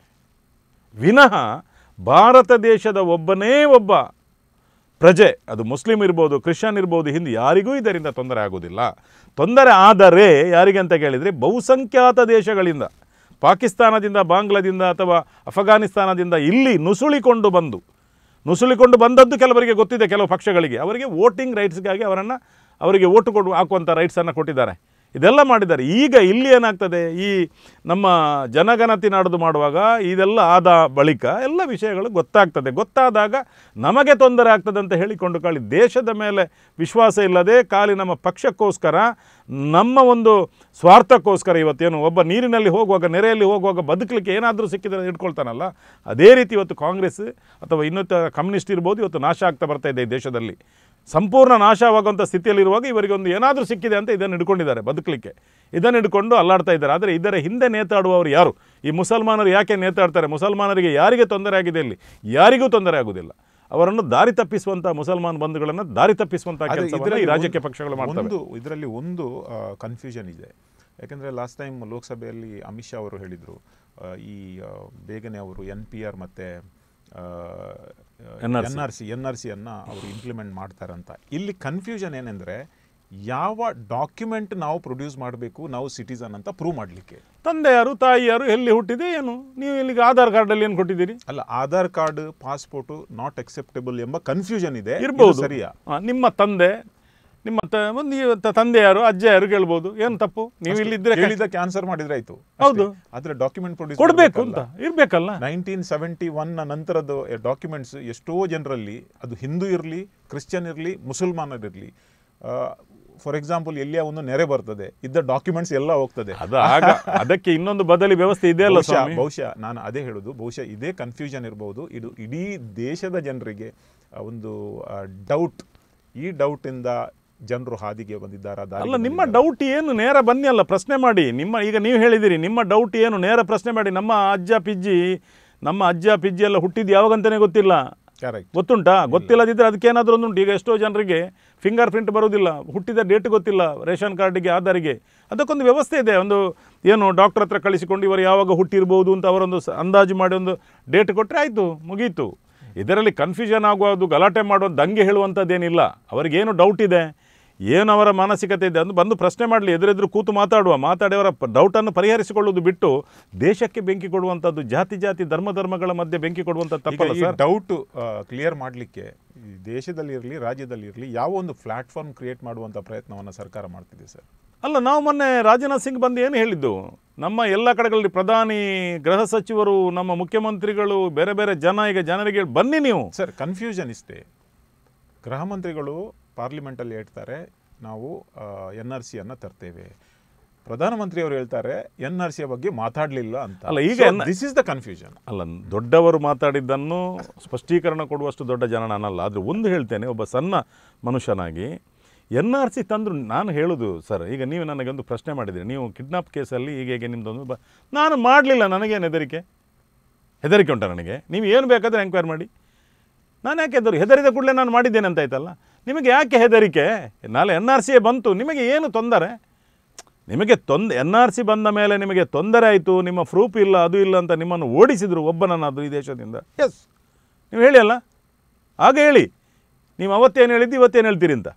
ವಿನಃ ಭಾರತ ದೇಶದ ಒಬ್ಬನೇ ಒಬ್ಬ ಪ್ರಜೆ ಅದು ಮುಸ್ಲಿಂ ಇರ್ಬೋದು ಕ್ರಿಶ್ಚಿಯನ್ ಇರ್ಬೋದು ಹಿಂದೂ ಯಾರಿಗೂ ಇದರಿಂದ ತೊಂದರೆ ಆಗೋದಿಲ್ಲ ತೊಂದರೆ ಆದರೆ ಯಾರಿಗೆ ಅಂತ ಕೇಳಿದರೆ ಬಹುಸಂಖ್ಯಾತ ದೇಶಗಳಿಂದ ಪಾಕಿಸ್ತಾನದಿಂದ ಬಾಂಗ್ಲಾದಿಂದ ಅಥವಾ ಅಫಘಾನಿಸ್ತಾನದಿಂದ ಇಲ್ಲಿ ನುಸುಳಿಕೊಂಡು ಬಂದು ನುಸುಳಿಕೊಂಡು ಬಂದದ್ದು ಕೆಲವರಿಗೆ ಗೊತ್ತಿದೆ ಕೆಲವು ಪಕ್ಷಗಳಿಗೆ ಅವರಿಗೆ ವೋಟಿಂಗ್ ರೈಟ್ಸ್ಗಾಗಿ ಅವರನ್ನು ಅವರಿಗೆ ಓಟು ಕೊಡು ಹಾಕುವಂಥ ರೈಟ್ಸನ್ನು ಕೊಟ್ಟಿದ್ದಾರೆ ಇದೆಲ್ಲ ಮಾಡಿದ್ದಾರೆ ಈಗ ಇಲ್ಲಿ ಏನಾಗ್ತದೆ ಈ ನಮ್ಮ ಜನಗಣತಿ ನಾಡ್ದು ಮಾಡುವಾಗ ಇದೆಲ್ಲ ಆದ ಬಳಿಕ ಎಲ್ಲ ವಿಷಯಗಳು ಗೊತ್ತಾಗ್ತದೆ ಗೊತ್ತಾದಾಗ ನಮಗೆ ತೊಂದರೆ ಆಗ್ತದೆ ಅಂತ ಹೇಳಿಕೊಂಡು ಕಾಳಿ ದೇಶದ ಮೇಲೆ ವಿಶ್ವಾಸ ಇಲ್ಲದೆ ಖಾಲಿ ನಮ್ಮ ಪಕ್ಷಕ್ಕೋಸ್ಕರ ನಮ್ಮ ಒಂದು ಸ್ವಾರ್ಥಕ್ಕೋಸ್ಕರ ಇವತ್ತೇನು ಒಬ್ಬ ನೀರಿನಲ್ಲಿ ಹೋಗುವಾಗ ನೆರೆಯಲ್ಲಿ ಹೋಗುವಾಗ ಬದುಕಲಿಕ್ಕೆ ಏನಾದರೂ ಸಿಕ್ಕಿದ್ರೆ ಇಟ್ಕೊಳ್ತಾನಲ್ಲ ಅದೇ ರೀತಿ ಇವತ್ತು ಕಾಂಗ್ರೆಸ್ ಅಥವಾ ಇನ್ನಿತರ ಕಮ್ಯುನಿಸ್ಟ್ ಇರ್ಬೋದು ಇವತ್ತು ನಾಶ ಆಗ್ತಾ ಬರ್ತಾ ಇದೆ ಈ ದೇಶದಲ್ಲಿ ಸಂಪೂರ್ಣ ನಾಶವಾಗುವಂಥ ಸ್ಥಿತಿಯಲ್ಲಿರುವಾಗ ಇವರಿಗೆ ಒಂದು ಏನಾದರೂ ಸಿಕ್ಕಿದೆ ಅಂತ ಇದನ್ನು ಹಿಡ್ಕೊಂಡಿದ್ದಾರೆ ಬದುಕಲಿಕ್ಕೆ ಇದನ್ನು ಹಿಡ್ಕೊಂಡು ಅಲ್ಲಾಡ್ತಾ ಇದ್ದಾರೆ ಆದರೆ ಇದರ ಹಿಂದೆ ನೇತಾಡುವವರು ಯಾರು ಈ ಮುಸಲ್ಮಾನರು ಯಾಕೆ ನೇತಾಡ್ತಾರೆ ಮುಸಲ್ಮಾನರಿಗೆ ಯಾರಿಗೆ ತೊಂದರೆ ಆಗಿದೆ ಇಲ್ಲಿ ಯಾರಿಗೂ ತೊಂದರೆ ಆಗುವುದಿಲ್ಲ ಅವರನ್ನು ದಾರಿ ತಪ್ಪಿಸುವಂಥ ಮುಸಲ್ಮಾನ್ ಬಂಧುಗಳನ್ನು ದಾರಿ ತಪ್ಪಿಸುವಂಥ ಆದ್ರೆ ಕೆಲಸವನ್ನು ಇದರಲ್ಲಿ ಈ ರಾಜಕೀಯ ಒಂದು- ಪಕ್ಷಗಳು ಮಾಡ್ತವೆ ಒಂದು ಇದರಲ್ಲಿ ಒಂದು ಕನ್ಫ್ಯೂಷನ್ ಇದೆ ಯಾಕಂದರೆ ಲಾಸ್ಟ್ ಟೈಮ್ ಲೋಕಸಭೆಯಲ್ಲಿ ಅಮಿತ್ ಶಾ ಅವರು ಹೇಳಿದರು ಈ ಆ, ಬೇಗನೆ ಅವರು ಎನ್ ಪಿ ಆರ್ ಮತ್ತು NRC. N R C N R ಸಿಯನ್ನು ಅವರು ಇಂಪ್ಲಿಮೆಂಟ್ ಮಾಡ್ತಾರಂತ ಇಲ್ಲಿ ಕನ್ಫ್ಯೂಷನ್ ಏನೆಂದರೆ ಯಾವ ಡಾಕ್ಯುಮೆಂಟ್ ನಾವು ಪ್ರೊಡ್ಯೂಸ್ ಮಾಡಬೇಕು ನಾವು ಸಿಟಿಸನ್ ಅಂತ ಪ್ರೂವ್ ಮಾಡಲಿಕ್ಕೆ ತಂದೆ ಯಾರು ತಾಯಿ ಯಾರು ಎಲ್ಲಿ ಹುಟ್ಟಿದೆ ಏನು ನೀವು ಇಲ್ಲಿಗೆ ಆಧಾರ್ ಕಾರ್ಡಲ್ಲಿ ಏನು ಕೊಟ್ಟಿದ್ದೀರಿ ಅಲ್ಲ Aadhaar card passport not acceptable ಎಂಬ ಕನ್ಫ್ಯೂಷನ್ ಇದೆ ಇದು ಇರ್ಬೋದು ಸರಿಯಾ ಆ, ನಿಮ್ಮ ತಂದೆ ನಿಮ್ಮ ತ ಒಂದು ಈ ತ- ತಂದೆ ಯಾರು ಅಜ್ಜ ಯಾರು ಕೇಳ್ಬೋದು ಏನು ತಪ್ಪು ನೀವು ಇಲ್ಲಿದ್ದರೆ ಹೇಳಿದ್ದಕ್ಕೆ ಆನ್ಸರ್ ಮಾಡಿದ್ರೆ ಆಯ್ತು ಹೌದು. ಆದ್ರೆ ಡಾಕ್ಯುಮೆಂಟ್ ಪ್ರೊಡ್ಯೂಸ್ ಕೊಡಬೇಕು ಅಂತ ಇರಬೇಕಲ್ಲ ನೈನ್ಟೀನ್ ಸೆವೆಂಟಿ ಒನ್ನ ನಂತರದ ಡಾಕ್ಯುಮೆಂಟ್ಸ್ ಎಷ್ಟೋ ಜನರಲ್ಲಿ ಅದು ಹಿಂದೂ ಇರಲಿ ಕ್ರಿಶ್ಚಿಯನ್ ಇರಲಿ ಮುಸಲ್ಮಾನರಿರಲಿ ಫಾರ್ ಎಕ್ಸಾಂಪಲ್ ಎಲ್ಲಿಯ ಒಂದು ನೆರೆ ಬರ್ತದೆ ಇದ್ದ ಡಾಕ್ಯುಮೆಂಟ್ಸ್ ಎಲ್ಲ ಹೋಗ್ತದೆ ಅದು ಆಗ ಅದಕ್ಕೆ ಇನ್ನೊಂದು ಬದಲಿ ವ್ಯವಸ್ಥೆ ಇದೆ ಅಲ್ಲ ಬಹುಶಃ ಸ್ವಾಮಿ ಬಹುಶಃ ನಾನು ಅದೇ ಹೇಳುದು ಬಹುಶಃ ಇದೇ ಕನ್ಫ್ಯೂಷನ್ ಇರಬಹುದು ಇದು ಇಡೀ ದೇಶದ ಜನರಿಗೆ ಆ, ಒಂದು ಡೌಟ್ ಈ ಡೌಟ್ ಇಂದ ಜನರು ಹಾದಿಗೆ ಬಂದಿದ್ದಾರಾ ದಾರಿಗೆ ಅಲ್ಲ ನಿಮ್ಮ ಬಂದಿದ್ದಾರಾ? ಡೌಟ್ ಏನು ನೇರ ಬನ್ನಿ ಅಲ್ಲ ಪ್ರಶ್ನೆ ಮಾಡಿ ನಿಮ್ಮ ಈಗ ನೀವು ಹೇಳಿದಿರಿ ನಿಮ್ಮ ಡೌಟ್ ಏನು ನೇರ ಪ್ರಶ್ನೆ ಮಾಡಿ ನಮ್ಮ ಅಜ್ಜ ಪಿಜ್ಜಿ ನಮ್ಮ ಅಜ್ಜ ಪಿಜ್ಜಿ ಎಲ್ಲ ಹುಟ್ಟಿದ್ದು ಯಾವಾಗಂತಾನೆ ಗೊತ್ತಿಲ್ಲ Correct. ಗೊತ್ತುಂಟಾ ಗೊತ್ತಿಲ್ಲದಿದ್ದರೆ ಅದಕ್ಕೆ ಏನಾದರೂ ಒಂದುಂಟು ಈಗ ಎಷ್ಟೋ ಜನರಿಗೆ ಫಿಂಗರ್ ಪ್ರಿಂಟ್ ಬರೋದಿಲ್ಲ ಹುಟ್ಟಿದ ಡೇಟ್ ಗೊತ್ತಿಲ್ಲ ರೇಷನ್ ಕಾರ್ಡಿಗೆ ಆಧಾರಿಗೆ ಅದಕ್ಕೊಂದು ವ್ಯವಸ್ಥೆ ಇದೆ ಒಂದು ಏನು ಡಾಕ್ಟರ್ ಹತ್ರ ಕಳಿಸಿಕೊಂಡು ಇವರು ಯಾವಾಗ ಹುಟ್ಟಿರ್ಬೋದು ಅಂತ ಅವರೊಂದು ಸ- ಅಂದಾಜು ಮಾಡಿ ಒಂದು ಡೇಟ್ ಕೊಟ್ಟರೆ ಆಯಿತು ಮುಗೀತು ಇದರಲ್ಲಿ ಕನ್ಫ್ಯೂಷನ್ ಆಗುವುದು ಗಲಾಟೆ ಮಾಡೋದು ದಂಗೆ ಹೇಳುವಂಥದ್ದೇನಿಲ್ಲ ಅವರಿಗೇನು ಡೌಟ್ ಇದೆ ಏನು ಅವರ ಮಾನಸಿಕತೆ ಇದೆ ಅದು ಬಂದು ಪ್ರಶ್ನೆ ಮಾಡಲಿ ಎದುರೆದುರು ಕೂತು ಮಾತಾಡುವ ಮಾತಾಡಿ ಅವರ ಪ- ಡೌಟನ್ನು ಪರಿಹರಿಸಿಕೊಳ್ಳುವುದು ಬಿಟ್ಟು ದೇಶಕ್ಕೆ ಬೆಂಕಿ ಕೊಡುವಂಥದ್ದು ಜಾತಿ ಜಾತಿ ಧರ್ಮ ಧರ್ಮಗಳ ಮಧ್ಯೆ ಬೆಂಕಿ ಕೊಡುವಂಥದ್ದು ಈಗ ತಪ್ಪಲ್ಲ ಈ ಸರ್ ಡೌಟ್ ಕ್ಲಿಯರ್ ಮಾಡಲಿಕ್ಕೆ ಈ ದೇಶದಲ್ಲಿ ಇರಲಿ ರಾಜ್ಯದಲ್ಲಿ ಇರಲಿ ಯಾವ ಒಂದು ಪ್ಲಾಟ್ಫಾರ್ಮ್ ಕ್ರಿಯೇಟ್ ಮಾಡುವಂತ ಪ್ರಯತ್ನವನ್ನು ಸರ್ಕಾರ ಮಾಡ್ತಿದೆ ಸರ್ ಅಲ್ಲ ನಾವು ಮೊನ್ನೆ ರಾಜನಾಥ್ ಸಿಂಗ್ ಬಂದು ಏನು ಹೇಳಿದ್ದು ನಮ್ಮ ಎಲ್ಲ ಕಡೆಗಳಲ್ಲಿ ಪ್ರಧಾನಿ ಗೃಹ ಸಚಿವರು ನಮ್ಮ ಮುಖ್ಯಮಂತ್ರಿಗಳು ಬೇರೆ ಬೇರೆ ಜನ ಈಗ ಜನರಿಗೆ ಬನ್ನಿ ನೀವು ಸರ್ ಕನ್ಫ್ಯೂಷನ್ ಇಷ್ಟೇ ಗೃಹ ಮಂತ್ರಿಗಳು ಪಾರ್ಲಿಮೆಂಟಲ್ಲಿ ಹೇಳ್ತಾರೆ ನಾವು ಎನ್ ಆರ್ ಸಿಯನ್ನು ತರ್ತೇವೆ ಪ್ರಧಾನಮಂತ್ರಿ ಅವರು ಹೇಳ್ತಾರೆ ಎನ್ ಆರ್ ಸಿಯ ಬಗ್ಗೆ ಮಾತಾಡಲಿಲ್ಲ ಅಂತ ಅಲ್ಲ, ಈಗ N- this is the confusion ಅಲ್ಲ ದೊಡ್ಡವರು ಮಾತಾಡಿದ್ದನ್ನು ಸ್ಪಷ್ಟೀಕರಣ ಕೊಡುವಷ್ಟು ದೊಡ್ಡ ಜನ ನಾನಲ್ಲ ಆದರೆ ಒಂದು ಹೇಳ್ತೇನೆ ಒಬ್ಬ ಸಣ್ಣ ಮನುಷ್ಯನಾಗಿ ಎನ್ ಆರ್ ಸಿ ತಂದರು ನಾನು ಹೇಳೋದು ಸರ್ ಈಗ ನೀವು ನನಗೊಂದು ಪ್ರಶ್ನೆ ಮಾಡಿದ್ದೀರಿ ನೀವು ಕಿಡ್ನಾಪ್ ಕೇಸಲ್ಲಿ ಈಗ ಹೇಗೆ ನಿಮ್ಮದೊಂದು ಬ ನಾನು ಮಾಡಲಿಲ್ಲ ನನಗೇನು ಹೆದರಿಕೆ ಹೆದರಿಕೆ ಉಂಟಾ ನನಗೆ ನೀವು ಏನು ಬೇಕಾದರೆ ಎಂಕ್ವೈರ್ ಮಾಡಿ ನಾನು ಯಾಕೆ ಹೆದರಿ ಹೆದರಿದ ಕೂಡಲೇ ನಾನು ಮಾಡಿದ್ದೇನೆ ಅಂತ ಆಯ್ತಲ್ಲ ನಿಮಗೆ ಯಾಕೆ ಹೆದರಿಕೆ ನಾಳೆ ಎನ್ ಆರ್ ಸಿ ಬಂತು ನಿಮಗೆ ಏನು ತೊಂದರೆ ನಿಮಗೆ ತೊಂದ ಎನ್ ಆರ್ ಸಿ ಬಂದ ಮೇಲೆ ನಿಮಗೆ ತೊಂದರೆ ಆಯಿತು ನಿಮ್ಮ ಪ್ರೂಫ್ ಇಲ್ಲ ಅದು ಇಲ್ಲ ಅಂತ ನಿಮ್ಮನ್ನು ಓಡಿಸಿದ್ರು ಒಬ್ಬನನ್ನಾದರೂ ಈ ದೇಶದಿಂದ ಎಸ್ ನೀವು ಹೇಳಿ ಅಲ್ಲ ಆಗ ಹೇಳಿ ನೀವು ಅವತ್ತೇನು ಹೇಳಿದ್ದು ಇವತ್ತೇನು ಹೇಳ್ತೀರಿ ಅಂತ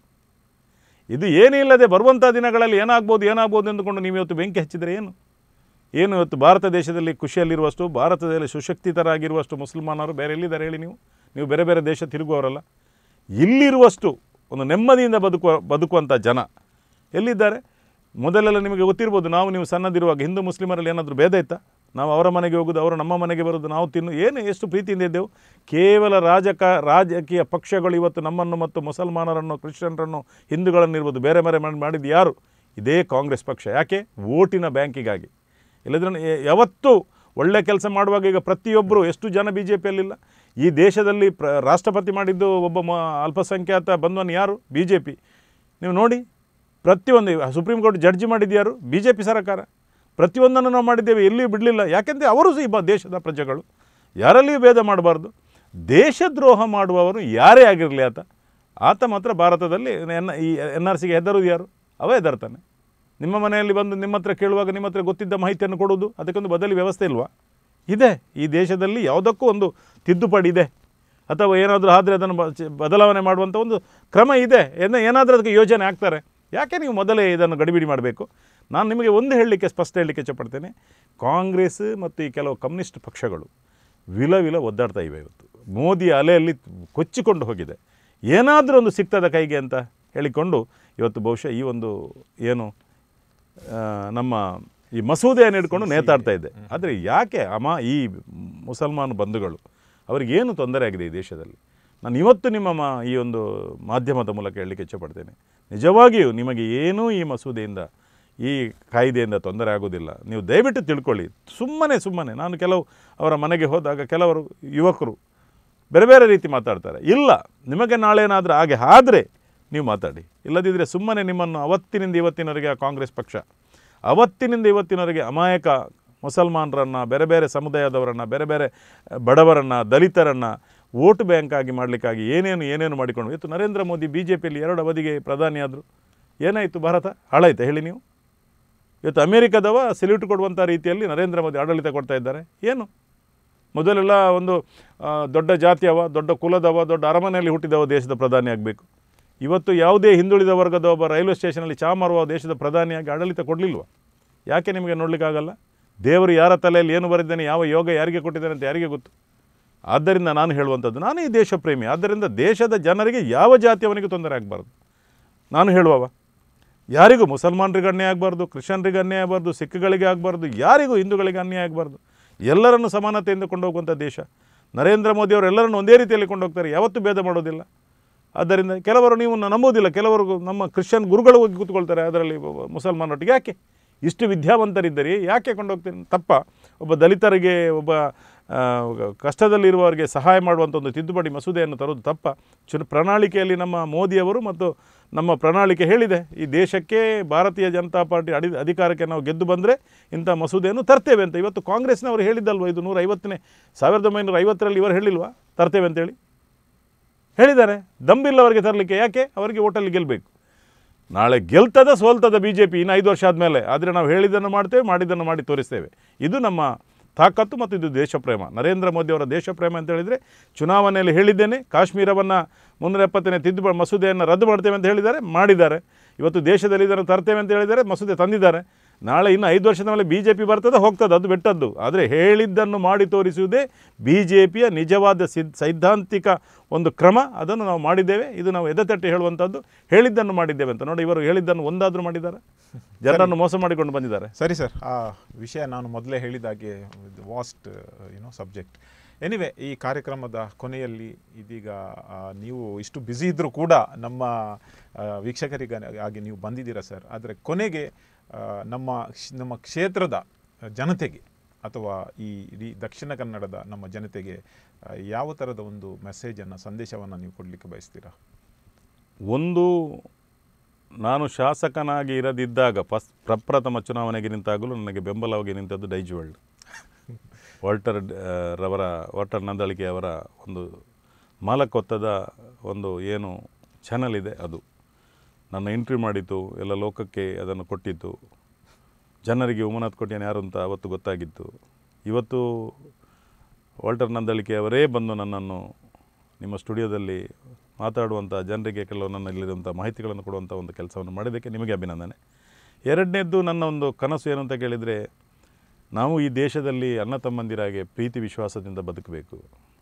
ಇದು ಏನಿಲ್ಲದೆ ಬರುವಂಥ ದಿನಗಳಲ್ಲಿ ಏನಾಗ್ಬೋದು ಏನಾಗ್ಬೋದು ಎಂದುಕೊಂಡು ನೀವು ಇವತ್ತು ಬೆಂಕಿ ಹಚ್ಚಿದರೆ ಏನು ಏನು ಇವತ್ತು ಭಾರತ ದೇಶದಲ್ಲಿ ಖುಷಿಯಲ್ಲಿರುವಷ್ಟು ಭಾರತದಲ್ಲಿ ಸುಶಕ್ತಿತರಾಗಿರುವಷ್ಟು ಮುಸಲ್ಮಾನರು ಬೇರೆ ಎಲ್ಲಿದ್ದಾರೆ ಹೇಳಿ ನೀವು ನೀವು ಬೇರೆ ಬೇರೆ ದೇಶ ತಿರುಗುವವರಲ್ಲ ಇಲ್ಲಿರುವಷ್ಟು ಒಂದು ನೆಮ್ಮದಿಯಿಂದ ಬದುಕುವ ಬದುಕುವಂಥ ಜನ ಎಲ್ಲಿದ್ದಾರೆ ಮೊದಲೆಲ್ಲ ನಿಮಗೆ ಗೊತ್ತಿರ್ಬೋದು ನಾವು ನೀವು ಸಣ್ಣದಿರುವಾಗ ಹಿಂದೂ ಮುಸ್ಲಿಮರಲ್ಲಿ ಏನಾದರೂ ಭೇದ ಇತ್ತಾ ನಾವು ಅವರ ಮನೆಗೆ ಹೋಗೋದು ಅವರು ನಮ್ಮ ಮನೆಗೆ ಬರೋದು ನಾವು ತಿನ್ನು ಏನು ಎಷ್ಟು ಪ್ರೀತಿಯಿಂದ ಇದ್ದೆವು ಕೇವಲ ರಾಜಕ ರಾಜಕೀಯ ಪಕ್ಷಗಳು ಇವತ್ತು ನಮ್ಮನ್ನು ಮತ್ತು ಮುಸಲ್ಮಾನರನ್ನು ಕ್ರಿಶ್ಚಿಯನ್ರನ್ನು ಹಿಂದೂಗಳನ್ನು ಇರ್ಬೋದು ಬೇರೆ ಬೇರೆ ಮಾಡಿ ಮಾಡಿದ್ದು ಯಾರು ಇದೇ ಕಾಂಗ್ರೆಸ್ ಪಕ್ಷ ಯಾಕೆ ವೋಟಿನ ಬ್ಯಾಂಕಿಗಾಗಿ ಇಲ್ಲದ್ರೆ ಯ- ಯಾವತ್ತೂ ಒಳ್ಳೆ ಕೆಲಸ ಮಾಡುವಾಗ ಈಗ ಪ್ರತಿಯೊಬ್ಬರು ಎಷ್ಟು ಜನ ಬಿ ಜೆ ಪಿಯಲ್ಲಿಲ್ಲ ಈ ದೇಶದಲ್ಲಿ ಪ್ರ ರಾಷ್ಟ್ರಪತಿ ಮಾಡಿದ್ದು ಒಬ್ಬ ಮ ಅಲ್ಪಸಂಖ್ಯಾತ ಬಂದವನು ಯಾರು ಬಿ ಜೆ ಪಿ ನೀವು ನೋಡಿ ಪ್ರತಿಯೊಂದು ಸುಪ್ರೀಂ ಕೋರ್ಟ್ ಜಡ್ಜಿ ಮಾಡಿದ್ದು ಯಾರು ಬಿ ಜೆ ಪಿ ಸರ್ಕಾರ ಪ್ರತಿಯೊಂದನ್ನು ನಾವು ಮಾಡಿದ್ದೇವೆ ಎಲ್ಲಿಯೂ ಬಿಡಲಿಲ್ಲ ಯಾಕೆಂದರೆ ಅವರು ಸಹ ಈ ಬ ದೇಶದ ಪ್ರಜೆಗಳು ಯಾರಲ್ಲಿಯೂ ಭೇದ ಮಾಡಬಾರ್ದು ದೇಶದ್ರೋಹ ಮಾಡುವವರು ಯಾರೇ ಆಗಿರಲಿ ಆತ ಆತ ಮಾತ್ರ ಭಾರತದಲ್ಲಿ ಎನ್ ಈ ಎನ್ ಆರ್ ಸಿಗೆ ಹೆದರುದು ಯಾರು ಅವ ಹೆದರ್ತಾನೆ ನಿಮ್ಮ ಮನೆಯಲ್ಲಿ ಬಂದು ನಿಮ್ಮ ಹತ್ರ ಕೇಳುವಾಗ ನಿಮ್ಮ ಹತ್ರ ಗೊತ್ತಿದ್ದ ಮಾಹಿತಿಯನ್ನು ಕೊಡುವುದು ಅದಕ್ಕೊಂದು ಬದಲಿ ವ್ಯವಸ್ಥೆ ಇಲ್ವಾ ಇದೆ ಈ ದೇಶದಲ್ಲಿ ಯಾವುದಕ್ಕೂ ಒಂದು ತಿದ್ದುಪಡಿ ಇದೆ ಅಥವಾ ಏನಾದರೂ ಆದರೆ ಅದನ್ನು ಬ- ಚ- ಬದಲಾವಣೆ ಮಾಡುವಂಥ ಒಂದು ಕ್ರಮ ಇದೆ ಏನ ಏನಾದರೂ ಅದಕ್ಕೆ ಯೋಜನೆ ಆಗ್ತಾರೆ ಯಾಕೆ ನೀವು ಮೊದಲೇ ಇದನ್ನು ಗಡಿಬಿಡಿ ಮಾಡಬೇಕು ನಾನು ನಿಮಗೆ ಒಂದು ಹೇಳಲಿಕ್ಕೆ ಸ್ಪಷ್ಟ ಹೇಳಲಿಕ್ಕೆ ಇಷ್ಟಪಡ್ತೇನೆ ಕಾಂಗ್ರೆಸ್ ಮತ್ತು ಈ ಕೆಲವು ಕಮ್ಯುನಿಸ್ಟ್ ಪಕ್ಷಗಳು ವಿಲ ವಿಲ ಒದ್ದಾಡ್ತಾ ಇವೆ ಇವತ್ತು ಮೋದಿ ಅಲೆಯಲ್ಲಿ ಕೊಚ್ಚಿಕೊಂಡು ಹೋಗಿದೆ ಏನಾದರೂ ಒಂದು ಸಿಗ್ತದ ಕೈಗೆ ಅಂತ ಹೇಳಿಕೊಂಡು ಇವತ್ತು ಬಹುಶಃ ಈ ಒಂದು ಏನು ಆ, ನಮ್ಮ ಈ ಮಸೂದೆಯನ್ನು ಹಿಡ್ಕೊಂಡು ನೇತಾಡ್ತಾ ಇದೆ ಆದರೆ ಯಾಕೆ ಅಮ ಈ ಮುಸಲ್ಮಾನ ಬಂಧುಗಳು ಅವರಿಗೇನು ತೊಂದರೆ ಆಗಿದೆ ಈ ದೇಶದಲ್ಲಿ ನಾನು ಇವತ್ತು ನಿಮ್ಮ ಮಾ ಈ ಒಂದು ಮಾಧ್ಯಮದ ಮೂಲಕ ಹೇಳಲಿಕ್ಕೆ ಇಚ್ಛಪಡ್ತೇನೆ ನಿಜವಾಗಿಯೂ ನಿಮಗೆ ಏನೂ ಈ ಮಸೂದೆಯಿಂದ ಈ ಕಾಯ್ದೆಯಿಂದ ತೊಂದರೆ ಆಗೋದಿಲ್ಲ ನೀವು ದಯವಿಟ್ಟು ತಿಳ್ಕೊಳ್ಳಿ ಸುಮ್ಮನೆ ಸುಮ್ಮನೆ ನಾನು ಕೆಲವು ಅವರ ಮನೆಗೆ ಹೋದಾಗ ಕೆಲವರು ಯುವಕರು ಬೇರೆ ಬೇರೆ ರೀತಿ ಮಾತಾಡ್ತಾರೆ ಇಲ್ಲ ನಿಮಗೆ ನಾಳೆನಾದರೂ ಹಾಗೆ ಆದರೆ ನೀವು ಮಾತಾಡಿ ಇಲ್ಲದಿದ್ದರೆ ಸುಮ್ಮನೆ ನಿಮ್ಮನ್ನು ಅವತ್ತಿನಿಂದ ಇವತ್ತಿನವರೆಗೆ ಆ ಕಾಂಗ್ರೆಸ್ ಪಕ್ಷ ಅವತ್ತಿನಿಂದ ಇವತ್ತಿನವರೆಗೆ ಅಮಾಯಕ ಮುಸಲ್ಮಾನರನ್ನು ಬೇರೆ ಬೇರೆ ಸಮುದಾಯದವರನ್ನು ಬೇರೆ ಬೇರೆ ಬಡವರನ್ನು ದಲಿತರನ್ನು ವೋಟ್ ಬ್ಯಾಂಕ್ ಆಗಿ ಮಾಡಲಿಕ್ಕಾಗಿ ಏನೇನು ಏನೇನು ಮಾಡಿಕೊಂಡು ಇವತ್ತು ನರೇಂದ್ರ ಮೋದಿ ಬಿ ಜೆ ಪಿಯಲ್ಲಿ ಎರಡು ಅವಧಿಗೆ ಪ್ರಧಾನಿಯಾದರು ಏನಾಯಿತು ಭಾರತ ಹಾಳಾಯ್ತಾ ಹೇಳಿ ನೀವು ಇವತ್ತು ಅಮೇರಿಕದವ ಸೆಲ್ಯೂಟ್ ಕೊಡುವಂಥ ರೀತಿಯಲ್ಲಿ ನರೇಂದ್ರ ಮೋದಿ ಆಡಳಿತ ಕೊಡ್ತಾ ಇದ್ದಾರೆ ಏನು ಮೊದಲೆಲ್ಲ ಒಂದು ಆ, ದೊಡ್ಡ ಜಾತಿಯವ ದೊಡ್ಡ ಕುಲದವ ದೊಡ್ಡ ಅರಮನೆಯಲ್ಲಿ ಹುಟ್ಟಿದವ ದೇಶದ ಪ್ರಧಾನಿ ಆಗಬೇಕು ಇವತ್ತು ಯಾವುದೇ ಹಿಂದುಳಿದ ವರ್ಗದ ಒಬ್ಬ ರೈಲ್ವೆ ಸ್ಟೇಷನಲ್ಲಿ ಚಾ ಮಾರುವ ದೇಶದ ಪ್ರಧಾನಿಯಾಗಿ ಆಡಳಿತ ಕೊಡಲಿಲ್ವ ಯಾಕೆ ನಿಮಗೆ ನೋಡಲಿಕ್ಕಾಗಲ್ಲ ದೇವರು ಯಾರ ತಲೆಯಲ್ಲಿ ಏನು ಬರೆದಿದ್ದಾನೆ ಯಾವ ಯೋಗ ಯಾರಿಗೆ ಕೊಟ್ಟಿದ್ದಾನೆ ಅಂತ ಯಾರಿಗೆ ಗೊತ್ತು ಆದ್ದರಿಂದ ನಾನು ಹೇಳುವಂಥದ್ದು ನಾನು ಈ ದೇಶ ಪ್ರೇಮಿ ಆದ್ದರಿಂದ ದೇಶದ ಜನರಿಗೆ ಯಾವ ಜಾತಿಯವನಿಗೆ ತೊಂದರೆ ಆಗಬಾರ್ದು ನಾನು ಹೇಳುವವ ಯಾರಿಗೂ ಮುಸಲ್ಮಾನರಿಗೆ ಅನ್ಯಾಯ ಆಗಬಾರ್ದು ಕ್ರಿಶ್ಚಿಯನ್ರಿಗೆ ಅನ್ಯಾಯ ಆಗಬಾರ್ದು ಸಿಖ್ಗಳಿಗೆ ಆಗಬಾರ್ದು ಯಾರಿಗೂ ಹಿಂದೂಗಳಿಗೆ ಅನ್ಯಾಯ ಆಗಬಾರ್ದು ಎಲ್ಲರನ್ನು ಸಮಾನತೆಯಿಂದ ಕೊಂಡೋಗುವಂಥ ದೇಶ ನರೇಂದ್ರ ಮೋದಿ ಅವರು ಎಲ್ಲರನ್ನು ಒಂದೇ ರೀತಿಯಲ್ಲಿ ಕೊಂಡೋಗ್ತಾರೆ ಯಾವತ್ತೂ ಭೇದ ಮಾಡೋದಿಲ್ಲ ಆದ್ದರಿಂದ ಕೆಲವರು ನೀವು ನಂಬೋದಿಲ್ಲ ಕೆಲವರು ನಮ್ಮ ಕ್ರಿಶ್ಚಿಯನ್ ಗುರುಗಳು ಹೋಗಿ ಕೂತ್ಕೊಳ್ತಾರೆ ಅದರಲ್ಲಿ ಒಬ್ಬ ಮುಸಲ್ಮಾನೊಟ್ಟಿಗೆ ಯಾಕೆ ಇಷ್ಟು ವಿದ್ಯಾವಂತರಿದ್ದರೆ ಯಾಕೆ ಕೊಂಡೋಗ್ತೀನಿ ತಪ್ಪ ಒಬ್ಬ ದಲಿತರಿಗೆ ಒಬ್ಬ ಆ, ಕಷ್ಟದಲ್ಲಿರುವವರಿಗೆ ಸಹಾಯ ಮಾಡುವಂಥ ಒಂದು ತಿದ್ದುಪಡಿ ಮಸೂದೆಯನ್ನು ತರೋದು ತಪ್ಪ ಚುನ ಪ್ರಣಾಳಿಕೆಯಲ್ಲಿ ನಮ್ಮ ಮೋದಿಯವರು ಮತ್ತು ನಮ್ಮ ಪ್ರಣಾಳಿಕೆ ಹೇಳಿದೆ ಈ ದೇಶಕ್ಕೆ ಭಾರತೀಯ ಜನತಾ ಪಾರ್ಟಿ ಅಡಿ ಅಧಿಕಾರಕ್ಕೆ ನಾವು ಗೆದ್ದು ಬಂದರೆ ಇಂಥ ಮಸೂದೆಯನ್ನು ತರ್ತೇವೆ ಅಂತ ಇವತ್ತು ಕಾಂಗ್ರೆಸ್ನವರು ಹೇಳಿದ್ದಲ್ವ ಇದು ನೂರ ಐವತ್ತನೇ ಸಾವಿರದ ಒಂಬೈನೂರ ಐವತ್ತರಲ್ಲಿ ಇವರು ಹೇಳಿಲ್ವಾ ತರ್ತೇವೆ ಅಂತೇಳಿ ಹೇಳಿದ್ದಾರೆ ದಂಬಿಲ್ಲ ಅವರಿಗೆ ತರಲಿಕ್ಕೆ ಯಾಕೆ ಅವರಿಗೆ ಓಟಲ್ಲಿ ಗೆಲ್ಲಬೇಕು ನಾಳೆ ಗೆಲ್ತದ ಸೋಲ್ತದ ಬಿ ಜೆ ಪಿ ಇನ್ನು ಐದು ವರ್ಷ ಆದಮೇಲೆ ಆದರೆ ನಾವು ಹೇಳಿದ್ದನ್ನು ಮಾಡ್ತೇವೆ ಮಾಡಿದ್ದನ್ನು ಮಾಡಿ ತೋರಿಸ್ತೇವೆ ಇದು ನಮ್ಮ ತಾಕತ್ತು ಮತ್ತು ಇದು ದೇಶ ಪ್ರೇಮ ನರೇಂದ್ರ ಮೋದಿ ಅವರ ದೇಶ ಪ್ರೇಮ ಅಂತ ಹೇಳಿದರೆ ಚುನಾವಣೆಯಲ್ಲಿ ಹೇಳಿದ್ದೇನೆ ಕಾಶ್ಮೀರವನ್ನು ಮುನ್ನೂರ ಎಪ್ಪತ್ತನೇ ತಿದ್ದುಪಡಿ ಮಸೂದೆಯನ್ನು ರದ್ದು ಮಾಡ್ತೇವೆ ಅಂತ ಹೇಳಿದ್ದಾರೆ ಮಾಡಿದ್ದಾರೆ ಇವತ್ತು ದೇಶದಲ್ಲಿ ಇದನ್ನು ತರ್ತೇವೆ ಅಂತ ಹೇಳಿದ್ದಾರೆ ಮಸೂದೆ ತಂದಿದ್ದಾರೆ ನಾಳೆ ಇನ್ನು ಐದು ವರ್ಷದ ಮೇಲೆ ಬಿ ಜೆ ಪಿ ಬರ್ತದೆ ಹೋಗ್ತದೆ ಅದು ಬೆಟ್ಟದ್ದು ಆದರೆ ಹೇಳಿದ್ದನ್ನು ಮಾಡಿ ತೋರಿಸುವುದೇ ಬಿ ಜೆ ಪಿಯ ನಿಜವಾದ ಸಿದ್ ಸೈದ್ಧಾಂತಿಕ ಒಂದು ಕ್ರಮ ಅದನ್ನು ನಾವು ಮಾಡಿದ್ದೇವೆ ಇದು ನಾವು ಎದೆತಟ್ಟಿ ಹೇಳುವಂಥದ್ದು ಹೇಳಿದ್ದನ್ನು ಮಾಡಿದ್ದೇವೆ ಅಂತ ನೋಡಿ ಇವರು ಹೇಳಿದ್ದನ್ನು ಒಂದಾದರೂ ಮಾಡಿದ್ದಾರೆ ಜನರನ್ನು ಮೋಸ ಮಾಡಿಕೊಂಡು ಬಂದಿದ್ದಾರೆ ಸರಿ ಸರ್ ಆ ವಿಷಯ ನಾನು ಮೊದಲೇ ಹೇಳಿದಾಗೆ ವಾಸ್ಟ್ ಯುನೋ ಸಬ್ಜೆಕ್ಟ್ ಎನಿವೆ ಈ ಕಾರ್ಯಕ್ರಮದ ಕೊನೆಯಲ್ಲಿ ಇದೀಗ ಆ, ನೀವು ಇಷ್ಟು ಬ್ಯುಸಿ ಇದ್ದರೂ ಕೂಡ ನಮ್ಮ ಆ, ವೀಕ್ಷಕರಿಗಾಗಿ ನೀವು ಬಂದಿದ್ದೀರಾ ಸರ್ ಆದರೆ ಕೊನೆಗೆ ಆ, ನಮ್ಮ ಕ್ಷ- ನಮ್ಮ ಕ್ಷೇತ್ರದ ಜನತೆಗೆ ಅಥವಾ ಈ ಇಡೀ ದಕ್ಷಿಣ ಕನ್ನಡದ ನಮ್ಮ ಜನತೆಗೆ ಆ, ಯಾವ ಥರದ ಒಂದು ಮೆಸೇಜನ್ನು ಸಂದೇಶವನ್ನು ನೀವು ಕೊಡಲಿಕ್ಕೆ ಬಯಸ್ತೀರಾ ಒಂದು ನಾನು ಶಾಸಕನಾಗಿ ಇರದಿದ್ದಾಗ ಫಸ್ಟ್ ಪ್ರಪ್ರಥಮ ಚುನಾವಣೆಗೆ ನಿಂತಾಗಲೂ ನನಗೆ ಬೆಂಬಲವಾಗಿ ನಿಂತದ್ದು ಡೈಜ್ವರ್ಲ್ಡ್ ವಾಲ್ಟರ್ ಆ, ರವರ ವಾಲ್ಟರ್ ನಂದಳಿಕೆ ಅವರ ಒಂದು ಮಾಲಕೊತ್ತದ ಒಂದು ಏನು ಚಾನಲ್ ಇದೆ ಅದು ನನ್ನ ಎಂಟ್ರಿ ಮಾಡಿತು ಎಲ್ಲ ಲೋಕಕ್ಕೆ ಅದನ್ನು ಕೊಟ್ಟಿತ್ತು ಜನರಿಗೆ ಉಮನಾಥ್ ಕೋಟ್ಯಾನ್ ಯಾರು ಅಂತ ಅವತ್ತು ಗೊತ್ತಾಗಿತ್ತು ಇವತ್ತು ವಾಲ್ಟರ್ ನಂದಳಿಕೆ ಅವರೇ ಬಂದು ನನ್ನನ್ನು ನಿಮ್ಮ ಸ್ಟುಡಿಯೋದಲ್ಲಿ ಮಾತಾಡುವಂಥ ಜನರಿಗೆ ಕೆಲವು ನನ್ನಲ್ಲಿರುವಂಥ ಮಾಹಿತಿಗಳನ್ನು ಕೊಡುವಂಥ ಒಂದು ಕೆಲಸವನ್ನು ಮಾಡಿದ್ದಕ್ಕೆ ನಿಮಗೆ ಅಭಿನಂದನೆ ಎರಡನೇದ್ದು ನನ್ನ ಒಂದು ಕನಸು ಏನು ಅಂತ ಕೇಳಿದರೆ ನಾವು ಈ ದೇಶದಲ್ಲಿ ಅಣ್ಣ ತಮ್ಮಂದಿರಾಗೆ ಪ್ರೀತಿ ವಿಶ್ವಾಸದಿಂದ ಬದುಕಬೇಕು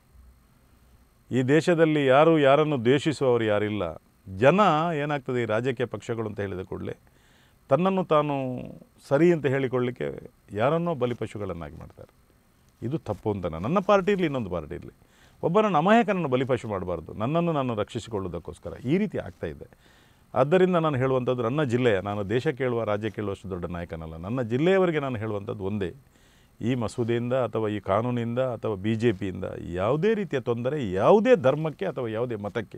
ಈ ದೇಶದಲ್ಲಿ ಯಾರು ಯಾರನ್ನು ದ್ವೇಷಿಸುವವರು ಯಾರಿಲ್ಲ ಜನ ಏನಾಗ್ತದೆ ಈ ರಾಜಕೀಯ ಪಕ್ಷಗಳು ಅಂತ ಹೇಳಿದ ಕೂಡಲೇ ತನ್ನನ್ನು ತಾನು ಸರಿ ಅಂತ ಹೇಳಿಕೊಳ್ಳಲಿಕ್ಕೆ ಯಾರನ್ನೋ ಬಲಿಪಶುಗಳನ್ನಾಗಿ ಮಾಡ್ತಾರೆ ಇದು ತಪ್ಪು ಅಂತ ನಾನು- ನನ್ನ ಪಾರ್ಟಿ ಇರಲಿ ಇನ್ನೊಂದು ಪಾರ್ಟಿ ಇರಲಿ ಒಬ್ಬನನ್ನು ಅಮಾಯಕನನ್ನು ಬಲಿಪಶು ಮಾಡಬಾರ್ದು ನನ್ನನ್ನು ನಾನು ರಕ್ಷಿಸಿಕೊಳ್ಳುವುದಕ್ಕೋಸ್ಕರ ಈ ರೀತಿ ಆಗ್ತಾ ಇದೆ ಆದ್ದರಿಂದ ನಾನು ಹೇಳುವಂಥದ್ದು ನನ್ನ ಜಿಲ್ಲೆಯ ನಾನು ದೇಶ ಕೇಳುವ ರಾಜ್ಯ ಕೇಳುವಷ್ಟು ದೊಡ್ಡ ನಾಯಕನಲ್ಲ ನನ್ನ ಜಿಲ್ಲೆಯವರಿಗೆ ನಾನು ಹೇಳುವಂಥದ್ದು ಒಂದೇ ಈ ಮಸೂದೆಯಿಂದ ಅಥವಾ ಈ ಕಾನೂನಿಂದ ಅಥವಾ ಬಿ ಜೆ ಪಿಯಿಂದ ಯಾವುದೇ ರೀತಿಯ ತೊಂದರೆ ಯಾವುದೇ ಧರ್ಮಕ್ಕೆ ಅಥವಾ ಯಾವುದೇ ಮತಕ್ಕೆ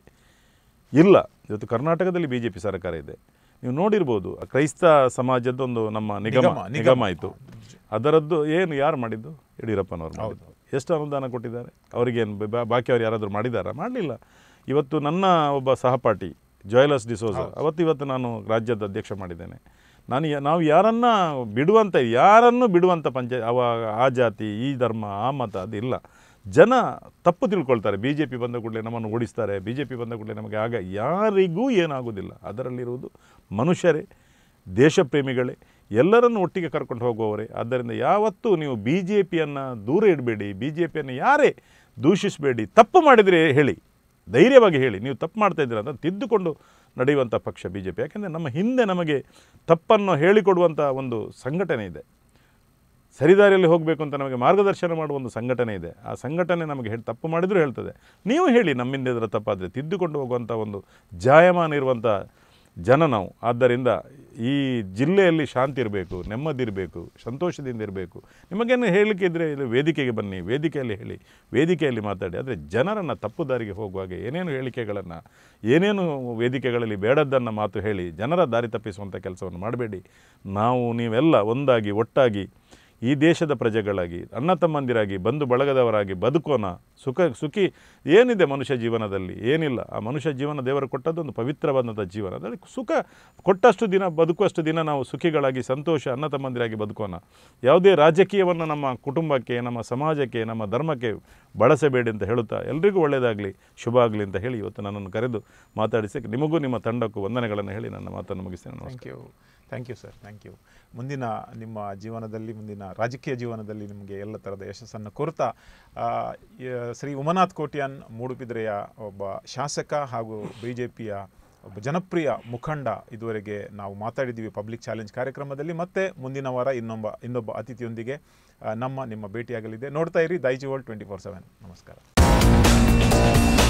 ಇಲ್ಲ ಇವತ್ತು ಕರ್ನಾಟಕದಲ್ಲಿ ಬಿ ಜೆ ಪಿ ಸರ್ಕಾರ ಇದೆ ನೀವು ನೋಡಿರ್ಬೋದು ಆ ಕ್ರೈಸ್ತ ಸಮಾಜದ್ದೊಂದು ನಮ್ಮ ನಿಗಮ ನಿಗಮ, ನಿಗಮ. ನಿಗಮ ಆಯಿತು ಅದರದ್ದು ಏನು ಯಾರು ಮಾಡಿದ್ದು ಯಡಿಯೂರಪ್ಪನವ್ರು ಮಾಡಿದ್ದು ಎಷ್ಟು ಅನುದಾನ ಕೊಟ್ಟಿದ್ದಾರೆ ಅವರಿಗೇನು ಬಾಕಿ ಅವ್ರು ಯಾರಾದರೂ ಮಾಡಿದ್ದಾರಾ ಮಾಡಲಿಲ್ಲ ಇವತ್ತು ನನ್ನ ಒಬ್ಬ ಸಹಪಾಠಿ ಜೋಯಲಸ್ ಡಿಸೋಜ ಅವತ್ತು ಇವತ್ತು ನಾನು ರಾಜ್ಯದ ಅಧ್ಯಕ್ಷ ಮಾಡಿದ್ದೇನೆ ನಾನು ಯಾ- ನಾವು ಯಾರನ್ನ ಬಿಡುವಂಥ ಯಾರನ್ನು ಬಿಡುವಂಥ ಪಂಚಾಯತ್ ಅವ ಆ ಜಾತಿ ಈ ಧರ್ಮ ಆ ಮತ ಅದಿಲ್ಲ ಜನ ತಪ್ಪು ತಿಳ್ಕೊಳ್ತಾರೆ ಬಿ ಜೆ ಪಿ ಬಂದ ಕೂಡಲೇ ನಮ್ಮನ್ನು ಓಡಿಸ್ತಾರೆ ಬಿ ಜೆ ಪಿ ಬಂದ ಕೂಡಲೇ ನಮಗೆ ಆಗ ಯಾರಿಗೂ ಏನಾಗೋದಿಲ್ಲ ಅದರಲ್ಲಿರುವುದು ಮನುಷ್ಯರೇ ದೇಶಪ್ರೇಮಿಗಳೇ ಎಲ್ಲರನ್ನು ಒಟ್ಟಿಗೆ ಕರ್ಕೊಂಡು ಹೋಗುವವರೇ ಆದ್ದರಿಂದ ಯಾವತ್ತೂ ನೀವು ಬಿ ಜೆ ಪಿಯನ್ನು ದೂರ ಇಡಬೇಡಿ ಬಿ ಜೆ ಪಿಯನ್ನು ಯಾರೇ ದೂಷಿಸಬೇಡಿ ತಪ್ಪು ಮಾಡಿದರೆ ಹೇಳಿ ಧೈರ್ಯವಾಗಿ ಹೇಳಿ ನೀವು ತಪ್ಪು ಮಾಡ್ತಾ ಇದ್ದೀರ ಅಂತ ತಿದ್ದುಕೊಂಡು ನಡೆಯುವಂಥ ಪಕ್ಷ ಬಿ ಜೆ ಪಿ ಯಾಕೆಂದರೆ ನಮ್ಮ ಹಿಂದೆ ನಮಗೆ ತಪ್ಪನ್ನು ಹೇಳಿಕೊಡುವಂಥ ಒಂದು ಸಂಘಟನೆ ಇದೆ ಸರಿದಾರಿಯಲ್ಲಿ ಹೋಗಬೇಕು ಅಂತ ನಮಗೆ ಮಾರ್ಗದರ್ಶನ ಮಾಡುವ ಒಂದು ಸಂಘಟನೆ ಇದೆ ಆ ಸಂಘಟನೆ ನಮಗೆ ಹೇಳಿ ತಪ್ಪು ಮಾಡಿದರೂ ಹೇಳ್ತದೆ ನೀವು ಹೇಳಿ ನಮ್ಮಿಂದ ಇದರ ತಪ್ಪಾದರೆ ತಿದ್ದುಕೊಂಡು ಹೋಗುವಂಥ ಒಂದು ಜಾಯಮಾನ ಇರುವಂಥ ಜನ ನಾವು ಆದ್ದರಿಂದ ಈ ಜಿಲ್ಲೆಯಲ್ಲಿ ಶಾಂತಿ ಇರಬೇಕು ನೆಮ್ಮದಿ ಇರಬೇಕು ಸಂತೋಷದಿಂದ ಇರಬೇಕು ನಿಮಗೇನು ಹೇಳಲಿಕ್ಕೆ ಇದ್ದರೆ ಇಲ್ಲಿ ವೇದಿಕೆಗೆ ಬನ್ನಿ ವೇದಿಕೆಯಲ್ಲಿ ಹೇಳಿ ವೇದಿಕೆಯಲ್ಲಿ ಮಾತಾಡಿ ಆದರೆ ಜನರನ್ನು ತಪ್ಪು ದಾರಿಗೆ ಹೋಗುವಾಗ ಏನೇನು ಹೇಳಿಕೆಗಳನ್ನು ಏನೇನು ವೇದಿಕೆಗಳಲ್ಲಿ ಬೇಡದ್ದನ್ನು ಮಾತು ಹೇಳಿ ಜನರ ದಾರಿ ತಪ್ಪಿಸುವಂಥ ಕೆಲಸವನ್ನು ಮಾಡಬೇಡಿ ನಾವು ನೀವೆಲ್ಲ ಒಂದಾಗಿ ಒಟ್ಟಾಗಿ ಈ ದೇಶದ ಪ್ರಜೆಗಳಾಗಿ ಅಣ್ಣ ತಮ್ಮಂದಿರಾಗಿ ಬಂಧು ಬಳಗದವರಾಗಿ ಬದುಕೋಣ ಸುಖ ಸುಖಿ ಏನಿದೆ ಮನುಷ್ಯ ಜೀವನದಲ್ಲಿ ಏನಿಲ್ಲ ಆ ಮನುಷ್ಯ ಜೀವನ ದೇವರು ಕೊಟ್ಟದ್ದು ಒಂದು ಪವಿತ್ರವಾದಂಥ ಜೀವನ ಅದರಲ್ಲಿ ಸುಖ ಕೊಟ್ಟಷ್ಟು ದಿನ ಬದುಕುವಷ್ಟು ದಿನ ನಾವು ಸುಖಿಗಳಾಗಿ ಸಂತೋಷ ಅಣ್ಣ ತಮ್ಮಂದಿರಾಗಿ ಬದುಕೋಣ ಯಾವುದೇ ರಾಜಕೀಯವನ್ನು ನಮ್ಮ ಕುಟುಂಬಕ್ಕೆ ನಮ್ಮ ಸಮಾಜಕ್ಕೆ ನಮ್ಮ ಧರ್ಮಕ್ಕೆ ಬಳಸಬೇಡಿ ಅಂತ ಹೇಳುತ್ತಾ ಎಲ್ರಿಗೂ ಒಳ್ಳೆಯದಾಗಲಿ ಶುಭ ಆಗಲಿ ಅಂತ ಹೇಳಿ ಇವತ್ತು ನನ್ನನ್ನು ಕರೆದು ಮಾತಾಡಿಸಿ ನಿಮಗೂ ನಿಮ್ಮ ತಂಡಕ್ಕೂ ವಂದನೆಗಳನ್ನು ಹೇಳಿ ನನ್ನ ಮಾತನ್ನು ಮುಗಿಸ್ತೇನೆ ನಮಸ್ಕಾರ thank you thank you sir thank you ಮುಂದಿನ ನಿಮ್ಮ ಜೀವನದಲ್ಲಿ ಮುಂದಿನ ರಾಜಕೀಯ ಜೀವನದಲ್ಲಿ ನಿಮಗೆ ಎಲ್ಲ ಥರದ ಯಶಸ್ಸನ್ನು ಕೋರ್ತಾ ಆ, ಯ- ಶ್ರೀ ಉಮನಾಥ್ ಕೋಟ್ಯಾನ್ ಮೂಡುಬಿದ್ರೆಯ ಒಬ್ಬ ಶಾಸಕ ಹಾಗೂ ಬಿ ಜೆ ಪಿಯ ಒಬ್ಬ ಜನಪ್ರಿಯ ಮುಖಂಡ ಇದುವರೆಗೆ ನಾವು ಮಾತಾಡಿದ್ದೀವಿ ಪಬ್ಲಿಕ್ ಚಾಲೆಂಜ್ ಕಾರ್ಯಕ್ರಮದಲ್ಲಿ ಮತ್ತೆ ಮುಂದಿನ ವಾರ ಇನ್ನೊಬ್ಬ ಇನ್ನೊಬ್ಬ ಅತಿಥಿಯೊಂದಿಗೆ ಆ, ನಮ್ಮ ನಿಮ್ಮ ಭೇಟಿಯಾಗಲಿದೆ ನೋಡ್ತಾ ಇರಿ Daiji world twenty four seven ನಮಸ್ಕಾರ